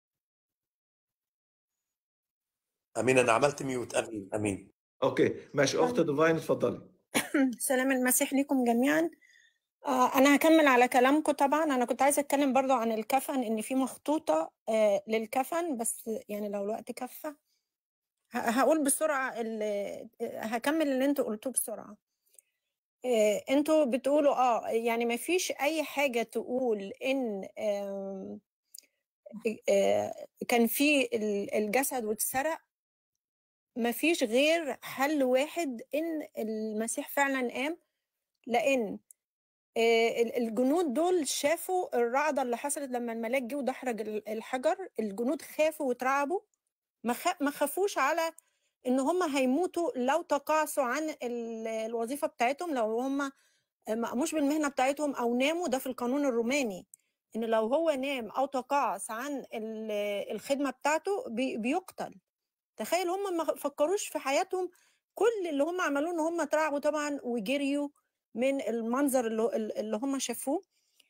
امين انا عملت ميوت امين امين اوكي ماشي اخت ديفاين اتفضلي سلام المسيح ليكم جميعا آه، أنا هكمل على كلامكم طبعا أنا كنت عايزة أتكلم برضو عن الكفن إن في مخطوطة آه، للكفن بس يعني لو الوقت كفى ه- هقول بسرعة ال- هكمل اللي انتوا قلتوه بسرعة آه، انتوا بتقولوا اه يعني ما فيش أي حاجة تقول إن آم، آه، كان في ال- الجسد واتسرق ما فيش غير حل واحد إن المسيح فعلا قام لأن آه، ال- الجنود دول شافوا الرعدة اللي حصلت لما الملاك جه ودحرج ال- الحجر الجنود خافوا واترعبوا ما خ- ما خافوش على ان هم هيموتوا لو تقاعسوا عن ال- الوظيفة بتاعتهم لو هم ما قاموش بالمهنة بتاعتهم او ناموا ده في القانون الروماني ان لو هو نام او تقاعس عن ال- الخدمة بتاعته بي- بيقتل تخيل هم ما فكروش في حياتهم كل اللي هم عملوه ان هم اترعبوا طبعا وجريوا من المنظر اللي, اللي هم شافوه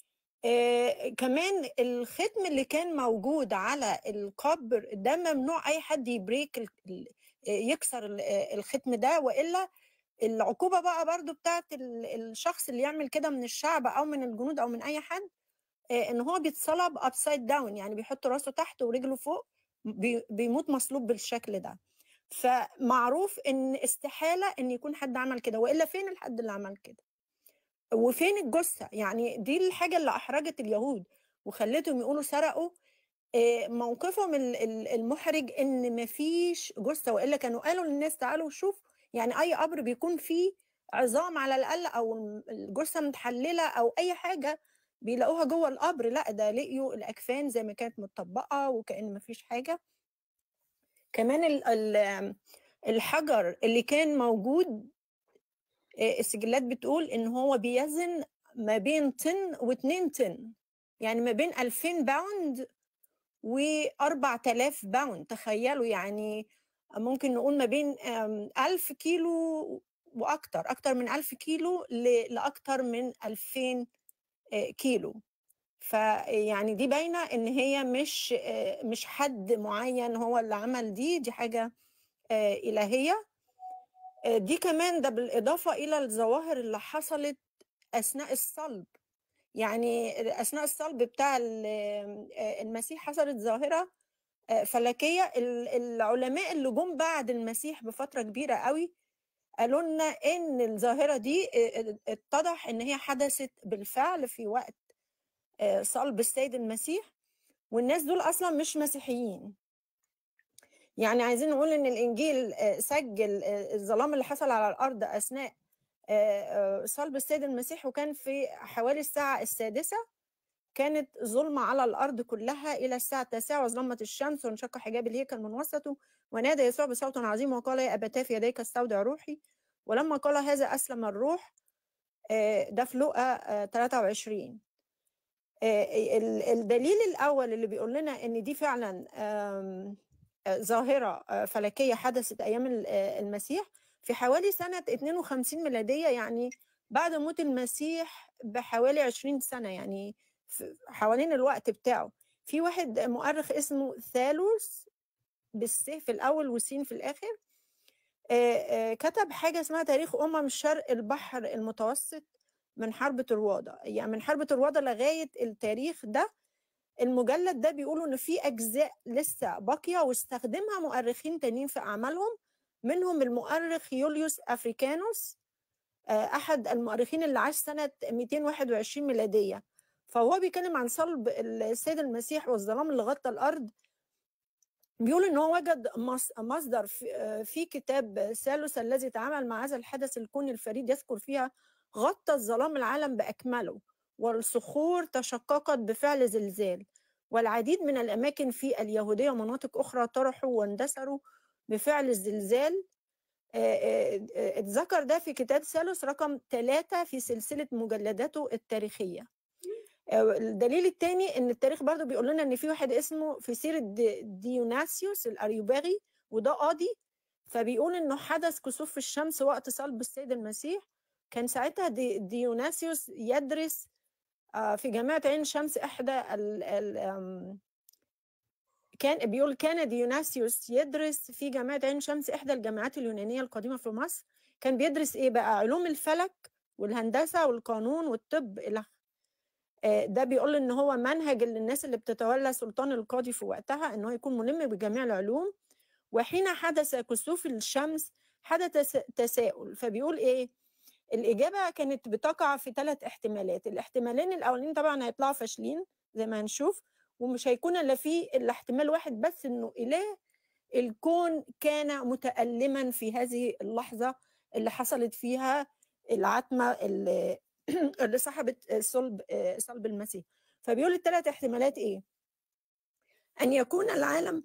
آه كمان الختم اللي كان موجود على القبر ده ممنوع اي حد يبريك ال- ال- آه، يكسر ال- آه، الختم ده والا العقوبه بقى برضو بتاعت ال- الشخص اللي يعمل كده من الشعب او من الجنود او من اي حد آه، ان هو بيتصلب ابسايد داون يعني بيحط راسه تحت ورجله فوق بي- بيموت مصلوب بالشكل ده فمعروف ان استحاله ان يكون حد عمل كده والا فين الحد اللي عمل كده وفين الجثه يعني دي الحاجه اللي احرجت اليهود وخلتهم يقولوا سرقوا آه، موقفهم ال- ال- المحرج ان مفيش جثه والا كانوا قالوا للناس تعالوا شوف يعني اي قبر بيكون فيه عظام على الاقل او الم- الجثه متحلله او اي حاجه بيلاقوها جوه القبر لا ده لقيوا الاكفان زي ما كانت متطبقه وكأن مفيش حاجه كمان ال- ال- الحجر اللي كان موجود آه، السجلات بتقول ان هو بيزن ما بين طن واتنين طن يعني ما بين 2000 باوند و 4000 باوند تخيلوا يعني ممكن نقول ما بين آم، 1000 كيلو واكتر اكتر من 1000 كيلو ل- لاكتر من 2000 آه، كيلو فيعني دي باينه ان هي مش آه، مش حد معين هو اللي عمل دي دي حاجه آه، الهيه آه، دي كمان ده بالاضافه الى الظواهر اللي حصلت اثناء الصلب يعني اثناء الصلب بتاع ال- آه، المسيح حصلت ظاهره آه، فلكيه ال- العلماء اللي جم بعد المسيح بفتره كبيره قوي قالوا لنا ان الظاهره دي آه، اتضح ان هي حدثت بالفعل في وقت آه، صلب السيد المسيح والناس دول اصلا مش مسيحيين يعني عايزين نقول ان الانجيل آه، سجل آه، الظلام اللي حصل على الارض اثناء آه، آه، صلب السيد المسيح وكان في حوالي الساعه السادسه كانت ظلمة على الأرض كلها إلى الساعة التاسعة وظلمت الشمس وانشق حجاب الهيكل من وسطه ونادى يسوع بصوت عظيم وقال يا أبتاه في يديك استودع روحي ولما قال هذا أسلم الروح آه، ده في لوقا آه، 23 آه، ال- الدليل الأول اللي بيقول لنا إن دي فعلا آم، آه، ظاهرة آه، فلكية حدثت أيام ال- آه، المسيح في حوالي سنة 52 ميلادية يعني بعد موت المسيح بحوالي 20 سنة يعني في- حوالين الوقت بتاعه في واحد مؤرخ اسمه ثالوس بالسي في الأول والسين في الآخر آه، آه، كتب حاجة اسمها تاريخ أمم شرق البحر المتوسط من حرب طروادة يعني من حرب طروادة لغاية التاريخ ده المجلد ده بيقولوا إن في أجزاء لسه باقية واستخدمها مؤرخين تانيين في أعمالهم منهم المؤرخ يوليوس أفريكانوس آه، أحد المؤرخين اللي عاش سنة 221 ميلادية فهو بيتكلم عن صلب السيد المسيح والظلام اللي غطى الأرض بيقول ان هو وجد مص- مصدر في آه، في كتاب ثالوث الذي تعامل مع هذا الحدث الكوني الفريد يذكر فيها غطى الظلام العالم باكمله والصخور تشققت بفعل زلزال والعديد من الاماكن في اليهوديه ومناطق اخرى طرحوا واندثروا بفعل الزلزال آه، آه، آه، اتذكر ده في كتاب ثالوث رقم ثلاثة في سلسلة مجلداته التاريخية آه، الدليل الثاني ان التاريخ برضو بيقول لنا ان في واحد اسمه في سيرة دي- ديوناسيوس الاريوباغي وده قاضي فبيقول انه حدث كسوف في الشمس وقت صلب السيد المسيح كان ساعتها دي ديوناسيوس يدرس آه، في جامعة عين شمس احدى ال ال آم، كان بيقول كان ديوناسيوس يدرس في جامعة عين شمس إحدى الجامعات اليونانية القديمة في مصر كان بيدرس إيه بقى علوم الفلك والهندسة والقانون والطب إلى آه، ده بيقول إن هو منهج للناس اللي بتتولى سلطان القاضي في وقتها إن هو يكون ملم بجميع العلوم وحين حدث كسوف الشمس حدث س- تساؤل فبيقول إيه الإجابة كانت بتقع في ثلاث احتمالات الاحتمالين الأولين طبعا هيطلعوا فاشلين زي ما هنشوف ومش هيكون إلا في إلا احتمال واحد بس إنه إله الكون كان متألما في هذه اللحظة اللي حصلت فيها العتمة اللي اللي صاحبت صلب صلب المسيح فبيقول الثلاث احتمالات إيه؟ أن يكون العالم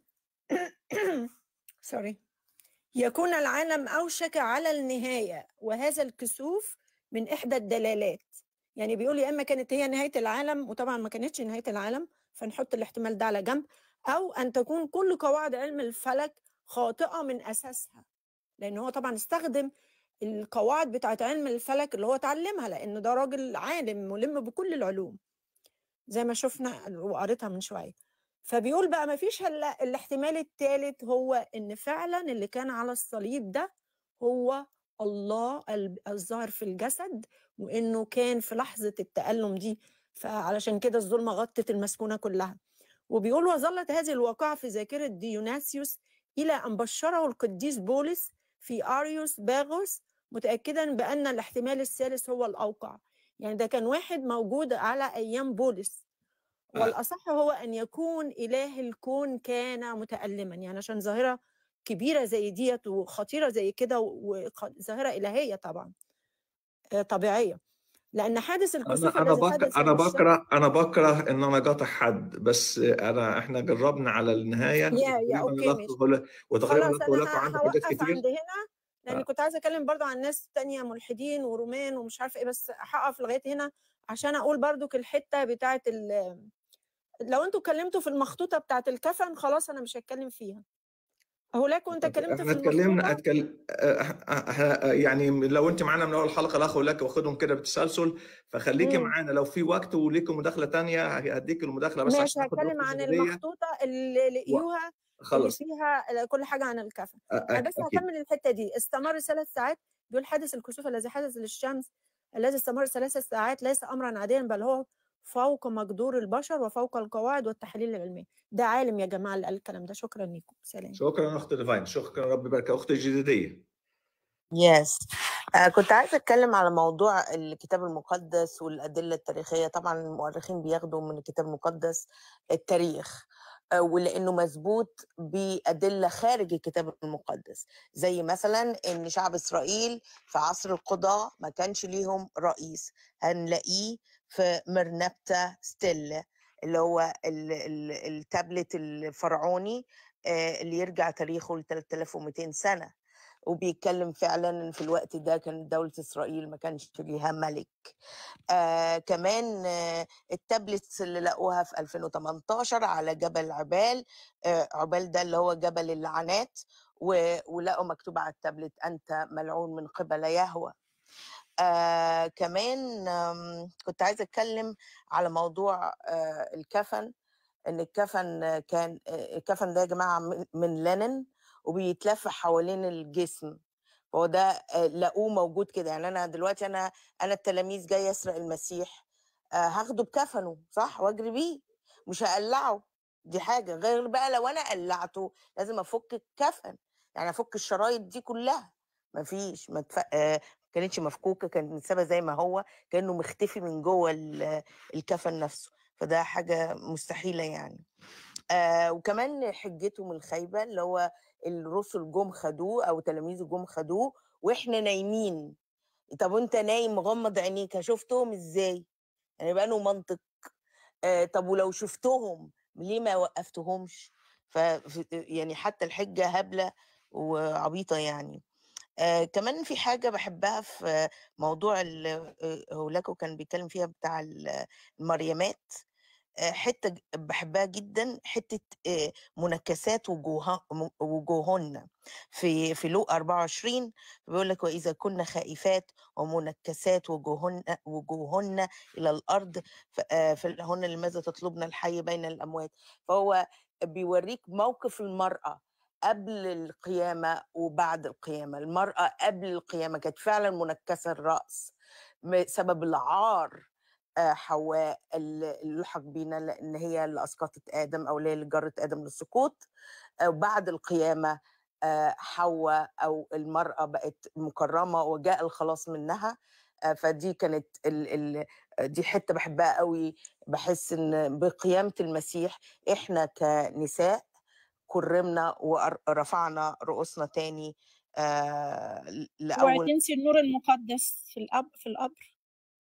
سوري يكون العالم أوشك على النهاية وهذا الكسوف من إحدى الدلالات يعني بيقول يا إما كانت هي نهاية العالم وطبعا ما كانتش نهاية العالم فنحط الاحتمال ده على جنب أو أن تكون كل قواعد علم الفلك خاطئة من أساسها لأن هو طبعا استخدم القواعد بتاعت علم الفلك اللي هو اتعلمها لأن ده راجل عالم ملم بكل العلوم زي ما شفنا وقريتها من شوية فبيقول بقى ما فيش الا الاحتمال الثالث هو ان فعلا اللي كان على الصليب ده هو الله ال- الظاهر في الجسد وانه كان في لحظة التألم دي فعلشان كده الظلمة غطت المسكونة كلها وبيقول وظلت هذه الواقعة في ذاكرة ديوناسيوس إلى أن بشره القديس بولس في أريوس باغوس متأكدا بأن الاحتمال الثالث هو الأوقع يعني ده كان واحد موجود على أيام بولس آه، والأصح هو أن يكون إله الكون كان متألما يعني عشان ظاهرة كبيرة زي ديت وخطيرة زي كده وظاهرة إلهية طبعا آه، طبيعية لأن حادث الكسوف انا انا الذي بك... حدث انا في الشمس بكره انا بكره ان انا قاطع حد بس انا احنا جربنا على النهايه يا يا وتقريبا أوكي الاخ ماشي غل... وتقريبا خلاص الاخ أنا ولكم ه- عنده حاجات هوقف كتير عند هنا لأني آه، كنت عايزة أتكلم برضو عن ناس تانية ملحدين ورومان ومش عارفة إيه بس هقف لغاية هنا عشان أقول برضو الحتة بتاعة ال... لو أنتوا اتكلمتوا في المخطوطة بتاعة الكفن خلاص أنا مش هتكلم فيها هولاكو أنت اتكلمت احنا في اتكلمنا المخطوطة أتكل... احنا يعني لو انت معانا من اول حلقه الاخ ولك واخدهم كده بالتسلسل فخليكي امم معانا لو في وقت وليكي مداخله تانية هديك المداخله بس ماشي عشان ناخد هتكلم نقطه عن جانبيه المخطوطة اللي لقيوها اللي خلص فيها كل حاجة عن الكفن أنا بس اكيد هكمل الحتة دي استمر ثلاث ساعات بيقول حادث الكسوف الذي حدث للشمس الذي استمر ثلاث ساعات ليس أمرا عاديا بل هو فوق مقدور البشر وفوق القواعد والتحاليل العلمية ده عالم يا جماعة اللي قال الكلام ده شكرا لكم سلام شكرا اخت ديفاين شكرا ربي يبارك اختي الجديديه يس آه كنت عايزة أتكلم على موضوع الكتاب المقدس والأدلة التاريخية طبعا المؤرخين بياخدوا من الكتاب المقدس التاريخ آه ولأنه مثبوت بأدلة خارج الكتاب المقدس زي مثلا إن شعب إسرائيل في عصر القضاء ما كانش ليهم رئيس هنلاقيه في مرنبتة ستيل اللي هو ال- ال- التابلت الفرعوني آه، اللي يرجع تاريخه ل 3200 سنة وبيتكلم فعلا إن في الوقت ده كان دولة إسرائيل ما كانش ليها ملك آه كمان آه التابلتس اللي لقوها في 2018 على جبل عبال آه عبال ده اللي هو جبل اللعنات و- ولقوا مكتوب على التابلت أنت ملعون من قبل يهوه آه كمان آم، كنت عايزة أتكلم على موضوع آه الكفن إن الكفن آه، كان آه، الكفن ده يا جماعة من- من لينن وبيتلف حوالين الجسم فهو ده آه، لقوه موجود كده يعني أنا دلوقتي أنا أنا التلاميذ جاي يسرق المسيح آه هاخده بكفنه صح وأجري بيه مش هقلعه دي حاجة غير بقى لو أنا قلعته لازم أفك الكفن يعني أفك الشرايط دي كلها مفيش ما تف... آه كانتش مفكوكه كانت متسابه زي ما هو كانه مختفي من جوه ال- الكفن نفسه فده حاجه مستحيله يعني آه وكمان حجتهم الخايبه اللي هو الرسل جم خدوه او تلاميذه جم خدوه واحنا نايمين طب وانت نايم مغمض عينيك شفتهم ازاي يعني بقى له منطق آه طب ولو شفتهم ليه ما وقفتهمش ف يعني حتى الحجه هبله وعبيطه يعني آه كمان في حاجة بحبها في موضوع ال- آه، هولاكو كان بيتكلم فيها بتاع ال- المريمات آه، حتة ج- بحبها جدا حتة آه، منكسات وجوها م- وجوهن في في لوقا 24 بيقول لك وإذا كنا خائفات ومنكسات وجوهن وجوهن إلى الأرض ف- آه، فلهن لماذا تطلبن الحي بين الأموات فهو بيوريك موقف المرأة قبل القيامة وبعد القيامة المرأة قبل القيامة كانت فعلا منكسة الرأس بسبب العار آه، حواء اللي اللي لحق بينا لان هي اللي اسقطت ادم او اللي هي اللي جرت ادم للسقوط آه، وبعد القيامه آه، حواء او المراه بقت مكرمه وجاء الخلاص منها آه، فدي كانت ال ال دي حته بحبها قوي بحس ان بقيامه المسيح احنا كنساء كرمنا ورفعنا رؤوسنا تاني آه، اوعي لاول تنسي النور المقدس في الأب في القبر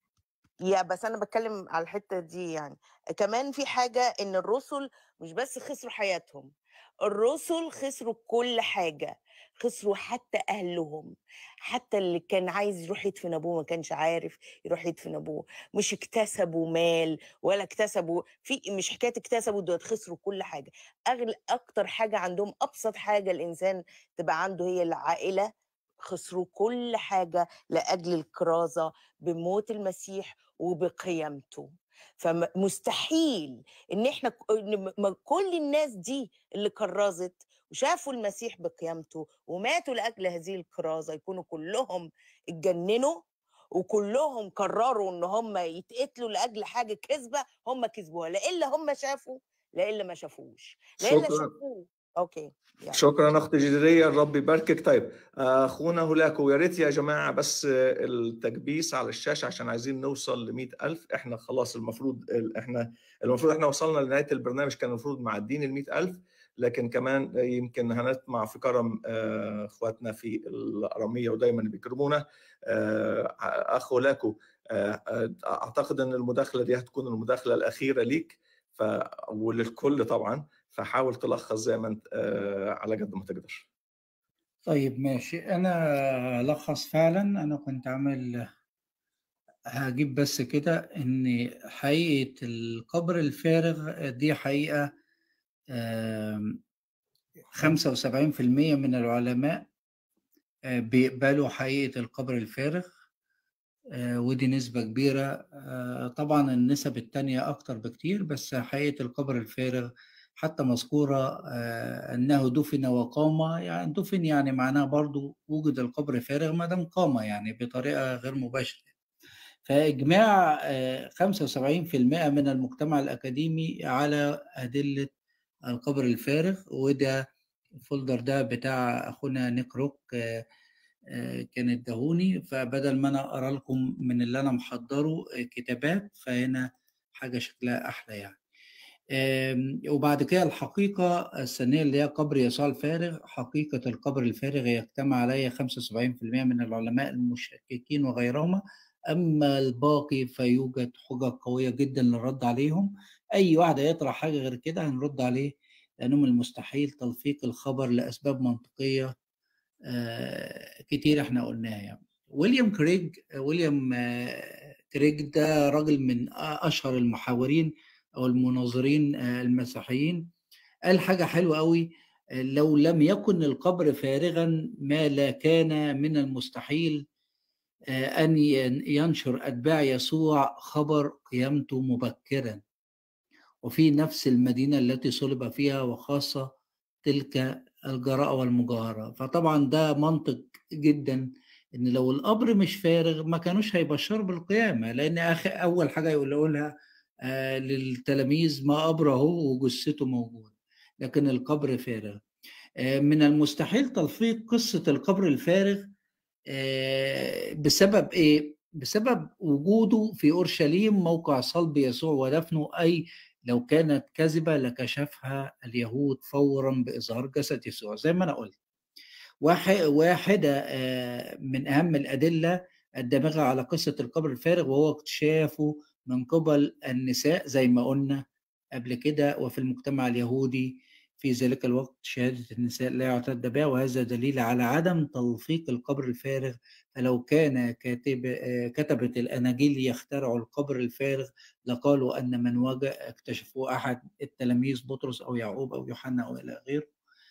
يا بس انا بتكلم على الحته دي يعني كمان في حاجه ان الرسل مش بس خسروا حياتهم الرسل خسروا كل حاجه خسروا حتى اهلهم حتى اللي كان عايز يروح يدفن ابوه ما كانش عارف يروح يدفن ابوه مش اكتسبوا مال ولا اكتسبوا في مش حكايه اكتسبوا دول خسروا كل حاجه اغلى اكتر حاجه عندهم ابسط حاجه الانسان تبقى عنده هي العائله خسروا كل حاجه لاجل الكرازه بموت المسيح وبقيامته فمستحيل ان احنا ك- إن م- م- كل الناس دي اللي كرزت وشافوا المسيح بقيامته وماتوا لاجل هذه الكرازه يكونوا كلهم اتجننوا وكلهم قرروا ان هم يتقتلوا لاجل حاجه كذبه هم كذبوها لا الا هم شافوا لا الا ما شافوش لا الا شكرا شافوه اوكي يلا شكرا اختي جديريه الرب يباركك طيب اخونا هولاكو يا ريت يا جماعه بس التكبيس على الشاشه عشان عايزين نوصل ل ألف احنا خلاص المفروض احنا المفروض احنا وصلنا لنهايه البرنامج كان المفروض معدين ال ألف لكن كمان يمكن هنطمع في كرم آه، اخواتنا في الاراميه ودايما بيكرمونا آه، اخ هولاكو آه، آه، اعتقد ان المداخله دي هتكون المداخله الاخيره ليك ف... وللكل طبعا فحاول تلخص زي ما انت آه، على قد ما تقدر طيب ماشي أنا ألخص فعلا أنا كنت عامل هجيب بس كده إن حقيقة القبر الفارغ دي حقيقة آم، 75% من العلماء آه، بيقبلوا حقيقة القبر الفارغ آه، ودي نسبة كبيرة آه، طبعا النسب التانية أكتر بكتير بس حقيقة القبر الفارغ حتى مذكورة آه، أنه دفن وقام يعني دفن يعني معناه برضو وجد القبر فارغ ما دام قام يعني بطريقة غير مباشرة فإجماع آه، 75% من المجتمع الأكاديمي على أدلة القبر الفارغ وده الفولدر ده بتاع أخونا نيك روك آه، آه، كان اداهوني فبدل ما انا اقرا لكم من اللي انا محضره آه، كتابات فهنا حاجه شكلها احلى يعني آم، وبعد كده الحقيقة الثانية اللي هي قبر يسوع الفارغ حقيقة القبر الفارغ يجتمع عليه 75% من العلماء المشككين وغيرهما أما الباقي فيوجد حجج قوية جدا للرد عليهم أي واحد يطرح حاجة غير كده هنرد عليه لأنه من المستحيل تلفيق الخبر لأسباب منطقية آه، كتير احنا قلناها يعني ويليام كريج ويليام آه، كريج ده راجل من اشهر المحاورين او المناظرين آه، المسيحيين قال حاجه حلوه قوي لو لم يكن القبر فارغا ما لا كان من المستحيل آه، أن ين- ينشر أتباع يسوع خبر قيامته مبكرا وفي نفس المدينة التي صلب فيها وخاصة تلك الجراءة والمجاهرة فطبعا ده منطق جدا ان لو القبر مش فارغ ما كانوش هيبشروا بالقيامة لان اخر اول حاجة يقولوا لها آه للتلاميذ ما قبره وجثته موجود لكن القبر فارغ آه من المستحيل تلفيق قصة القبر الفارغ آه بسبب ايه؟ بسبب وجوده في اورشليم موقع صلب يسوع ودفنه اي لو كانت كذبة لكشفها اليهود فورا بإظهار جسد يسوع زي ما أنا قلت واحد واحدة آه، من أهم الأدلة الدامغة على قصة القبر الفارغ وهو اكتشافه من قبل النساء زي ما قلنا قبل كده وفي المجتمع اليهودي في ذلك الوقت شهادة النساء لا يعتد بها وهذا دليل على عدم تلفيق القبر الفارغ فلو كان كاتب آه، كتبة الأناجيل يخترعوا القبر الفارغ لقالوا أن من وجد اكتشفوه أحد التلاميذ بطرس أو يعقوب أو يوحنا أو إلى غيره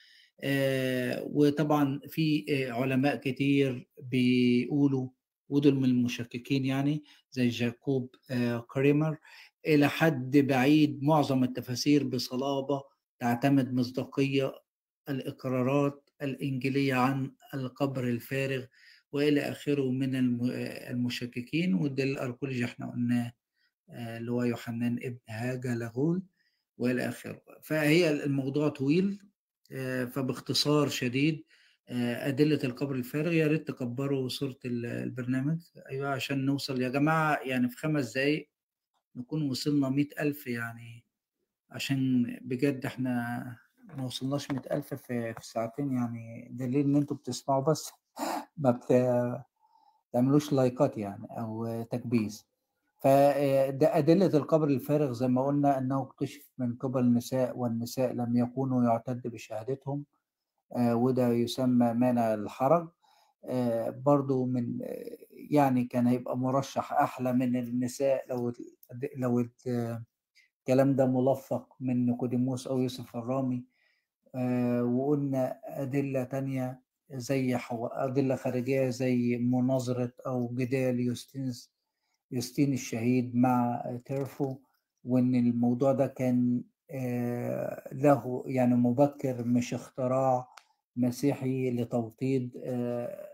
آه، وطبعا في آه، علماء كتير بيقولوا ودول من المشككين يعني زي جاكوب آه، كريمر إلى حد بعيد معظم التفاسير بصلابة تعتمد مصداقية الإقرارات الإنجيلية عن القبر الفارغ وإلى آخره من الم- آه، المشككين وده الأركولوجي احنا قلناه آه، اللي هو يوحنان ابن هاجا لاغول والى اخره فهي الموضوع طويل آه، فباختصار شديد آه، أدلة القبر الفارغ يا ريت تكبروا صورة ال- البرنامج أيوة عشان نوصل يا جماعة يعني في خمس دقايق نكون وصلنا مئة ألف يعني عشان بجد احنا ما وصلناش مئة ألف في, في ساعتين يعني دليل إن انتوا بتسمعوا بس ما بت- بتعملوش لايكات يعني أو تكبيس فده أدلة القبر الفارغ زي ما قلنا أنه اكتشف من قبل النساء والنساء لم يكونوا يعتد بشهادتهم آه، وده يسمى مانع الحرج آه، برضو من آه، يعني كان هيبقى مرشح أحلى من النساء لو لو الكلام ده ملفق من نيقوديموس أو يوسف الرامي آه، وقلنا أدلة تانية زي حو... أدلة خارجية زي مناظرة أو جدال يوستينس يوستين الشهيد مع تيرفو وإن الموضوع ده كان آه، له يعني مبكر مش اختراع مسيحي لتوطيد آه،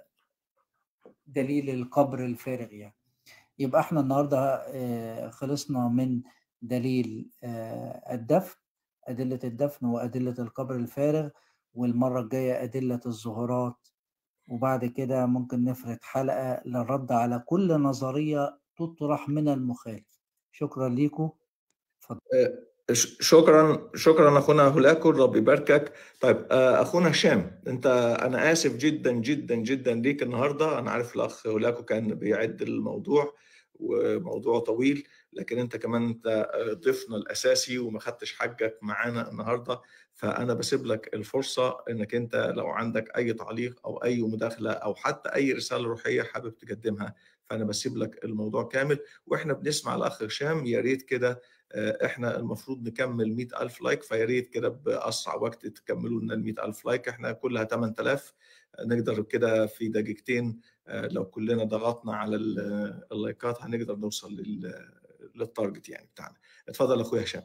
دليل القبر الفارغ يعني يبقى احنا النهارده آه، خلصنا من دليل آه، الدفن أدلة الدفن وأدلة القبر الفارغ والمرة الجاية أدلة الظهورات وبعد كده ممكن نفرد حلقة للرد على كل نظرية تطرح من المخالف شكرا ليكم آه، ش- شكرا شكرا اخونا هولاكو الرب يباركك طيب آه، اخونا هشام انت انا اسف جدا جدا جدا ليك النهارده انا عارف الاخ هولاكو كان بيعد الموضوع وموضوع طويل لكن انت كمان انت آه، ضيفنا الاساسي وما خدتش حقك معانا النهارده فانا بسيب لك الفرصه انك انت لو عندك اي تعليق او اي مداخله او حتى اي رساله روحيه حابب تقدمها فانا بسيب لك الموضوع كامل واحنا بنسمع الاخ هشام يا ريت كده آه، احنا المفروض نكمل 100000 لايك فيا ريت كده باسرع وقت تكملوا لنا ال 100000 لايك احنا كلها 8000 نقدر كده في دقيقتين آه، لو كلنا ضغطنا على ال- اللايكات هنقدر نوصل لل- للتارجت يعني بتاعنا اتفضل اخويا هشام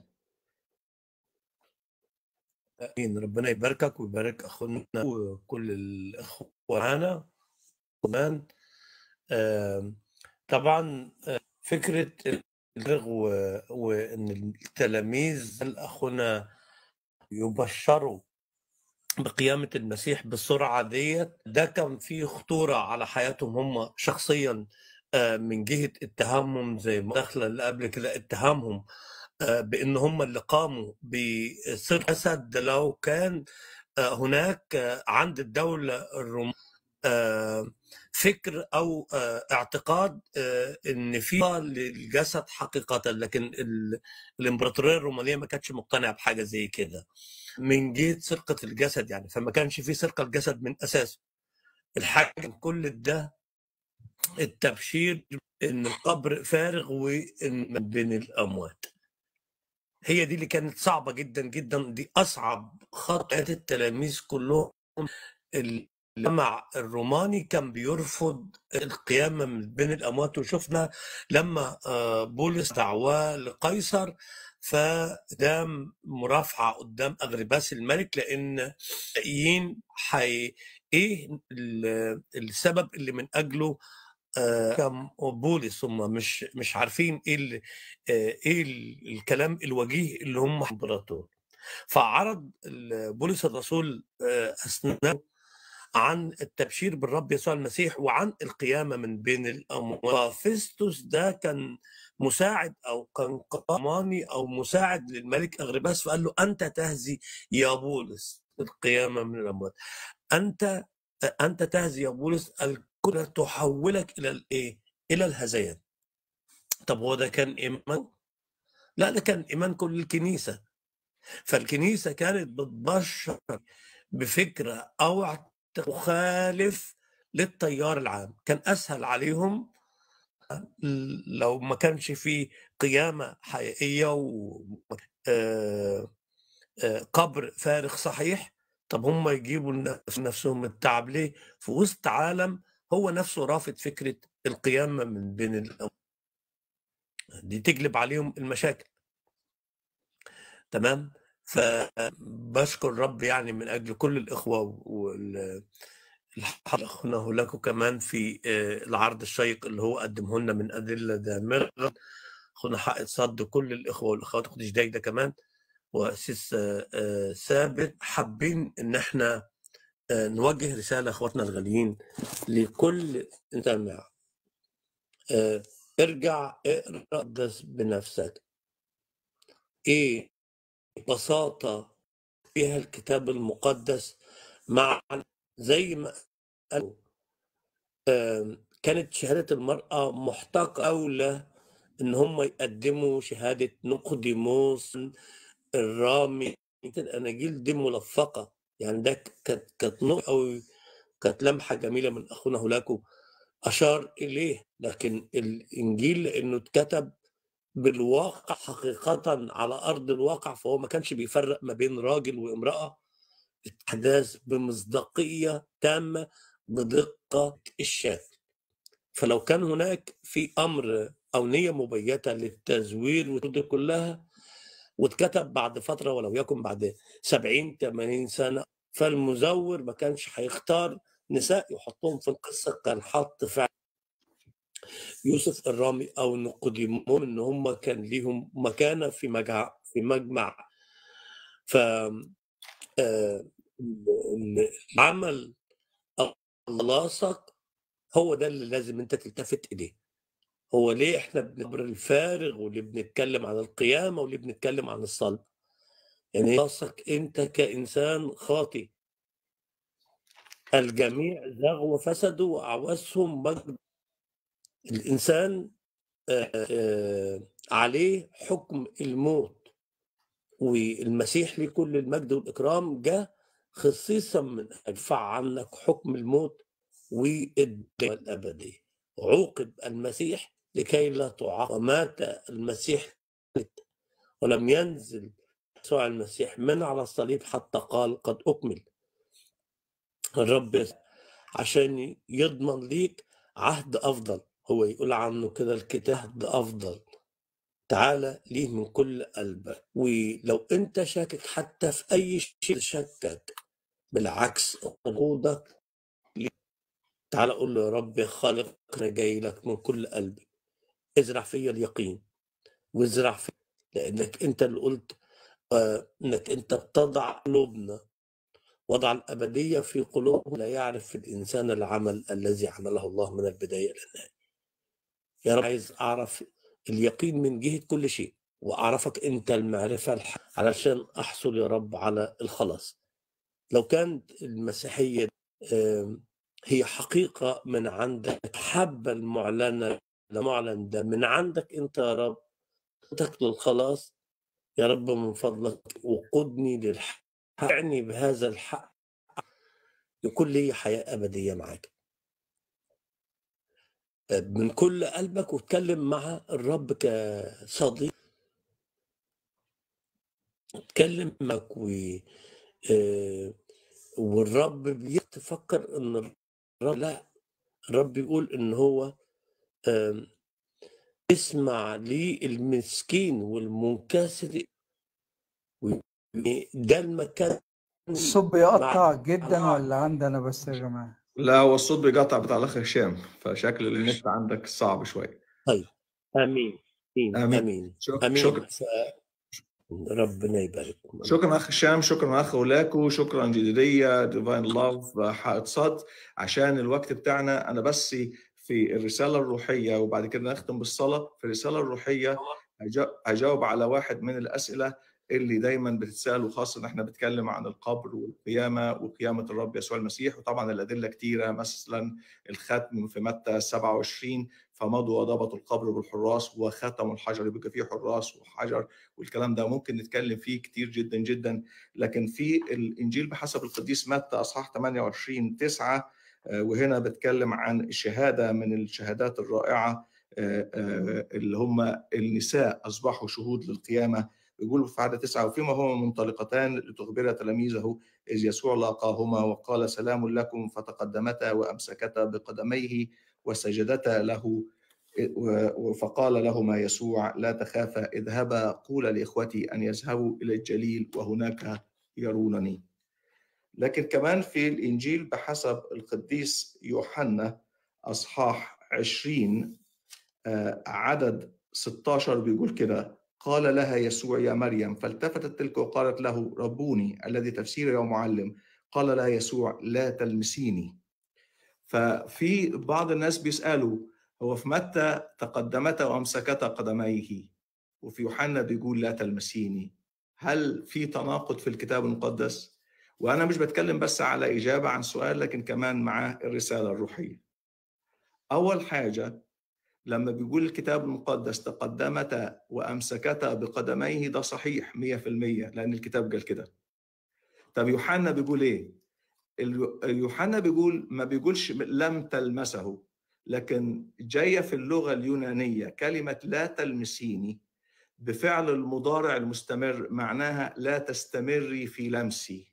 امين ربنا يباركك ويبارك اخونا وكل الاخوه معانا كمان آم، طبعا آه، فكره الفرغ و- وان التلاميذ اخونا يبشروا بقيامة المسيح بالسرعة ديت ده كان فيه خطورة على حياتهم هم شخصيا آه، من جهة اتهامهم زي ما دخل اللي قبل كده اتهامهم آه، بان هم اللي قاموا بسر اسد لو كان آه، هناك آه، عند الدولة الرومانية آه، فكر او آه، اعتقاد آه، ان في للجسد حقيقة لكن ال- الامبراطورية الرومانية ما كانتش مقتنعة بحاجة زي كده من جهة سرقة الجسد يعني فما كانش في سرقة الجسد من اساسه الحاكم كل ده التبشير ان القبر فارغ وان من بين الاموات هي دي اللي كانت صعبة جدا جدا دي أصعب خطوة التلاميذ كلهم المجتمع الروماني كان بيرفض القيامة من بين الأموات وشفنا لما آه، بولس دعواه لقيصر فقدام مرافعة قدام أغرباس الملك لأن لاقيين حي إيه ال- السبب اللي من أجله آه، كان بولس هم مش مش عارفين ايه ال- آه، ايه ال- الكلام الوجيه اللي هم امبراطور فعرض ال- بولس الرسول آه، اثناء عن التبشير بالرب يسوع المسيح وعن القيامه من بين الاموات فيستوس ده كان مساعد او كان قاماني او مساعد للملك اغرباس فقال له انت تهزي يا بولس القيامه من الاموات انت انت تهزي يا بولس الكره تحولك الى الايه؟ الى الهذيان طب هو ده كان ايمان؟ لا ده كان ايمان كل الكنيسه فالكنيسه كانت بتبشر بفكره او تخالف للتيار العام كان اسهل عليهم لو ما كانش في قيامه حقيقيه و آه، آه، قبر فارغ صحيح طب هم يجيبوا لنفس- نفسهم التعب ليه في وسط عالم هو نفسه رافض فكره القيامه من بين الأموات دي تجلب عليهم المشاكل تمام فبشكر رب يعني من اجل كل الاخوه وال اخونا لكم كمان في آه، العرض الشيق اللي هو قدمه لنا من ادله دامغه اخونا حق صد كل الاخوه والاخوات اختي جديده كمان واسيس آه، آه، ثابت حابين ان احنا آه، نوجه رساله اخواتنا الغاليين لكل انسان آه، ارجع اقرا قدس بنفسك ايه بساطه فيها الكتاب المقدس مع زي ما قالوا آم، كانت شهادة المرأة محتاجة أولى إن هم يقدموا شهادة نقديموس الرامي الأناجيل دي ملفقة يعني ده كانت كانت نقطة أو كانت لمحة جميلة من أخونا هولاكو أشار إليه لكن الإنجيل لأنه اتكتب بالواقع حقيقة على أرض الواقع فهو ما كانش بيفرق ما بين راجل وامرأة أحداث بمصداقية تامة بدقة الشكل فلو كان هناك في أمر أو نية مبيتة للتزوير والدي كلها واتكتب بعد فترة ولو يكن بعد 70 80 سنة فالمزور ما كانش هيختار نساء يحطهم في القصة كان حط فعلا يوسف الرامي أو نقديمون إن هم كان ليهم مكانة في مجمع في مجمع ف آه، ال- العمل اللاصق هو ده اللي لازم انت تلتفت اليه هو ليه احنا بنبر الفارغ وليه بنتكلم عن القيامه وليه بنتكلم عن الصلب يعني لاصق انت كانسان خاطي الجميع زاغوا وفسدوا واعوزهم مجد الانسان آه، آه، عليه حكم الموت والمسيح ليه كل المجد والاكرام جاء خصيصا من يدفع عنك حكم الموت والدم الابديه عوقب المسيح لكي لا تعاقب مات المسيح ولم ينزل يسوع المسيح من على الصليب حتى قال قد اكمل الرب يسوع عشان يضمن ليك عهد افضل هو يقول عنه كده الكتاب عهد افضل تعالى ليه من كل قلبك ولو انت شاكك حتى في اي شيء شكك بالعكس قودك تعالى قول له يا رب يا خالق انا جاي لك من كل قلبي ازرع فيا اليقين وازرع في لانك انت اللي قلت آه انك انت بتضع قلوبنا وضع الابديه في قلوبهم لا يعرف في الانسان العمل الذي عمله الله من البدايه الى النهايه يا رب عايز اعرف اليقين من جهه كل شيء واعرفك انت المعرفه الح... علشان احصل يا رب على الخلاص لو كانت المسيحيه آم، هي حقيقه من عندك حبه المعلنه المعلن ده من عندك انت يا رب خطتك للخلاص يا رب من فضلك وقدني للحق يعني بهذا الحق يكون لي حياه ابديه معاك من كل قلبك واتكلم مع الرب كصديق بيكلمك و آه، والرب بيتفكر ان الرب لا الرب بيقول ان هو آم، اسمع للمسكين والمنكسر و- ده المكان الصوت مع بيقطع جدا ولا عندنا بس يا جماعة لا هو الصوت بيقطع بتاع الاخ هشام فشكل النت عندك صعب شويه طيب امين امين امين امين شك- امين شكرا ف... ربنا يبارككم امين شكرا اخ هشام شكرا اخ ولاكو شكرا جديديه ديفاين لاف حائط صد عشان الوقت بتاعنا انا بس في الرساله الروحيه وبعد كده نختم بالصلاه في الرساله الروحيه هجا- هجاوب على واحد من الاسئله اللي دايما بتتسال وخاصه ان احنا بنتكلم عن القبر والقيامه وقيامه الرب يسوع المسيح وطبعا الادله كتيره مثلا الختم في متى 27 فمضوا وضبطوا القبر بالحراس وختموا الحجر يبقى فيه حراس وحجر والكلام ده ممكن نتكلم فيه كتير جدا جدا لكن في الانجيل بحسب القديس متى اصحاح 28 9 آه، وهنا بتكلم عن شهاده من الشهادات الرائعه آه، آه، اللي هم النساء اصبحوا شهود للقيامه يقول في عدد تسعه وفيما هما منطلقتان لتخبر تلاميذه اذ يسوع لاقاهما وقال سلام لكم فتقدمتا وامسكتا بقدميه وسجدتا له و- فقال لهما يسوع لا تخافا اذهبا قولا لاخوتي ان يذهبوا الى الجليل وهناك يرونني. لكن كمان في الانجيل بحسب القديس يوحنا اصحاح 20 آه، عدد 16 بيقول كده قال لها يسوع يا مريم فالتفتت تلك وقالت له ربوني الذي تفسيره يا معلم قال لها يسوع لا تلمسيني ففي بعض الناس بيسألوا هو في متى تقدمتا وامسكتا قدميه وفي يوحنا بيقول لا تلمسيني هل في تناقض في الكتاب المقدس؟ وانا مش بتكلم بس على اجابه عن سؤال لكن كمان معاه الرساله الروحيه. اول حاجه لما بيقول الكتاب المقدس تقدمتا وامسكتا بقدميه ده صحيح 100% لان الكتاب قال كده. طب يوحنا بيقول ايه؟ ال- يوحنا بيقول ما بيقولش لم تلمسه لكن جايه في اللغه اليونانيه كلمه لا تلمسيني بفعل المضارع المستمر معناها لا تستمري في لمسي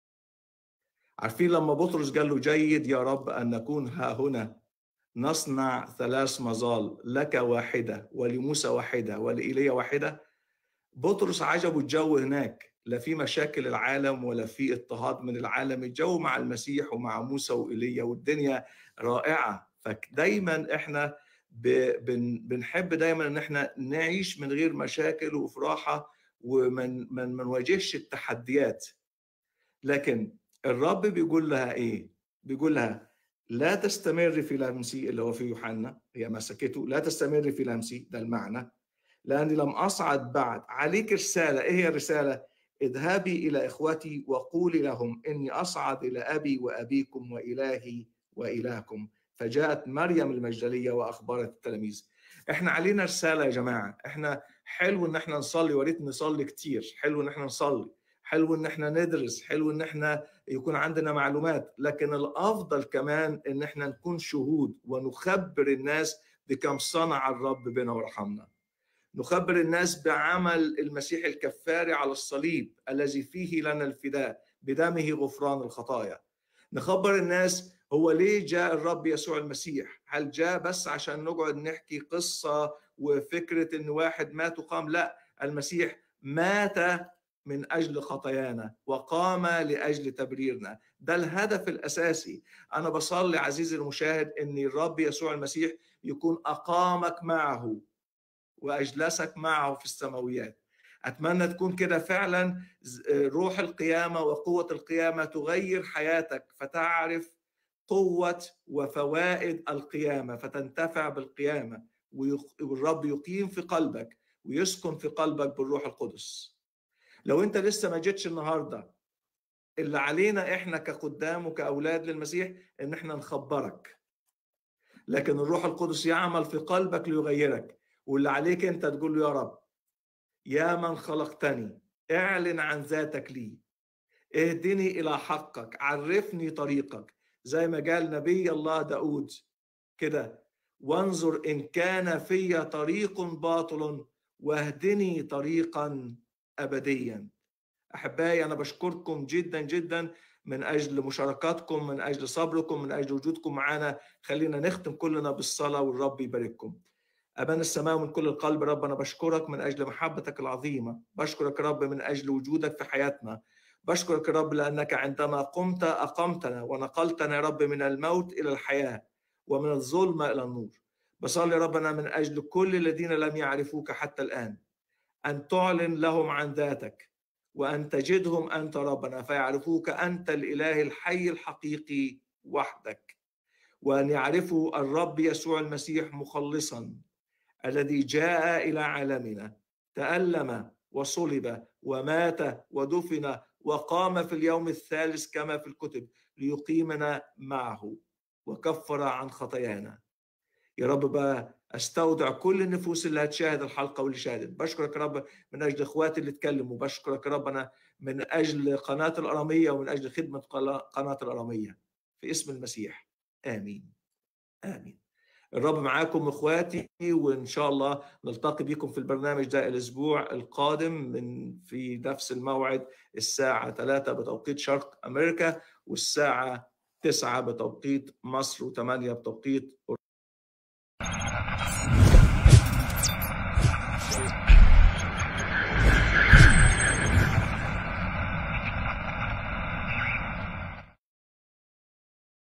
عارفين لما بطرس قال له جيد يا رب ان نكون ها هنا نصنع ثلاث مظال لك واحده ولموسى واحده ولايليا واحده بطرس عجبه الجو هناك لا في مشاكل العالم ولا في اضطهاد من العالم الجو مع المسيح ومع موسى وإيليا والدنيا رائعة فدايما احنا ب- بن- بنحب دايما ان احنا نعيش من غير مشاكل وفي راحة ومن من ما نواجهش التحديات لكن الرب بيقول لها ايه بيقول لها لا تستمر في لمسي اللي هو في يوحنا هي مسكته لا تستمر في لمسي ده المعنى لأني لم أصعد بعد عليك رسالة إيه هي الرسالة اذهبي إلى إخوتي وقولي لهم إني أصعد إلى أبي وأبيكم وإلهي وإلهكم فجاءت مريم المجدلية وأخبرت التلاميذ إحنا علينا رسالة يا جماعة إحنا حلو إن إحنا نصلي وريت نصلي كتير حلو إن إحنا نصلي حلو إن إحنا ندرس حلو إن إحنا يكون عندنا معلومات لكن الأفضل كمان إن إحنا نكون شهود ونخبر الناس بكم صنع الرب بنا ورحمنا نخبر الناس بعمل المسيح الكفاري على الصليب الذي فيه لنا الفداء بدمه غفران الخطايا نخبر الناس هو ليه جاء الرب يسوع المسيح هل جاء بس عشان نقعد نحكي قصة وفكرة ان واحد مات وقام لا المسيح مات من اجل خطايانا وقام لاجل تبريرنا ده الهدف الاساسي انا بصلي عزيزي المشاهد ان الرب يسوع المسيح يكون اقامك معه واجلسك معه في السماويات اتمنى تكون كده فعلا روح القيامه وقوه القيامه تغير حياتك فتعرف قوه وفوائد القيامه فتنتفع بالقيامه والرب يقيم في قلبك ويسكن في قلبك بالروح القدس لو انت لسه ما جيتش النهارده اللي علينا احنا كقدام وكاولاد للمسيح ان احنا نخبرك لكن الروح القدس يعمل في قلبك ليغيرك واللي عليك انت تقول له يا رب يا من خلقتني اعلن عن ذاتك لي اهدني الى حقك عرفني طريقك زي ما قال نبي الله داود كده وانظر ان كان في طريق باطل واهدني طريقا ابديا احبائي انا بشكركم جدا جدا من اجل مشاركاتكم من اجل صبركم من اجل وجودكم معنا خلينا نختم كلنا بالصلاه والرب يبارككم أبانا السماء من كل القلب رب أنا بشكرك من أجل محبتك العظيمة بشكرك رب من أجل وجودك في حياتنا بشكرك رب لأنك عندما قمت أقمتنا ونقلتنا يا رب من الموت إلى الحياة ومن الظلمة إلى النور بصلي ربنا من أجل كل الذين لم يعرفوك حتى الآن أن تعلن لهم عن ذاتك وأن تجدهم أنت ربنا فيعرفوك أنت الإله الحي الحقيقي وحدك وأن يعرفوا الرب يسوع المسيح مخلصا الذي جاء إلى عالمنا تألم وصلب ومات ودفن وقام في اليوم الثالث كما في الكتب ليقيمنا معه وكفر عن خطايانا يا رب بقى استودع كل النفوس اللي هتشاهد الحلقه واللي شاهدت بشكرك يا رب من اجل اخواتي اللي اتكلموا بشكرك يا رب انا من اجل قناه الاراميه ومن اجل خدمه قناه الاراميه في اسم المسيح امين امين الرب معاكم اخواتي وان شاء الله نلتقي بكم في البرنامج ده الاسبوع القادم من في نفس الموعد الساعه 3 بتوقيت شرق امريكا والساعه 9 بتوقيت مصر و8 بتوقيت